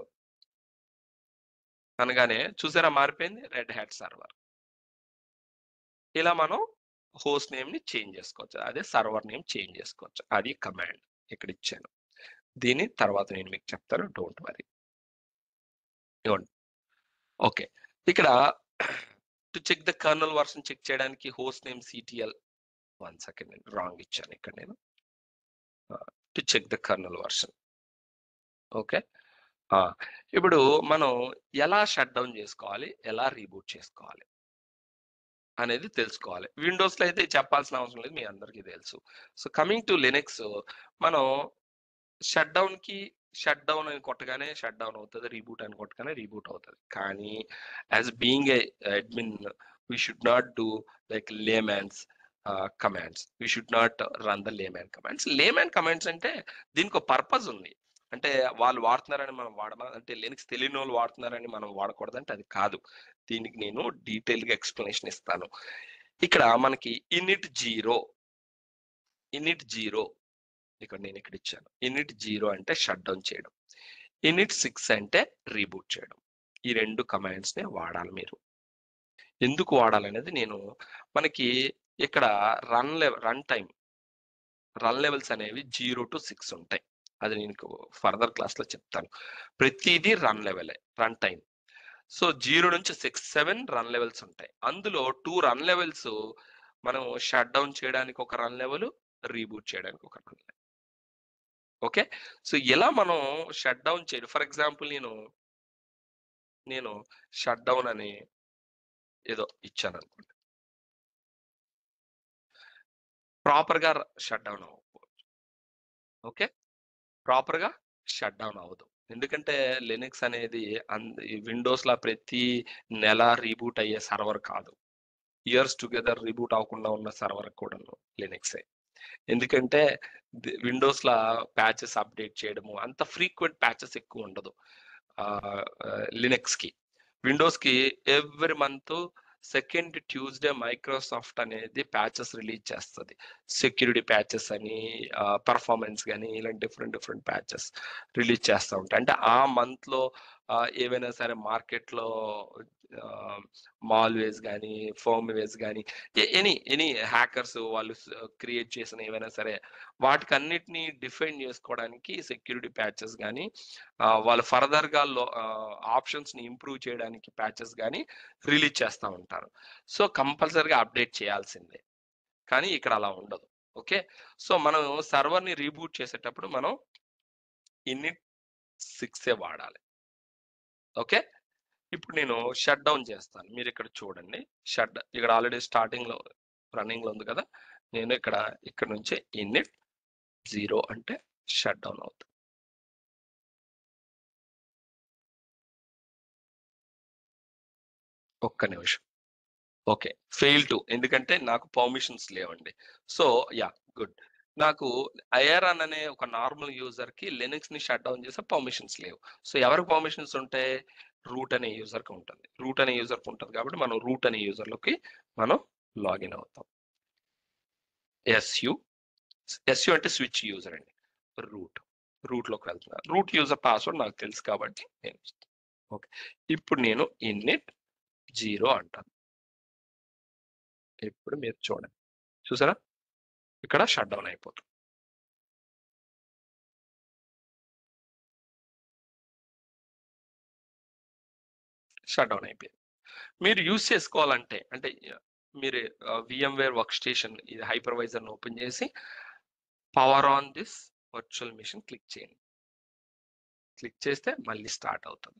అనగానే చూసారా మారిపోయింది రెడ్ హ్యాట్ సర్వర్ ఇలా మనం హోస్ట్ నేమ్ ని చేంజ్ చేసుకోవచ్చు అదే సర్వర్ నేమ్ చేంజ్ చేసుకోవచ్చు అది కమాండ్ ఇక్కడ ఇచ్చాను దీని తర్వాత నేను మీకు చెప్తాను డోంట్ వరీ ఇవ్వండి ఓకే ఇక్కడ to check the kernel version check చేయడానికి host name CTL one second నేను రాంగ్ ఇచ్చాను ఇక్కడ నేను to check the kernel version okay ఇప్పుడు మనం ఎలా షట్ డౌన్ చేసుకోవాలి ఎలా రీబూట్ చేసుకోవాలి అనేది తెలుసుకోవాలి విండోస్లో అయితే చెప్పాల్సిన అవసరం లేదు మీ అందరికీ తెలుసు సో కమింగ్ టు లినక్స్ మనం షట్ డౌన్కి షట్ డౌన్ అని కొట్టగానే షట్ డౌన్ అవుతుంది రీబూట్ అని కొట్టగానే రీబూట్ అవుతుంది కానీ as being a admin we should not do like layman's commands we should not run the layman commands layman commands అంటే దీనికి ఒక పర్పస్ ఉంది అంటే వాళ్ళు వాడుతున్నారని మనం వాడమా అంటే లినక్స్ తెలియని వాళ్ళు వాడుతున్నారని మనం వాడకూడదు అంటే అది కాదు దీనికి నేను డీటెయిల్గా ఎక్స్ప్లెనేషన్ ఇస్తాను ఇక్కడ మనకి ఇనిట్ జీరో ఇనిట్ జీరో ఇక్కడ నేను ఇక్కడ ఇచ్చాను ఇనిట్ జీరో అంటే షట్ డౌన్ చేయడం ఇనిట్ సిక్స్ అంటే రీబూట్ చేయడం ఈ రెండు కమాండ్స్ ని వాడాలి మీరు ఎందుకు వాడాలనేది నేను మనకి ఇక్కడ run level run time run levels అనేవి జీరో టు సిక్స్ ఉంటాయి అది నేను ఫర్దర్ క్లాస్ లో చెప్తాను ప్రతిదీ రన్ లెవెలే రన్ టైం సో జీరో నుంచి సిక్స్ సెవెన్ రన్ లెవెల్స్ ఉంటాయి అందులో టూ రన్ లెవెల్స్ మనం షట్ డౌన్ చేయడానికి ఒక రన్ లెవెల్ రీబూట్ చేయడానికి ఒక రన్ లెవెల్ ఓకే సో ఎలా మనం షట్ డౌన్ చేయడం ఫర్ ఎగ్జాంపుల్ నేను నేను షట్ డౌన్ అని ఏదో ఇచ్చాను అనుకోండి ప్రాపర్గా షట్ డౌన్ అవ్వకపోవచ్చు ఓకే ప్రాపర్గా షట్ డౌన్ అవ్వదు ఎందుకంటే లినక్స్ అనేది విండోస్ లా ప్రతి నెల రీబూట్ అయ్యే సర్వర్ కాదు ఇయర్స్ టుగెదర్ రీబూట్ అవ్వకుండా ఉన్న సర్వర్ కూడా లినక్సే ఎందుకంటే విండోస్ లా ప్యాచెస్ అప్డేట్ చేయడము అంత ఫ్రీక్వెంట్ ప్యాచెస్ ఎక్కువ ఉండదు లినక్స్ కి విండోస్ కి every month second Tuesday Microsoft అనేది ప్యాచెస్ రిలీజ్ చేస్తుంది సెక్యూరిటీ ప్యాచెస్ అని పర్ఫార్మెన్స్ కానీ ఇలాంటి డిఫరెంట్ డిఫరెంట్ ప్యాచెస్ రిలీజ్ చేస్తూ ఉంటాయి అంటే ఆ మంత్ లో ఏవైనా సరే మార్కెట్ లో మాల్వేస్ కానీ ఫోమ్వేస్ కానీ ఎనీ ఎనీ హ్యాకర్స్ వాళ్ళు క్రియేట్ చేసిన ఏవైనా సరే వాటికి అన్నిటిని డిఫైన్ చేసుకోవడానికి సెక్యూరిటీ ప్యాచెస్ కానీ వాళ్ళు ఫర్దర్ గా ఆప్షన్స్ ని ఇంప్రూవ్ చేయడానికి ప్యాచెస్ కానీ రిలీజ్ చేస్తూ ఉంటారు సో కంపల్సరీగా అప్డేట్ చేయాల్సిందే కానీ ఇక్కడ అలా ఉండదు ఓకే సో మనం సర్వర్ని రీబూట్ చేసేటప్పుడు మనం ఇన్ని సిక్సే వాడాలి ఓకే ఇప్పుడు నేను షట్ డౌన్ చేస్తాను మీరు ఇక్కడ చూడండి షట్ ఇక్కడ ఆల్రెడీ స్టార్టింగ్ లో రన్నింగ్ లో ఉంది కదా నేను ఇక్కడ ఇక్కడ నుంచి ఇన్నిట్ జీరో అంటే షట్ డౌన్ అవుతుంది ఒక్క నిమిషం ఓకే ఫెయిల్ టు ఎందుకంటే నాకు పర్మిషన్స్ లేవండి సో యా గుడ్ నాకు ఐఆర్ఎన్ అనే ఒక నార్మల్ యూజర్ కి లినక్స్ ని షట్ డౌన్ చేసే పర్మిషన్స్ లేవు సో ఎవరికి పర్మిషన్స్ ఉంటాయి రూట్ అనే యూజర్ కి ఉంటుంది రూట్ అనే యూజర్ కి ఉంటుంది కాబట్టి మనం రూట్ అనే యూజర్ లోకి మనం లాగిన్ అవుతాం ఎస్యు ఎస్యు అంటే స్విచ్ యూజర్ అండి రూట్ రూట్ లోకి వెళ్తున్నా రూట్ యూజర్ పాస్వర్డ్ నాకు తెలుసు కాబట్టి నేను ఓకే ఇప్పుడు నేను ఇన్నిట్ జీరో అంటాను ఇప్పుడు మీరు చూడండి చూసారా ఇక్కడ షట్ డౌన్ అయిపోతుంది షట్ డౌన్ అయిపోయింది మీరు యూజ్ చేసుకోవాలంటే అంటే మీరు విఎంవేర్ వర్క్ స్టేషన్ ఇది హైపర్వైజర్ని ఓపెన్ చేసి power on this virtual machine click చేయండి క్లిక్ చేస్తే మళ్ళీ స్టార్ట్ అవుతుంది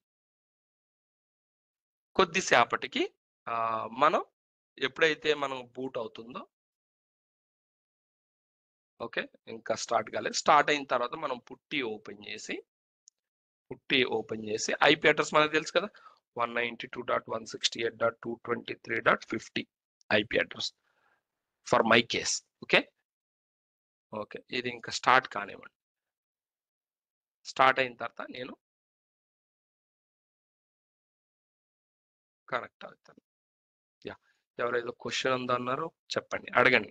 కొద్దిసేపటికి మనం ఎప్పుడైతే మనం బూట్ అవుతుందో ఓకే ఇంకా స్టార్ట్ కాలేదు స్టార్ట్ అయిన తర్వాత మనం పుట్టి ఓపెన్ చేసి పుట్టి ఓపెన్ చేసి ఐపీ అడ్రస్ మనకు తెలుసు కదా one ninety two dot one sixty eight dot two twenty three dot fifty IP address for my case okay okay ఇది ఇంకా స్టార్ట్ కానివ్వండి స్టార్ట్ అయిన తర్వాత నేను కనెక్ట్ అవుతాను యా ఎవరైతే క్వశ్చన్ ఉందన్నారో చెప్పండి అడగండి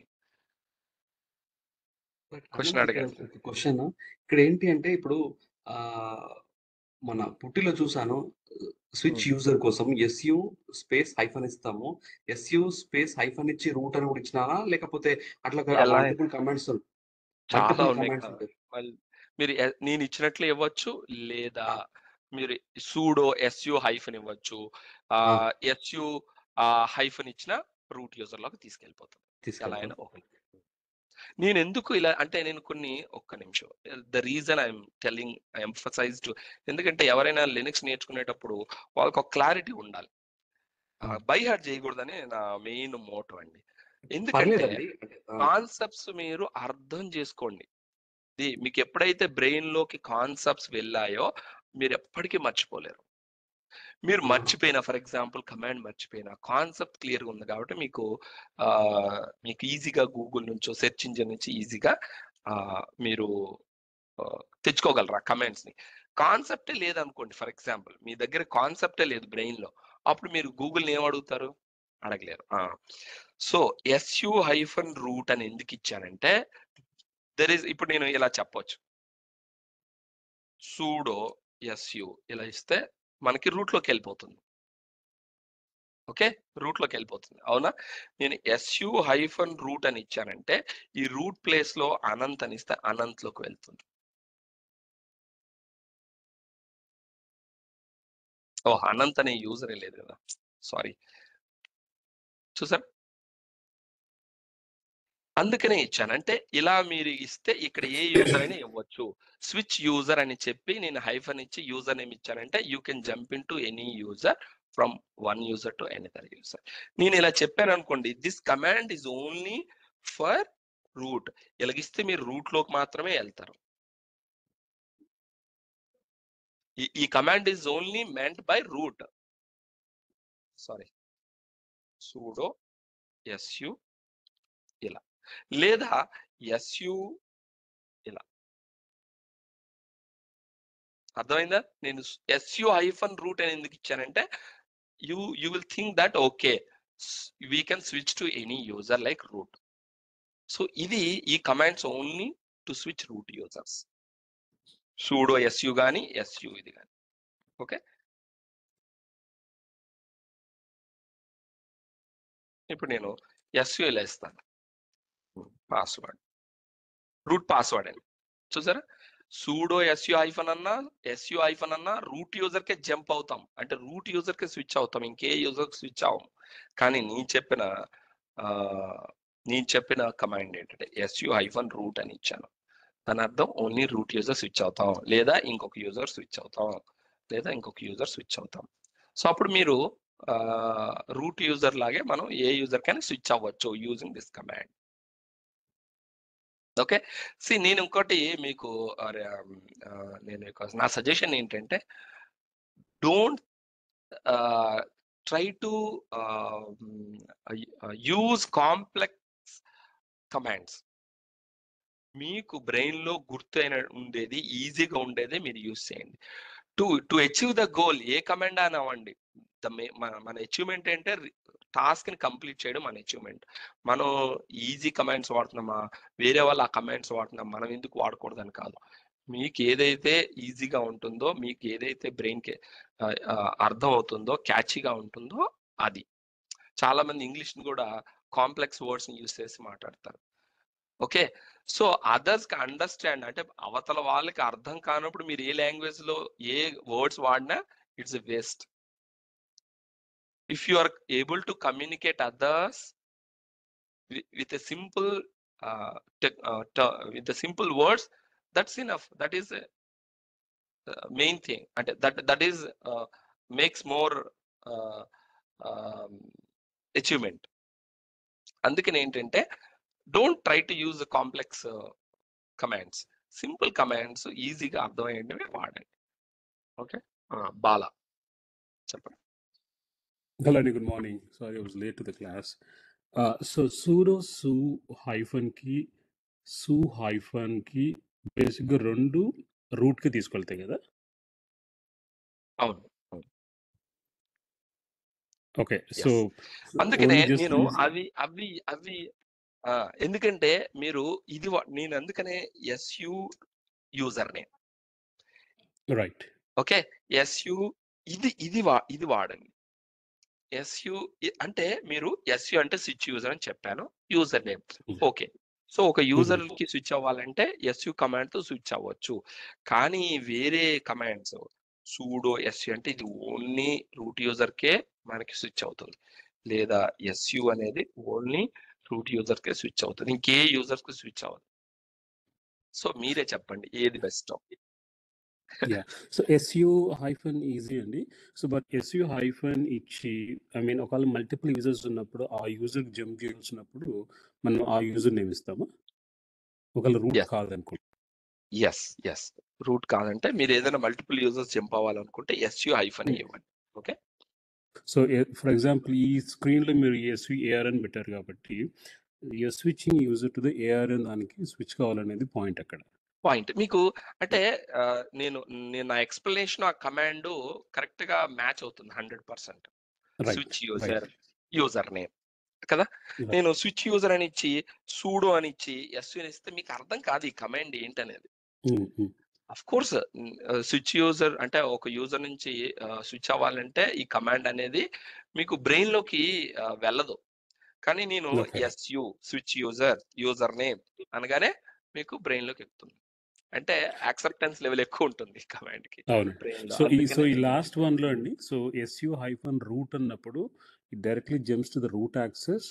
Question అడగండి. క్వశ్చన్ ఇక్కడ ఏంటి అంటే ఇప్పుడు ఆ మన పుట్టిలో చూసాను స్విచ్ Hmm. యూజర్ కోసం ఎస్యు స్పేస్ హైఫన్ ఇస్తాము ఎస్యు స్పేస్ హైఫన్ ఇచ్చి రూట్ అని కూడా ఇచ్చినారా లేకపోతే అట్లా ఎలా? మల్టిపుల్ కమాండ్స్ చాలా మల్టిపుల్ ఉన్నాయి కమాండ్స్ కదా. ఉంటాయి మళ్ళీ మీరు ఎ- నేను ఇచ్చినట్లు ఇవ్వచ్చు లేదా మీరు సూడో ఎస్యు హైఫన్ ఇవ్వచ్చు ఎస్యు హైఫన్ ఇచ్చిన రూట్ యూజర్ లోకి తీసుకెళ్ళిపోతుంది ఎలా అయినా తీసుకెళ్తాం ఓకే నేను ఎందుకు ఇలా అంటే నేను కొన్ని ఒక్క నిమిషం the reason I'm telling emphasize to ఎందుకంటే ఎవరైనా లినక్స్ నేర్చుకునేటప్పుడు వాళ్ళకి ఒక క్లారిటీ ఉండాలి Hmm. బై హార్ట్ చేయకూడదని నా మెయిన్ మోటో అండి ఎందుకంటే పర్లేదండి అంటే, ఆ, కాన్సెప్ట్స్ మీరు అర్థం చేసుకోండి ఇది మీకు ఎప్పుడైతే బ్రెయిన్ లోకి కాన్సెప్ట్స్ వెళ్ళాయో మీరు ఎప్పటికీ మర్చిపోలేరు మీరు ఆహా. మర్చిపోయిన ఫర్ ఎగ్జాంపుల్ కమాండ్ మర్చిపోయిన కాన్సెప్ట్ క్లియర్గా ఉంది కాబట్టి మీకు ఆ, మీకు ఈజీగా గూగుల్ నుంచో సెర్చ్ ఇంజిన్ నుంచి ఈజీగా మీరు ఆ, తెచ్చుకోగలరు ఆ కమాండ్స్ ని కాన్సెప్టే లేదనుకోండి ఫర్ ఎగ్జాంపుల్ మీ దగ్గర కాన్సెప్టే లేదు బ్రెయిన్ లో అప్పుడు మీరు గూగుల్ని ఏం అడుగుతారు అడగలేరు సో ఎస్యు హైఫన్ రూట్ అని ఎందుకు ఇచ్చానంటే దెర్ ఇస్ ఇప్పుడు నేను ఇలా చెప్పొచ్చు సూడో ఎస్యు ఇలా ఇస్తే మనకి root లోకి వెళ్ళిపోతుంది ఓకే రూట్ లోకి వెళ్ళిపోతుంది అవునా నేను ఎస్యు హైఫన్ రూట్ అని ఇచ్చానంటే ఈ రూట్ ప్లేస్ లో అనంత్ అని ఇస్తే అనంత్ లోకి వెళ్తుంది ఓ అనంత్ అనే యూజరే లేదు కదా సారీ చూసారు అందుకనే ఇచ్చాను అంటే ఇలా మీరు ఇస్తే ఇక్కడ ఏ యూజర్ అయినా ఇవ్వచ్చు స్విచ్ యూజర్ అని చెప్పి నేను హైఫన్ ఇచ్చి యూజర్ నేమ్ ఇచ్చానంటే you can jump in to any user from one user to another user నేను ఇలా చెప్పాను అనుకోండి this command is only for root ఇలాగిస్తే మీరు రూట్ లోకి మాత్రమే వెళ్తారు ఈ- ఈ command is only meant by root sorry sudo SU ఇలా లేదా ఎస్యు ఇలా అర్థమైందా నేను ఎస్యు హైఫన్ రూట్ అని ఎందుకు ఇచ్చానంటే you you will think that okay we can switch to any user like root so ఇది ఈ commands only to switch root users sudo SU కానీ ఎస్యు ఇది కానీ ఓకే ఇప్పుడు నేను ఎస్యు ఇలా ఇస్తాను పాస్వర్డ్ రూట్ పాస్వర్డ్ అని చూసారా సూడో ఎస్యు ఐఫన్ అన్నా ఎస్యు ఐఫన్ అన్నా రూట్ యూజర్ కే జంప్ అవుతాం అంటే రూట్ యూజర్ కే స్విచ్ అవుతాం ఇంకే యూజర్ స్విచ్ అవ్వం కానీ నేను చెప్పిన ఆ, నేను చెప్పిన కమాండ్ ఏంటంటే ఎస్యు ఐఫన్ రూట్ అని ఇచ్చాను దాని అర్థం ఓన్లీ రూట్ యూజర్ స్విచ్ అవుతాం లేదా ఇంకొక యూజర్ స్విచ్ అవుతాం లేదా ఇంకొక యూజర్ స్విచ్ అవుతాం సో అప్పుడు మీరు రూట్ యూజర్ లాగే మనం ఏ యూజర్ కైనా స్విచ్ అవ్వచ్చు using this command okay see నేను ఇంకోటి మీకు అరే, ఆ, నేను ఒక- నా సజెషన్ ఏంటంటే don't try to use complex commands మీకు బ్రెయిన్ లో గుర్తైన ఉండేది ఈజీగా ఉండేది మీరు యూజ్ చేయండి to to achieve the goal ఏ కమాండ్ అని అవ్వండి ద మన అచీవ్మెంట్ అంటే టాస్క్ ని కంప్లీట్ చేయడం మన అచీవ్మెంట్ మనం ఈజీ కమాండ్స్ వాడుతున్నామా వేరే వాళ్ళు ఆ కమాండ్స్ వాడుతున్నాం మనం ఎందుకు వాడకూడదని కాదు మీకు ఏదైతే ఈజీగా ఉంటుందో మీకు ఏదైతే బ్రెయిన్ కి ఆ, ఆ, అర్థం అవుతుందో క్యాచీగా ఉంటుందో అది చాలా మంది ఇంగ్లీష్ ని కూడా కాంప్లెక్స్ వర్డ్స్ ని యూస్ చేసి మాట్లాడతారు ఓకే సో అదర్స్ కి అండర్స్టాండ్ అంటే అవతల వాళ్ళకి అర్థం కానప్పుడు మీరు ఏ లాంగ్వేజ్ లో ఏ వర్డ్స్ వాడినా it's waste if you are able to communicate others with a simple with simple words that's enough that is main thing అంటే that that is makes more achievement అందుకని ఏంటంటే don't try to use complex commands simple commands ఈజీగా అర్థమయ్యేవి వాడండి okay బాల చెప్పండి Hello, Andy. good morning. Sorry, I was late to the class. Uh, so sudo su hyphen కి su hyphen కి basic గా రెండు రూట్ కి తీసుకెళ్తాయి కదా అవును ఓకే సో అందుకనే నేను అవి అవి అవి ఆ, ఎందుకంటే మీరు ఇది వా- నేను అందుకనే SU user name right okay SU ఇది ఇది వా ఇది వాడండి ఎస్యు అంటే మీరు ఎస్యు అంటే స్విచ్ యూజర్ అని చెప్పాను user name Mhm. Okay so ఒక యూజర్ కి స్విచ్ అవ్వాలంటే ఎస్యు కమాండ్ తో స్విచ్ అవ్వచ్చు కానీ వేరే కమాండ్స్ సూడో ఎస్యు అంటే ఇది ఓన్లీ రూట్ యూజర్ కే మనకి స్విచ్ అవుతుంది లేదా ఎస్యు అనేది ఓన్లీ రూట్ యూజర్ కే స్విచ్ అవుతుంది ఇంకే యూజర్ కి స్విచ్ అవ్వదు సో మీరే చెప్పండి ఏది best so SU hyphen easy అండి సో బట్ ఎస్యూ హైఫన్ ఇచ్చి ఐ మీన్ ఒకవేళ మల్టిపుల్ యూజర్స్ ఉన్నప్పుడు ఆ యూజర్ జంప్ చేయాల్సినప్పుడు మనం ఆ యూజర్ నేమ్ ఇస్తామా ఒకవేళ రూట్ Yes. కాదనుకో ఎస్ ఎస్ రూట్ కాదంటే మీరు ఏదైనా మల్టిపుల్ యూజర్స్ జంప్ అవ్వాలనుకుంటే ఎస్యూ హైఫన్ Hmm. ఇవ్వండి ఓకే సో ఫర్ ఎగ్జాంపుల్ ఈ స్క్రీన్లో మీరు ఎస్వి ఏఆర్ఎన్ పెట్టారు కాబట్టి switching user to the ARN దానికి స్విచ్ కావాలనేది పాయింట్ అక్కడ పాయింట్ మీకు అంటే ఆ, నేను నేను నా ఎక్స్ప్లెనేషన్ ఆ కమాండ్ కరెక్ట్ గా మ్యాచ్ అవుతుంది hundred percent right switch user user name కదా Right. నేను స్విచ్ యూజర్ అని ఇచ్చి సూడో అని ఇచ్చి ఎస్యూ అని ఇస్తే మీకు అర్థం కాదు ఈ కమాండ్ ఏంటనేది అఫ్ కోర్స్ స్విచ్ యూజర్ అంటే ఒక యూజర్ నుంచి స్విచ్ అవ్వాలంటే ఈ కమాండ్ అనేది మీకు బ్రెయిన్ లోకి ఆ, వెళ్ళదు కానీ నేను Okay. SU switch user user name అనగానే మీకు బ్రెయిన్ లోకి ఎక్కుతుంది అంటే యాక్సెప్టెన్స్ లెవెల్ ఎక్కువ ఉంటుంది కమాండ్ కి అవును బ్రెయిన్ సో ఈ సో ఈ లాస్ట్ వన్ లో అండి సో ఎస్యూ హైఫన్ రూట్ అన్నప్పుడు directly jumps to the root access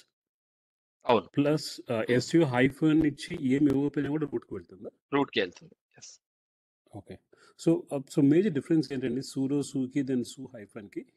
అవును ప్లస్ ఎస్యూ హైఫన్ ఇచ్చి ఏం ఇవ్వకపోయినా కూడా రూట్కి వెళ్తుందా రూట్ కి వెళ్తుంది yes okay so so major difference ఏంటండి సూరో సూకి దెన్ సూ హైఫన్ కి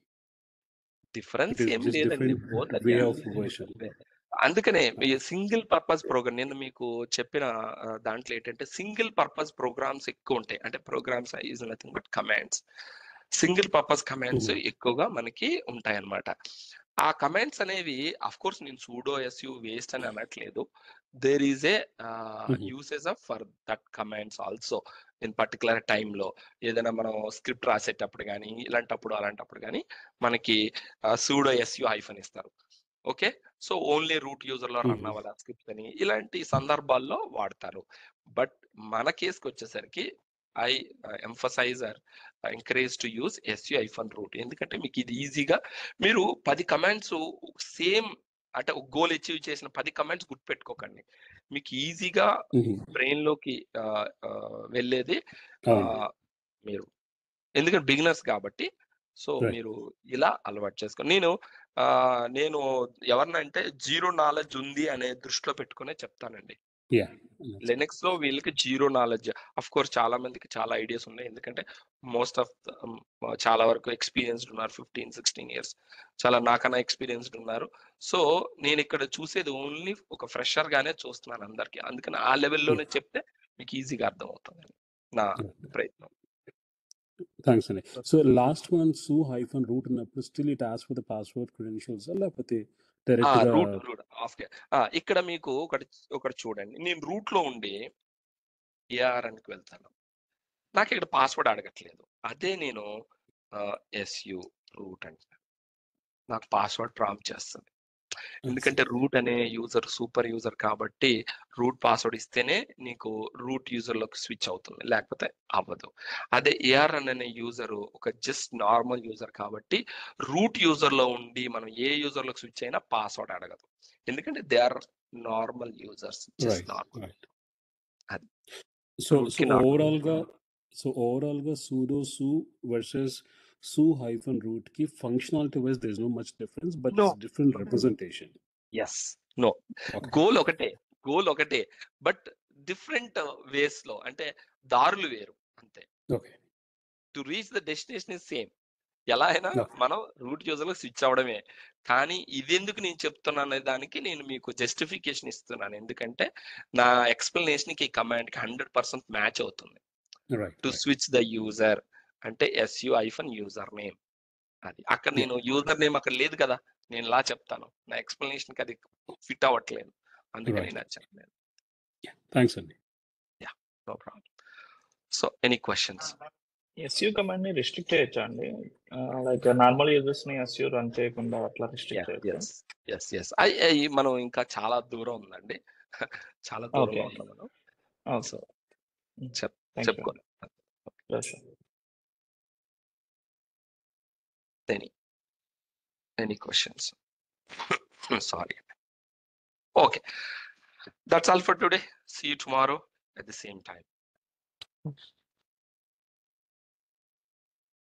డిఫరెన్స్ It is ఏం just లేదండి different Both way అదే of version. అందుకనే సింగిల్ పర్పస్ ప్రోగ్రామ్ నేను మీకు చెప్పిన ఆ, దాంట్లో ఏంటంటే సింగిల్ పర్పస్ ప్రోగ్రామ్స్ ఎక్కువ ఉంటాయి అంటే programs is nothing but commands single purpose commands Mhm. ఎక్కువగా మనకి ఉంటాయి అన్నమాట ఆ కమాండ్స్ అనేవి అఫ్ కోర్స్ నేను సూడో ఎస్యు వేస్ట్ అని అనట్లేదు there is a Mhm. Usage of for that commands also in particular టైంలో ఏదైనా మనం స్క్రిప్ట్ రాసేటప్పుడు కానీ ఇలాంటప్పుడు అలాంటప్పుడు కానీ మనకి సూడో ఎస్యు హైఫన్ ఇస్తారు okay so only root user లో రన్ Mhm. అవ్వాలి స్క్రిప్ట్ అని ఇలాంటి సందర్భాల్లో వాడతారు బట్ మన కేసుకి వచ్చేసరికి I emphasiser encourage to use S U hyphen root ఎందుకంటే మీకు ఇది ఈజీగా మీరు పది కమాండ్స్ సేమ్ అంటే ఒక గోల్ అచీవ్ చేసిన పది కమాండ్స్ గుర్తుపెట్టుకోకండి మీకు ఈజీగా బ్రెయిన్ లోకి ఆ, ఆ, వెళ్ళేది ఆ, అవును మీరు ఎందుకంటే బిగినర్స్ కాబట్టి సో Right. మీరు ఇలా అలవాటు చేసుకోండి నేను ఆ నేను ఎవరినంటే జీరో నాలెడ్జ్ ఉంది అనే దృష్టిలో పెట్టుకునే చెప్తానండి యా లెనెక్స్ లో వీళ్ళకి జీరో నాలెడ్జ్ అఫ్ కోర్స్ చాలా మందికి చాలా ఐడియాస్ ఉన్నాయి ఎందుకంటే మోస్ట్ ఆఫ్ చాలా వరకు ఎక్స్పీరియన్స్డ్ ఉన్నారు ఫిఫ్టీన్ సిక్స్టీన్ ఇయర్స్ చాలా నాకన్నా ఎక్స్పీరియన్స్డ్ ఉన్నారు సో నేను ఇక్కడ చూసేది ఓన్లీ ఒక ఫ్రెషర్ గానే చూస్తున్నాను అందరికి అందుకని ఆ లెవెల్లోనే చెప్తే మీకు ఈజీగా అర్థం అవుతుంది నా ప్రయత్నం థ్యాంక్స్ అండి so last one su hyphen root ఉన్నప్పుడు స్టిల్ ఇట్ ఆస్ ఫర్ ద పాస్వర్డ్ క్రెడెన్షియల్స్ లేకపోతే డైరెక్ట్ గా రూట్ రూట్ ఆఫ్ ఇక్కడ మీకు ఒకటి ఒకటి చూడండి నేను రూట్ లో ఉండి ఏఆర్ఎన్కి వెళ్తాను నాకు ఇక్కడ పాస్వర్డ్ అడగట్లేదు అదే నేను ఎస్యు రూట్ అంటే నాకు పాస్వర్డ్ ప్రాంప్ట్ చేస్తుంది ఎందుకంటే రూట్ అనే యూజర్ సూపర్ యూజర్ కాబట్టి రూట్ పాస్వర్డ్ ఇస్తేనే నీకు రూట్ యూజర్ లోకి స్విచ్ అవుతుంది లేకపోతే అవ్వదు అదే ఏఆర్ఎన్ అనే యూజర్ ఒక జస్ట్ నార్మల్ యూజర్ కాబట్టి రూట్ యూజర్ లో ఉండి మనం ఏ యూజర్ లోకి స్విచ్ అయినా పాస్వర్డ్ అడగదు ఎందుకంటే they are normal users just right normal right అది. సో Root సో కి not ఓవరాల్ గా సో ఓవరాల్ గా sudo su versus su hyphen root కి functionality wise there is no much difference but No. Different representations no okay goal ఒకటే goal ఒకటే but different ways లో అంటే దారులు వేరు అంతే okay to reach the destination is same ఎలా అయినా Okay. మనం రూట్ యూజర్లో స్విచ్ అవ్వడమే కానీ ఇది ఎందుకు నేను చెప్తున్నాను అనే దానికి నేను మీకు జస్టిఫికేషన్ ఇస్తున్నాను ఎందుకంటే నా ఎక్స్ప్లెనేషన్ కి కమాండ్ కి హండ్రెడ్ పర్సెంట్ మ్యాచ్ అవుతుంది right to switch the user అంటే ఎస్యు ఐఫన్ యూజర్ నేమ్ అది అక్కడ నేను యూజర్ నేమ్ అక్కడ లేదు కదా నేను ఇలా చెప్తాను నా ఎక్స్ప్లెనేషన్ కి అది ఫిట్ అవ్వట్లేదు అందుకని Right. నేను చెప్పలేదు థ్యాంక్స్ అండి no problem so any questions S U command ని రిస్ట్రిక్ట్ చేయొచ్చా అండి లైక్ నార్మల్ యూజర్స్ ని ఎస్యూ రన్ చేయకుండా అట్లా రిస్ట్రిక్ట్ చేయొచ్చా ఎస్ ఎస్ ఎస్ మనం ఇంకా చాలా దూరం ఉందండి చాలా దూరంలో Okay. ఉన్నాం మనం ఓకే సో చెప్ థ్యాంక్ చెప్పుకోండి you any any questions sorry okay that's all for today see you tomorrow at the same time